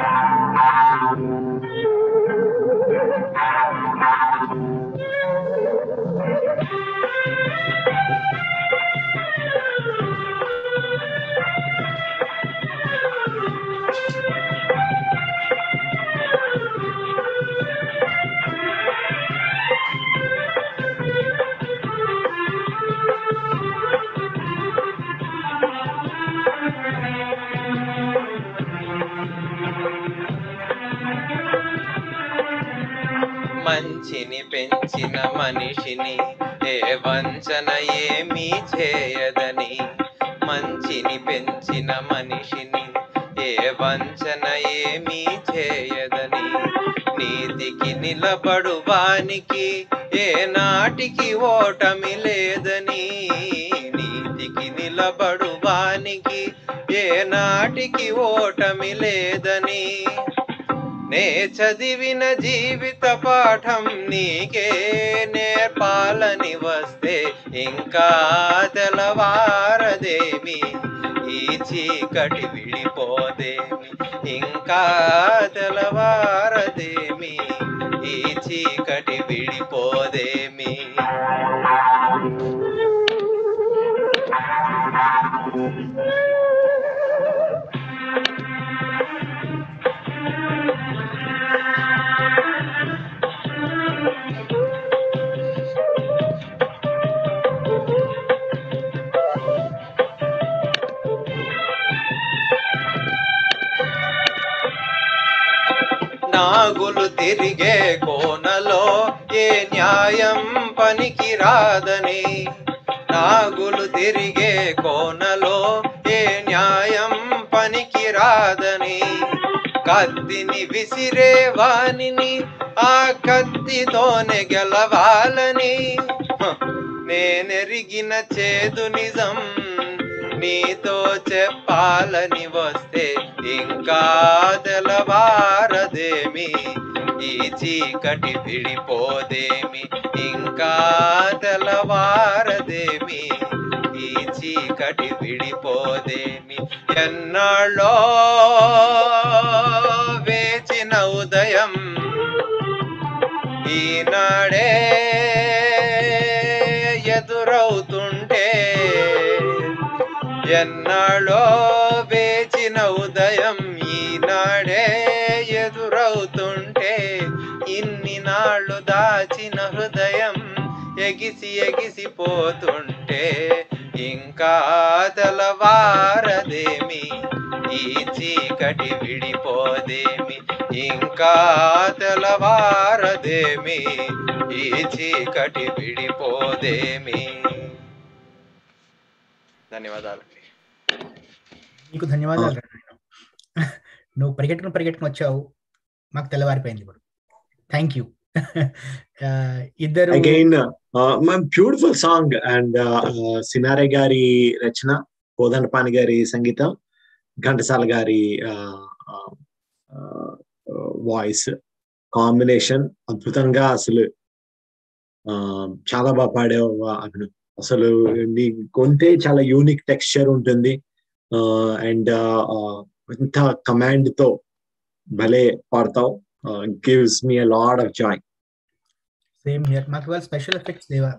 మంచిని పెంచిన మనిషిని ఏ వంచన ఏమీ చేయదని మంచిని పెంచిన మనిషిని ఏ వంచన ఏమీ చేయదని నీతికి నిలబడు వానికి ఏ నాటికి ఓటమి లేదని నీతికి నిలబడు వానికి ఏ నాటికి ఓటమి లేదని నే చదివిన జీవిత పాఠం నీకే నేర్పాలని వస్తే ఇంకా తెల్లవారదేమి ఈ చీకటి విడిపోదేమి ఇంకా తెల్లవారదేమి ఈ చీకటి విడిపోదేమి నాగులు తిరిగే కోనలో ఏ న్యాయం పనికి రాదని నాగులు తిరిగే కోనలో ఏ న్యాయం పనికి రాదని కత్తిని విసిరే వానిని ఆ కత్తితోనే గెలవాలని హ, నేనెరిగిన చేదు నిజం నీతో చెప్పాలని వస్తే ఇంకా తెలవారదేమి ఈ చీకటి విడిపోదేమి ఇంకా తెలవారదేమి ఈ చీకటి విడిపోదేమి ఎన్నాళ్ళో వేచిన ఉదయం ఈనాడే ఎదురవుతుంటే ఎన్నాళ్ళో వేచిన ఉదయం ఈనాడే ఎదురవుతుంటే ఇన్ని నాళ్ళు దాచిన హృదయం ఎగిసి ఎగిసిపోతుంటే ఇంకా తెలవారదేమి ఈ చీకటి విడిపోదేమి ఇంకా తెలవారదేమి ఈ చీకటి విడిపోదేమి ధన్యవాదాలు నీకు ధన్యవాదాలు రా నాయన. నువ్వు పరిగెట్టుకుని పరిగెట్టుకుని వచ్చావు మాకు తెల్లవారిపోయింది ఇప్పుడు థ్యాంక్ యూ ఇద్దరు again beautiful song and Cinare గారి రచన కోదండపాణి గారి సంగీతం ఘంటసాల గారి వాయిస్ కాంబినేషన్ అద్భుతంగా అసలు ఆ, చాలా బాగా పాడావు అభినవ్ అసలు నీ గొంతే చాలా యూనిక్ టెక్స్చర్ ఉంటుంది అండ్ ఇంత కమాండ్ తో భలే పాడతావు gives me a load of joy same here మాకు ఇవాళ స్పెషల్ ఎఫెక్ట్స్ లేవా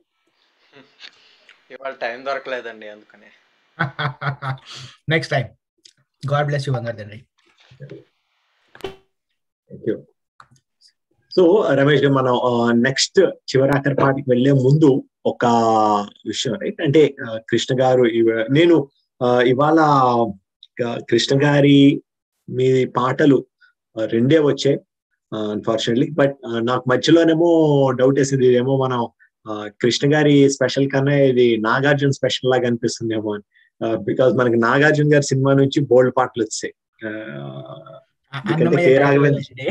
ఇవాళ టైం దొరకలేదండి అందుకనే next time God bless you బంగారు తండ్రి థ్యాంక్ యూ సో రమేష్ గారు మనం నెక్స్ట్ చివరాఖరి పాటికి వెళ్లే ముందు ఒక విషయం రైట్ అంటే ఆ, కృష్ణ గారు ఇవ- నేను ఆ, ఇవాళ ఆ, కృష్ణ గారి మీ పాటలు ఆ, రెండే వచ్చాయి అన్ఫార్చునేట్లీ బట్ నాకు మధ్యలోనేమో డౌట్ వేసింది ఇదేమో మనం ఆ, కృష్ణ గారి స్పెషల్ కన్నా ఇది నాగార్జున స్పెషల్ లాగా అనిపిస్తుందేమో అని బికాస్ మనకి నాగార్జున గారి సినిమా నుంచి బోల్డ్ పాటలు వచ్చాయి ఆ, ఎందుకంటే Annamayya K Raghavendra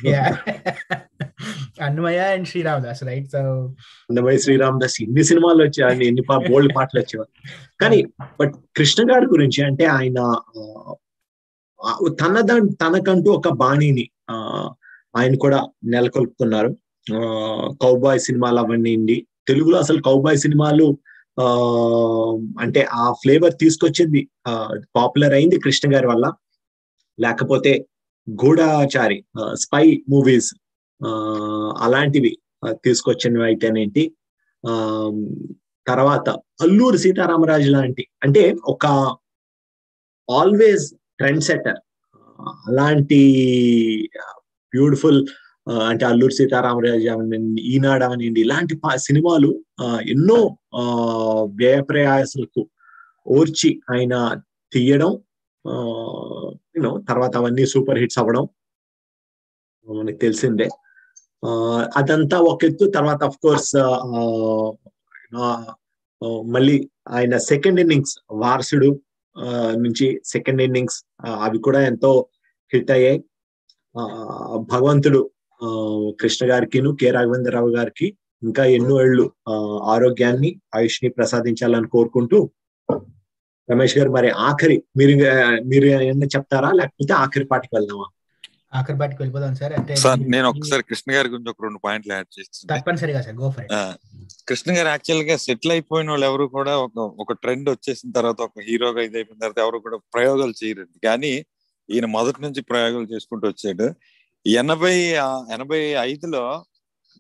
Annamayya and Sriramadas right so Annamayya Sriram Das ఎన్ని సినిమాలు వచ్చాయి ఆయన ఎన్ని పా- బోల్డ్ పాటలు వచ్చేవారు కానీ బట్ కృష్ణ గారి గురించి అంటే ఆయన ఆ, తన దా- తనకంటూ ఒక బాణిని ఆ, ఆయన కూడా నెలకొల్పుతున్నారు కౌబాయ్ సినిమాలు అవన్నీ తెలుగులో అసలు కౌబాయ్ సినిమాలు ఆ అంటే ఆ ఫ్లేవర్ తీసుకొచ్చింది పాపులర్ అయింది కృష్ణ గారి వల్ల లేకపోతే గూఢాచారి స్పై మూవీస్ అలాంటివి ఆ, తీసుకొచ్చినవి అయితేనేంటి ఆ తర్వాత అల్లూరి సీతారామరాజు లాంటి అంటే ఒక ఆల్వేస్ ట్రెండ్ సెటర్ అలాంటి బ్యూటిఫుల్ అంటే అల్లూరి సీతారామరాజు అవనండి ఈనాడు అవనండి ఇలాంటి పా- సినిమాలు ఆ, ఎన్నో ఆ, వ్యయప్రయాసలకు ఓర్చి ఆయన తీయడం యూనో తర్వాత అవన్నీ సూపర్ హిట్స్ అవ్వడం మనకు తెలిసిందే ఆ, అదంతా ఒక ఎత్తు తర్వాత అఫ్ కోర్స్ మళ్ళీ ఆయన సెకండ్ ఇన్నింగ్స్ వారసుడు ఆ, నుంచి సెకండ్ ఇన్నింగ్స్ అవి కూడా ఎంతో హిట్ అయ్యాయి ఆ, భగవంతుడు ఆ, కృష్ణ గారికిను కె రాఘవేంద్రరావు గారికి ఇంకా ఎన్నో ఏళ్ళు ఆ, ఆరోగ్యాన్ని ఆయుష్ని ప్రసాదించాలని కోరుకుంటూ రమేష్ గారు మరి ఆఖరి మీరు ఇంకా- మీరు ఏమన్నా చెప్తారా లేకపోతే ఆఖరి పాటికి వెళ్దామా ఆఖరి పాటికి వెళ్ళిపోదాం సార్ అంటే సార్ నేను ఒకసారి కృష్ణ గారి గురించి ఒక రెండు పాయింట్లు యాడ్ చేస్తాను తప్పనిసరిగా సార్ గో ఫర్ ఆ, కృష్ణ గారు యాక్చువల్ గా సెటిల్ అయిపోయిన వాళ్ళు ఎవరు కూడా ఒక ఒక ట్రెండ్ వచ్చేసిన తర్వాత ఒక హీరోగా ఇది అయిపోయిన తర్వాత ఎవరు కూడా ప్రయోగాలు చేయరు కానీ ఈయన మొదటి నుంచి ప్రయోగాలు చేసుకుంటూ వచ్చాడు ఎనభై ఆ, ఎనభై ఐదులో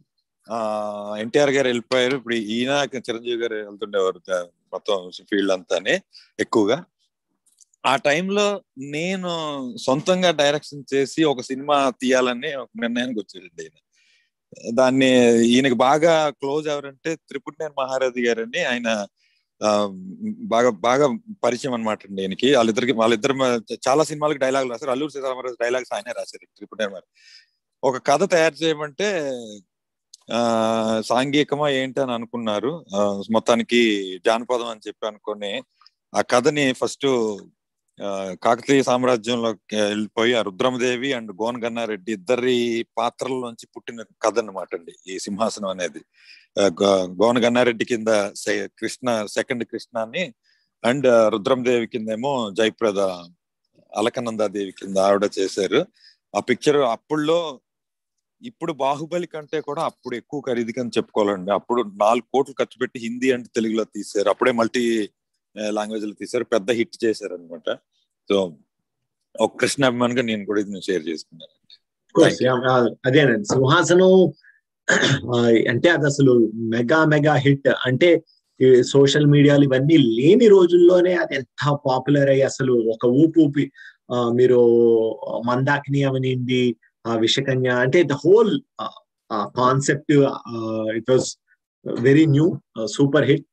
ఎన్టీఆర్ గారు వెళ్ళిపోయారు ఇప్పుడు ఈయన చిరంజీవి గారు వెళ్తుండేవారు ద- మొత్తం ఫీల్డ్ అంతానే ఎక్కువగా ఆ టైంలో నేను సొంతంగా డైరెక్షన్ చేసి ఒక సినిమా తీయాలని ఒక నిర్ణయానికి వచ్చాడండి ఈయన దాన్ని ఈయనకి బాగా క్లోజ్ ఎవరంటే త్రిపుణేని మహారథి గారని ఆయన ఆ, బాగా బాగా పరిచయం అనమాట అండి ఈయనకి వాళ్ళిద్దరికి వాళ్ళిద్దరు మ- చాలా సినిమాలకు డైలాగులు రాశారు అల్లూరు సీతారామరాజు డైలాగ్స్ ఆయనే రాశారు త్రిపుణేని మహారథి ఒక కథ తయారు చేయమంటే ఆ సాంఘికమా ఏంటి అని అనుకున్నారు ఆ, మొత్తానికి జానపదం అని చెప్పి అనుకొని ఆ కథని ఫస్ట్ కాకతీయ సామ్రాజ్యంలోకి వెళ్ళిపోయి ఆ రుద్రమదేవి అండ్ గోన్ గన్నారెడ్డి ఇద్దరి పాత్రల్లోంచి పుట్టిన కథ అన్నమాట అండి ఈ సింహాసనం అనేది ఆ, గో- గోన గన్నారెడ్డి కింద సె- కృష్ణ సెకండ్ కృష్ణాన్ని అండ్ రుద్రమదేవి కిందేమో జయప్రద అలకనందాదేవి కింద ఆవిడ చేశారు ఆ పిక్చర్ అప్పుడులో ఇప్పుడు బాహుబలి కంటే కూడా అప్పుడు ఎక్కువ ఖరీదుకని చెప్పుకోవాలండి అప్పుడు నాలుగు కోట్లు ఖర్చు పెట్టి హిందీ అండ్ తెలుగులో తీశారు అప్పుడే మల్టీ లాంగ్వేజ్ లో తీశారు పెద్ద హిట్ చేశారు అనమాట సో ఒక కృష్ణ అభిమానిగా నేను కూడా ఇది షేర్ చేసుకున్నాను course, yeah, uh, అదేనండి సింహాసనం ఆ, అంటే అది అసలు మెగా మెగా హిట్ అంటే సోషల్ మీడియాలు ఇవన్నీ లేని రోజుల్లోనే అది ఎంత పాపులర్ అయ్యి అసలు ఒక ఊపు ఊపి ఆ, మీరు మందాకిని అవనింది ఆ విషకన్య అంటే the whole concept it was very new super hit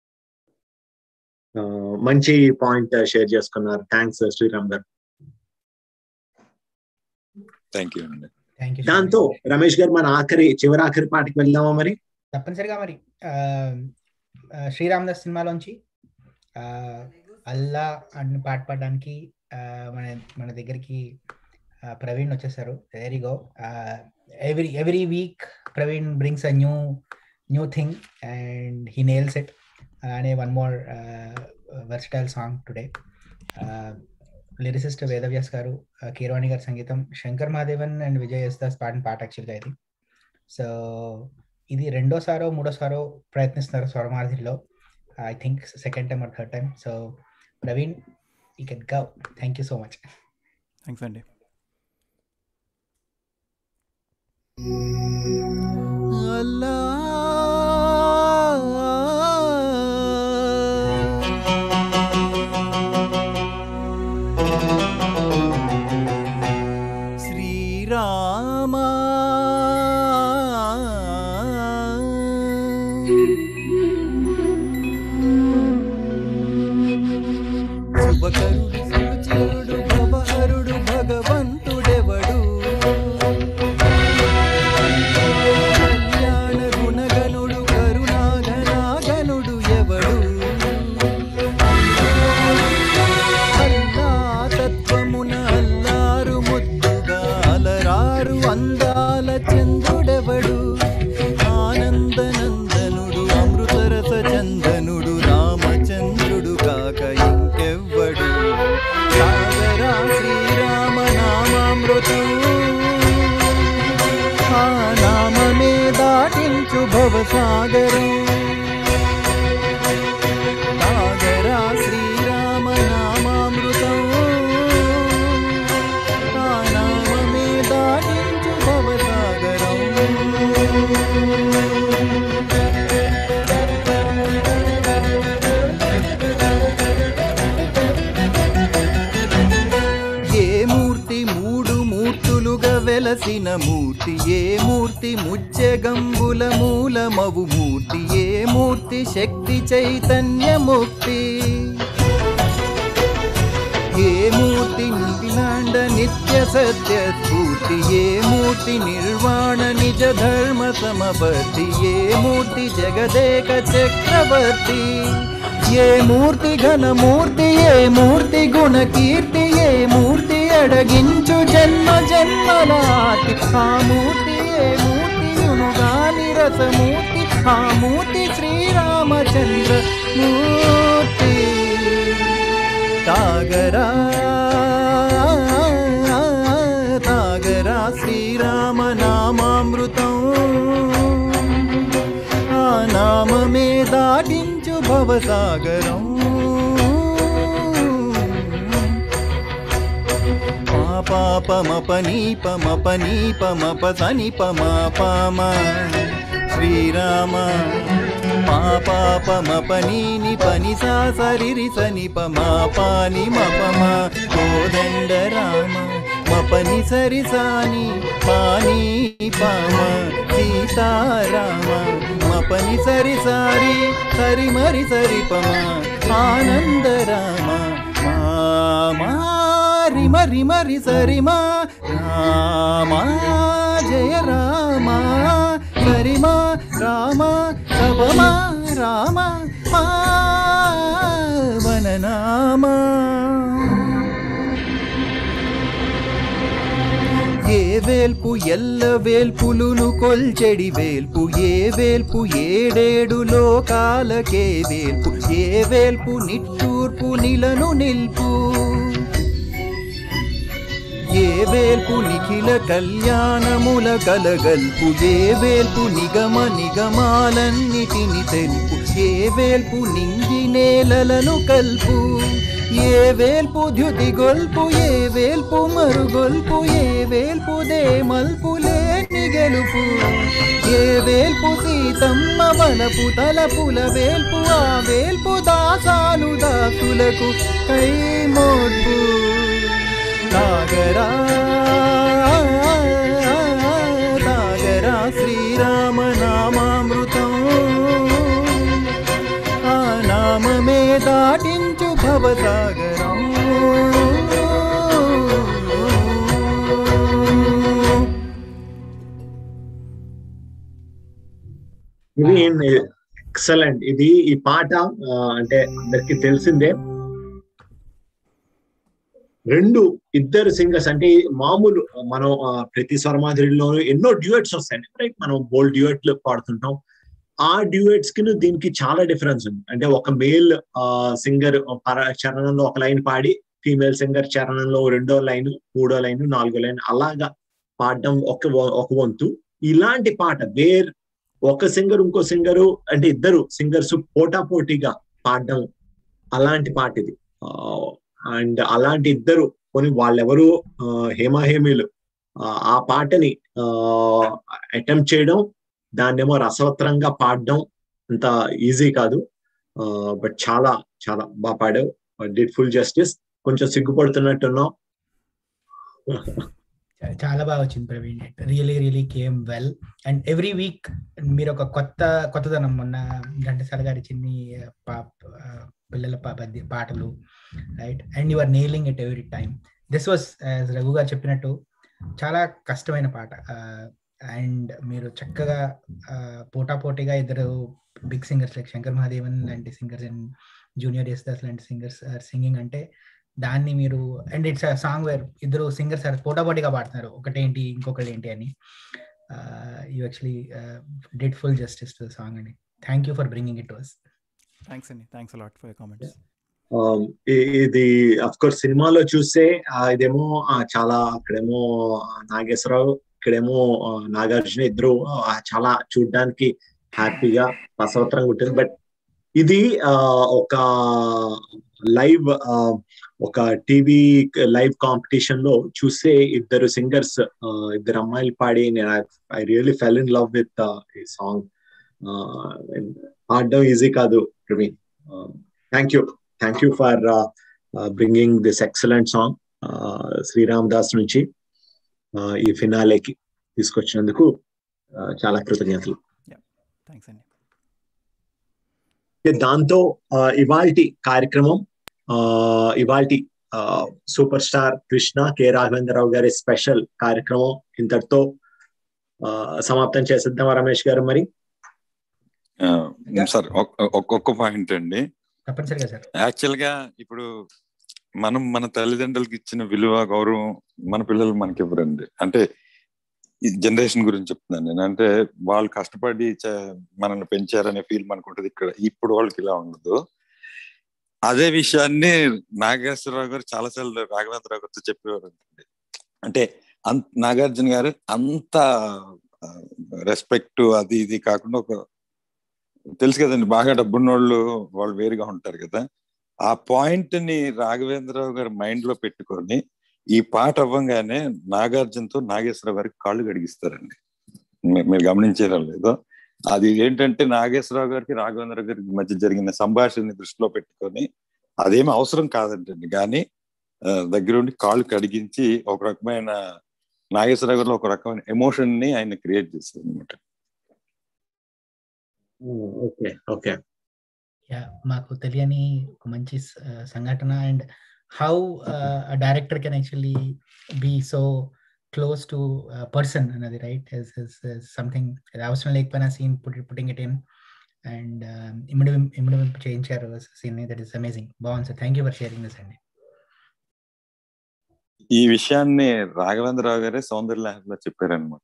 మంచి పాయింట్ షేర్ చేసుకున్నారు thanks Sriram garu thank you అండి థ్యాంక్ యూ దాంతో రమేష్ గారు మన ఆఖరి చివరి ఆఖరి పాటకి వెళ్దామా మరి తప్పనిసరిగా మరి ఆ, ఆ, శ్రీరామ్ దాస్ సినిమాలోంచి ఆ, అల్లా అని పాట పాడడానికి ఆ, మన మన దగ్గరికి ఆ, ప్రవీణ్ వచ్చేసారు very go every every week Praveen brings a new new thing and he nails it అలానే one more versatile song today lyricist Vedavyas garu ఆ, కీరవాణి గారి సంగీతం శంకర్ మహాదేవన్ అండ్ విజయ్ యస్దాస్ పాడిన పాట యాక్చువల్గా ఇది సో ఇది రెండోసారో మూడోసారో ప్రయత్నిస్తున్నారు స్వరమాధిలో I think second time or third time so Praveen ఈ can give thank you so much thanks అండి శ్రీరామా శుభకరుడు సురుచిరుడు భవహరుడు భగవంతుడెవడు కళ్యాణ గుణగణుడు కరుణాఘనాగనుడు ఎవడు అల్లా తత్వమున అల్లారు ముద్దుగా అలరారు అందాల చంద్రుడెవడు ఆనందనందనుడు అమృతరస చందనుడు రామచంద్రుడు కాక ఇంకెవ్వడు సాగరా శ్రీరామ నామామృతం ఆ నామమే దాటించు భవసాగరం సాగరా శ్రీరామ నామామృతం ఆ నామమే దాటించు భవసాగరం ఏ మూర్తి మూడు మూర్తులుగా వెలసిన మూర్తి ఏ మూర్తి ముజ్జగంబుల మూలమవు మూర్తి ఏ మూర్తి శక్తి చైతన్య ముక్తి ఏ మూర్తి నిఖిలాండ నిత్య సత్య స్ఫూర్తి ఏ మూర్తి నిర్వాణ నిజ ధర్మ సమవర్తి ఏ మూర్తి జగదేక చక్రవర్తి ఏ మూర్తి ఘనమూర్తి ఏ మూర్తి గుణ కీర్తి ఏ మూర్తి అడగించు జన్మ జన్మలాతి ఆ మూర్తి ఏ మూర్తి యునుగాని రసమూర్తి ఆ మూర్తి శ్రీరామచంద్ర మూర్తి తాగరా తాగరా శ్రీరామ నామామృతం ఆ నామమే దాటించు భవసాగరం పాపమపనీపమపనీపమప సనిపమ పామ శ్రీరామ మా పాప మపనీని పని సా సరిరి సని మా పాని మపమ కోదండ రామ మపని సరి సాని పాని పామ సీతారామ మపని సరి సారి సరి మరి సరి పమ ఆనంద రామ మా రిమ రిమ రి సరిమా రామా జయ రామా సరిమా రామ సపమా రామ వననామా ఏ వేల్పు ఎల్ల వేల్పులును కొల్చెడి వేల్పు ఏ వేల్పు ఏడేడు లోకాలకే వేల్పు ఏ వేల్పు నిట్టూర్పు నిలను నిల్పు ఏ వేల్పు నిఖిల కళ్యాణముల కలగల్పు ఏ వేల్పు నిగమ నిగమాలన్నిటిని తెలుపు ఏ వేల్పు నింగి నేలలను కల్పు ఏ వేల్పు ద్యుతి గొల్పు ఏ వేల్పు మరుగొల్పు ఏ వేల్పు దేమల్పు లేని గెలుపు ఏ వేల్పు సీతమ్మ బలపు తలపుల వేల్పు ఆ వేల్పు దాసాలు దాసులకు కై మోడ్పు సాగరా సాగరా శ్రీరామ నామామృతం ఆ నామమే దాటించు భవసాగరం ఇది ఎక్సలెంట్ ఇది ఈ పాట ఆ, అంటే అందరికి తెలిసిందే రెండు ఇద్దరు సింగర్స్ అంటే మామూలు మనం ఆ, ప్రతి స్వరమాధురిలోనూ ఎన్నో డ్యూయట్స్ వస్తాయి రైట్ మనం బోల్డ్ డ్యూయట్లు పాడుతుంటాం ఆ డ్యూయట్స్ కి దీనికి చాలా డిఫరెన్స్ ఉంది అంటే ఒక మేల్ సింగర్ చరణంలో ఒక లైన్ పాడి ఫీమేల్ సింగర్ చరణంలో రెండో లైన్ మూడో లైన్ నాలుగో లైన్ అలాగా పాడడం ఒక వ- ఒక వంతు ఇలాంటి పాట వేర్ ఒక సింగర్ ఇంకో సింగరు అంటే ఇద్దరు సింగర్స్ పోటా పోటీగా పాడడం అలాంటి పాట ఇది అండ్ అలాంటి ఇద్దరు కొని వాళ్ళెవరు ఆ, హేమాహేమీలు ఆ, ఆ పాటని అటెంప్ట్ చేయడం దాన్నేమో రసవత్రంగా పాడడం అంత ఈజీ కాదు బట్ చాలా చాలా బాగా పాడావు డిడ్ ఫుల్ జస్టిస్ కొంచెం సిగ్గుపడుతున్నట్టున్నావు చా- చాలా బాగా వచ్చింది Praveen really really came well and every week మీరు ఒక కొత్త కొత్తదనం మొన్న ఘంటసాల గారి చిన్ని పా ఆ, పిల్లల పా పద్య పాటలు right and you are nailing it every time this was Raghu garu చెప్పినట్టు చాలా కష్టమైన పాట అండ్ మీరు చక్కగా పోటాపోటీగా ఇద్దరు big singers like Shankar Mahadevan లాంటి సింగర్స్ అండ్ జూనియర్ యేసుదాస్ లాంటి సింగర్స్ సింగింగ్ అంటే దాన్ని మీరు అండ్ ఇట్స్ సాంగ్ వేర్ ఇద్దరు సింగర్స్ పోటాపోటీగా పాడుతున్నారు ఒకటేంటి ఇంకొకటి ఏంటి అని you actually did full justice to song అండి thank you for bringing it was thanks అండి thanks a lot for comments Um, ఇ- ఇది అఫ్ కోర్స్ సినిమాలో చూస్తే ఆ, ఇదేమో ఆ, చాలా అక్కడేమో నాగేశ్వరరావు ఇక్కడేమో ఆ, నాగార్జున ఇద్దరు ఆ, చాలా చూడడానికి హ్యాపీగా రసవత్రంగా ఉంటుంది బట్ ఇది ఆ, ఒక లైవ్ ఒక టీవీ లైవ్ కాంపిటీషన్ లో చూస్తే ఇద్దరు సింగర్స్ ఇద్దరు అమ్మాయిలు పాడి నేను I really fell in love with ఈ సాంగ్ పాడడం ఈజీ కాదు Praveen thank you thank you for bringing this excellent song Sriram Das నుంచి uh, ఈ ఫినాలేకి తీసుకొచ్చినందుకు uh, చాలా కృతజ్ఞతలు థ్యాంక్స్ అండి దాంతో ఇవాల్టి కార్యక్రమం ఇవాల్టి super star Krishna K Raghavendra Rao గారి స్పెషల్ కార్యక్రమం ఇంతటితో ఆ, సమాప్తం చేసేద్దాం రమేష్ గారు మరి ఆ, సార్ ఒక్- ఒక్కొక్క పాయింట్ అండి తప్పనిసరిగా సార్ యాక్చువల్ గా ఇప్పుడు మనం మన తల్లిదండ్రులకి ఇచ్చిన విలువ గౌరవం మన పిల్లలు మనకి ఇవ్వరండి అంటే ఈ జనరేషన్ గురించి చెప్తున్నాను నేను అంటే వాళ్ళు కష్టపడి చ- మనల్ని పెంచారనే ఫీల్ మనకు ఉంటుంది ఇక్కడ ఇప్పుడు వాళ్ళకి ఇలా ఉండదు అదే విషయాన్ని నాగేశ్వరరావు గారు చాలాసార్లు రాఘవేంద్రరావు గారితో చెప్పేవారు అంటే అంత నాగార్జున గారు అంత రెస్పెక్ట్ అది ఇది కాకుండా ఒక తెలుసు కదండి బాగా డబ్బున్నోళ్ళు వాళ్ళు వేరుగా ఉంటారు కదా ఆ పాయింట్ ని రాఘవేంద్రరావు గారు మైండ్ లో పెట్టుకొని ఈ పాట అవ్వంగానే నాగార్జునతో నాగేశ్వరరావు గారికి కాళ్ళు గడిగిస్తారండి మీ- మీరు గమనించారో లేదో అది ఏంటంటే నాగేశ్వరరావు గారికి రాఘవేంద్ర గారికి మధ్య జరిగిన సంభాషణని దృష్టిలో పెట్టుకొని అదేమి అవసరం కాదంటండి కానీ ఆ, దగ్గరుండి కాళ్ళు కడిగించి ఒక రకమైన నాగేశ్వరరావు గారిలో ఒక రకమైన ఎమోషన్ ని ఆయన క్రియేట్ చేశారు అనమాట ఓకే ఓకే యా మాకు తెలియని ఒక మంచి స- సంఘటన and how director can actually be so close to person అన్నది రైట్ సంథింగ్ అవసరం లేకపోయినా scene putting it in and ఇమిడి ఇమిడి చేయించారు సీన్ దట్ ఈస్ అమేజింగ్ బాగుంది sir thank you for sharing this అండి ఈ విషయాన్ని రాఘవేంద్రరావు గారే సౌందర్య లహరిలో చెప్పారనమాట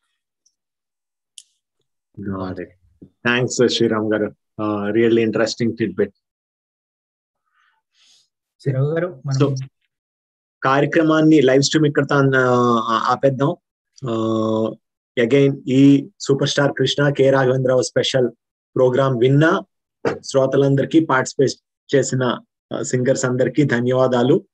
థ్యాంక్స్ శ్రీరామ్ గారు రియల్లీ ఇంట్రెస్టింగ్ ఫీడ్బెక్ రఘు గారు సో మనం కార్యక్రమాన్ని లైవ్ స్ట్రీమ్ ఇక్కడ ఆపేద్దాం అగైన్ ఈ super star Krishna K Raghavendrarao special program విన్న శ్రోతలందరికీ పార్టిసిపేట్ చేసిన సింగర్స్ అందరికీ ధన్యవాదాలు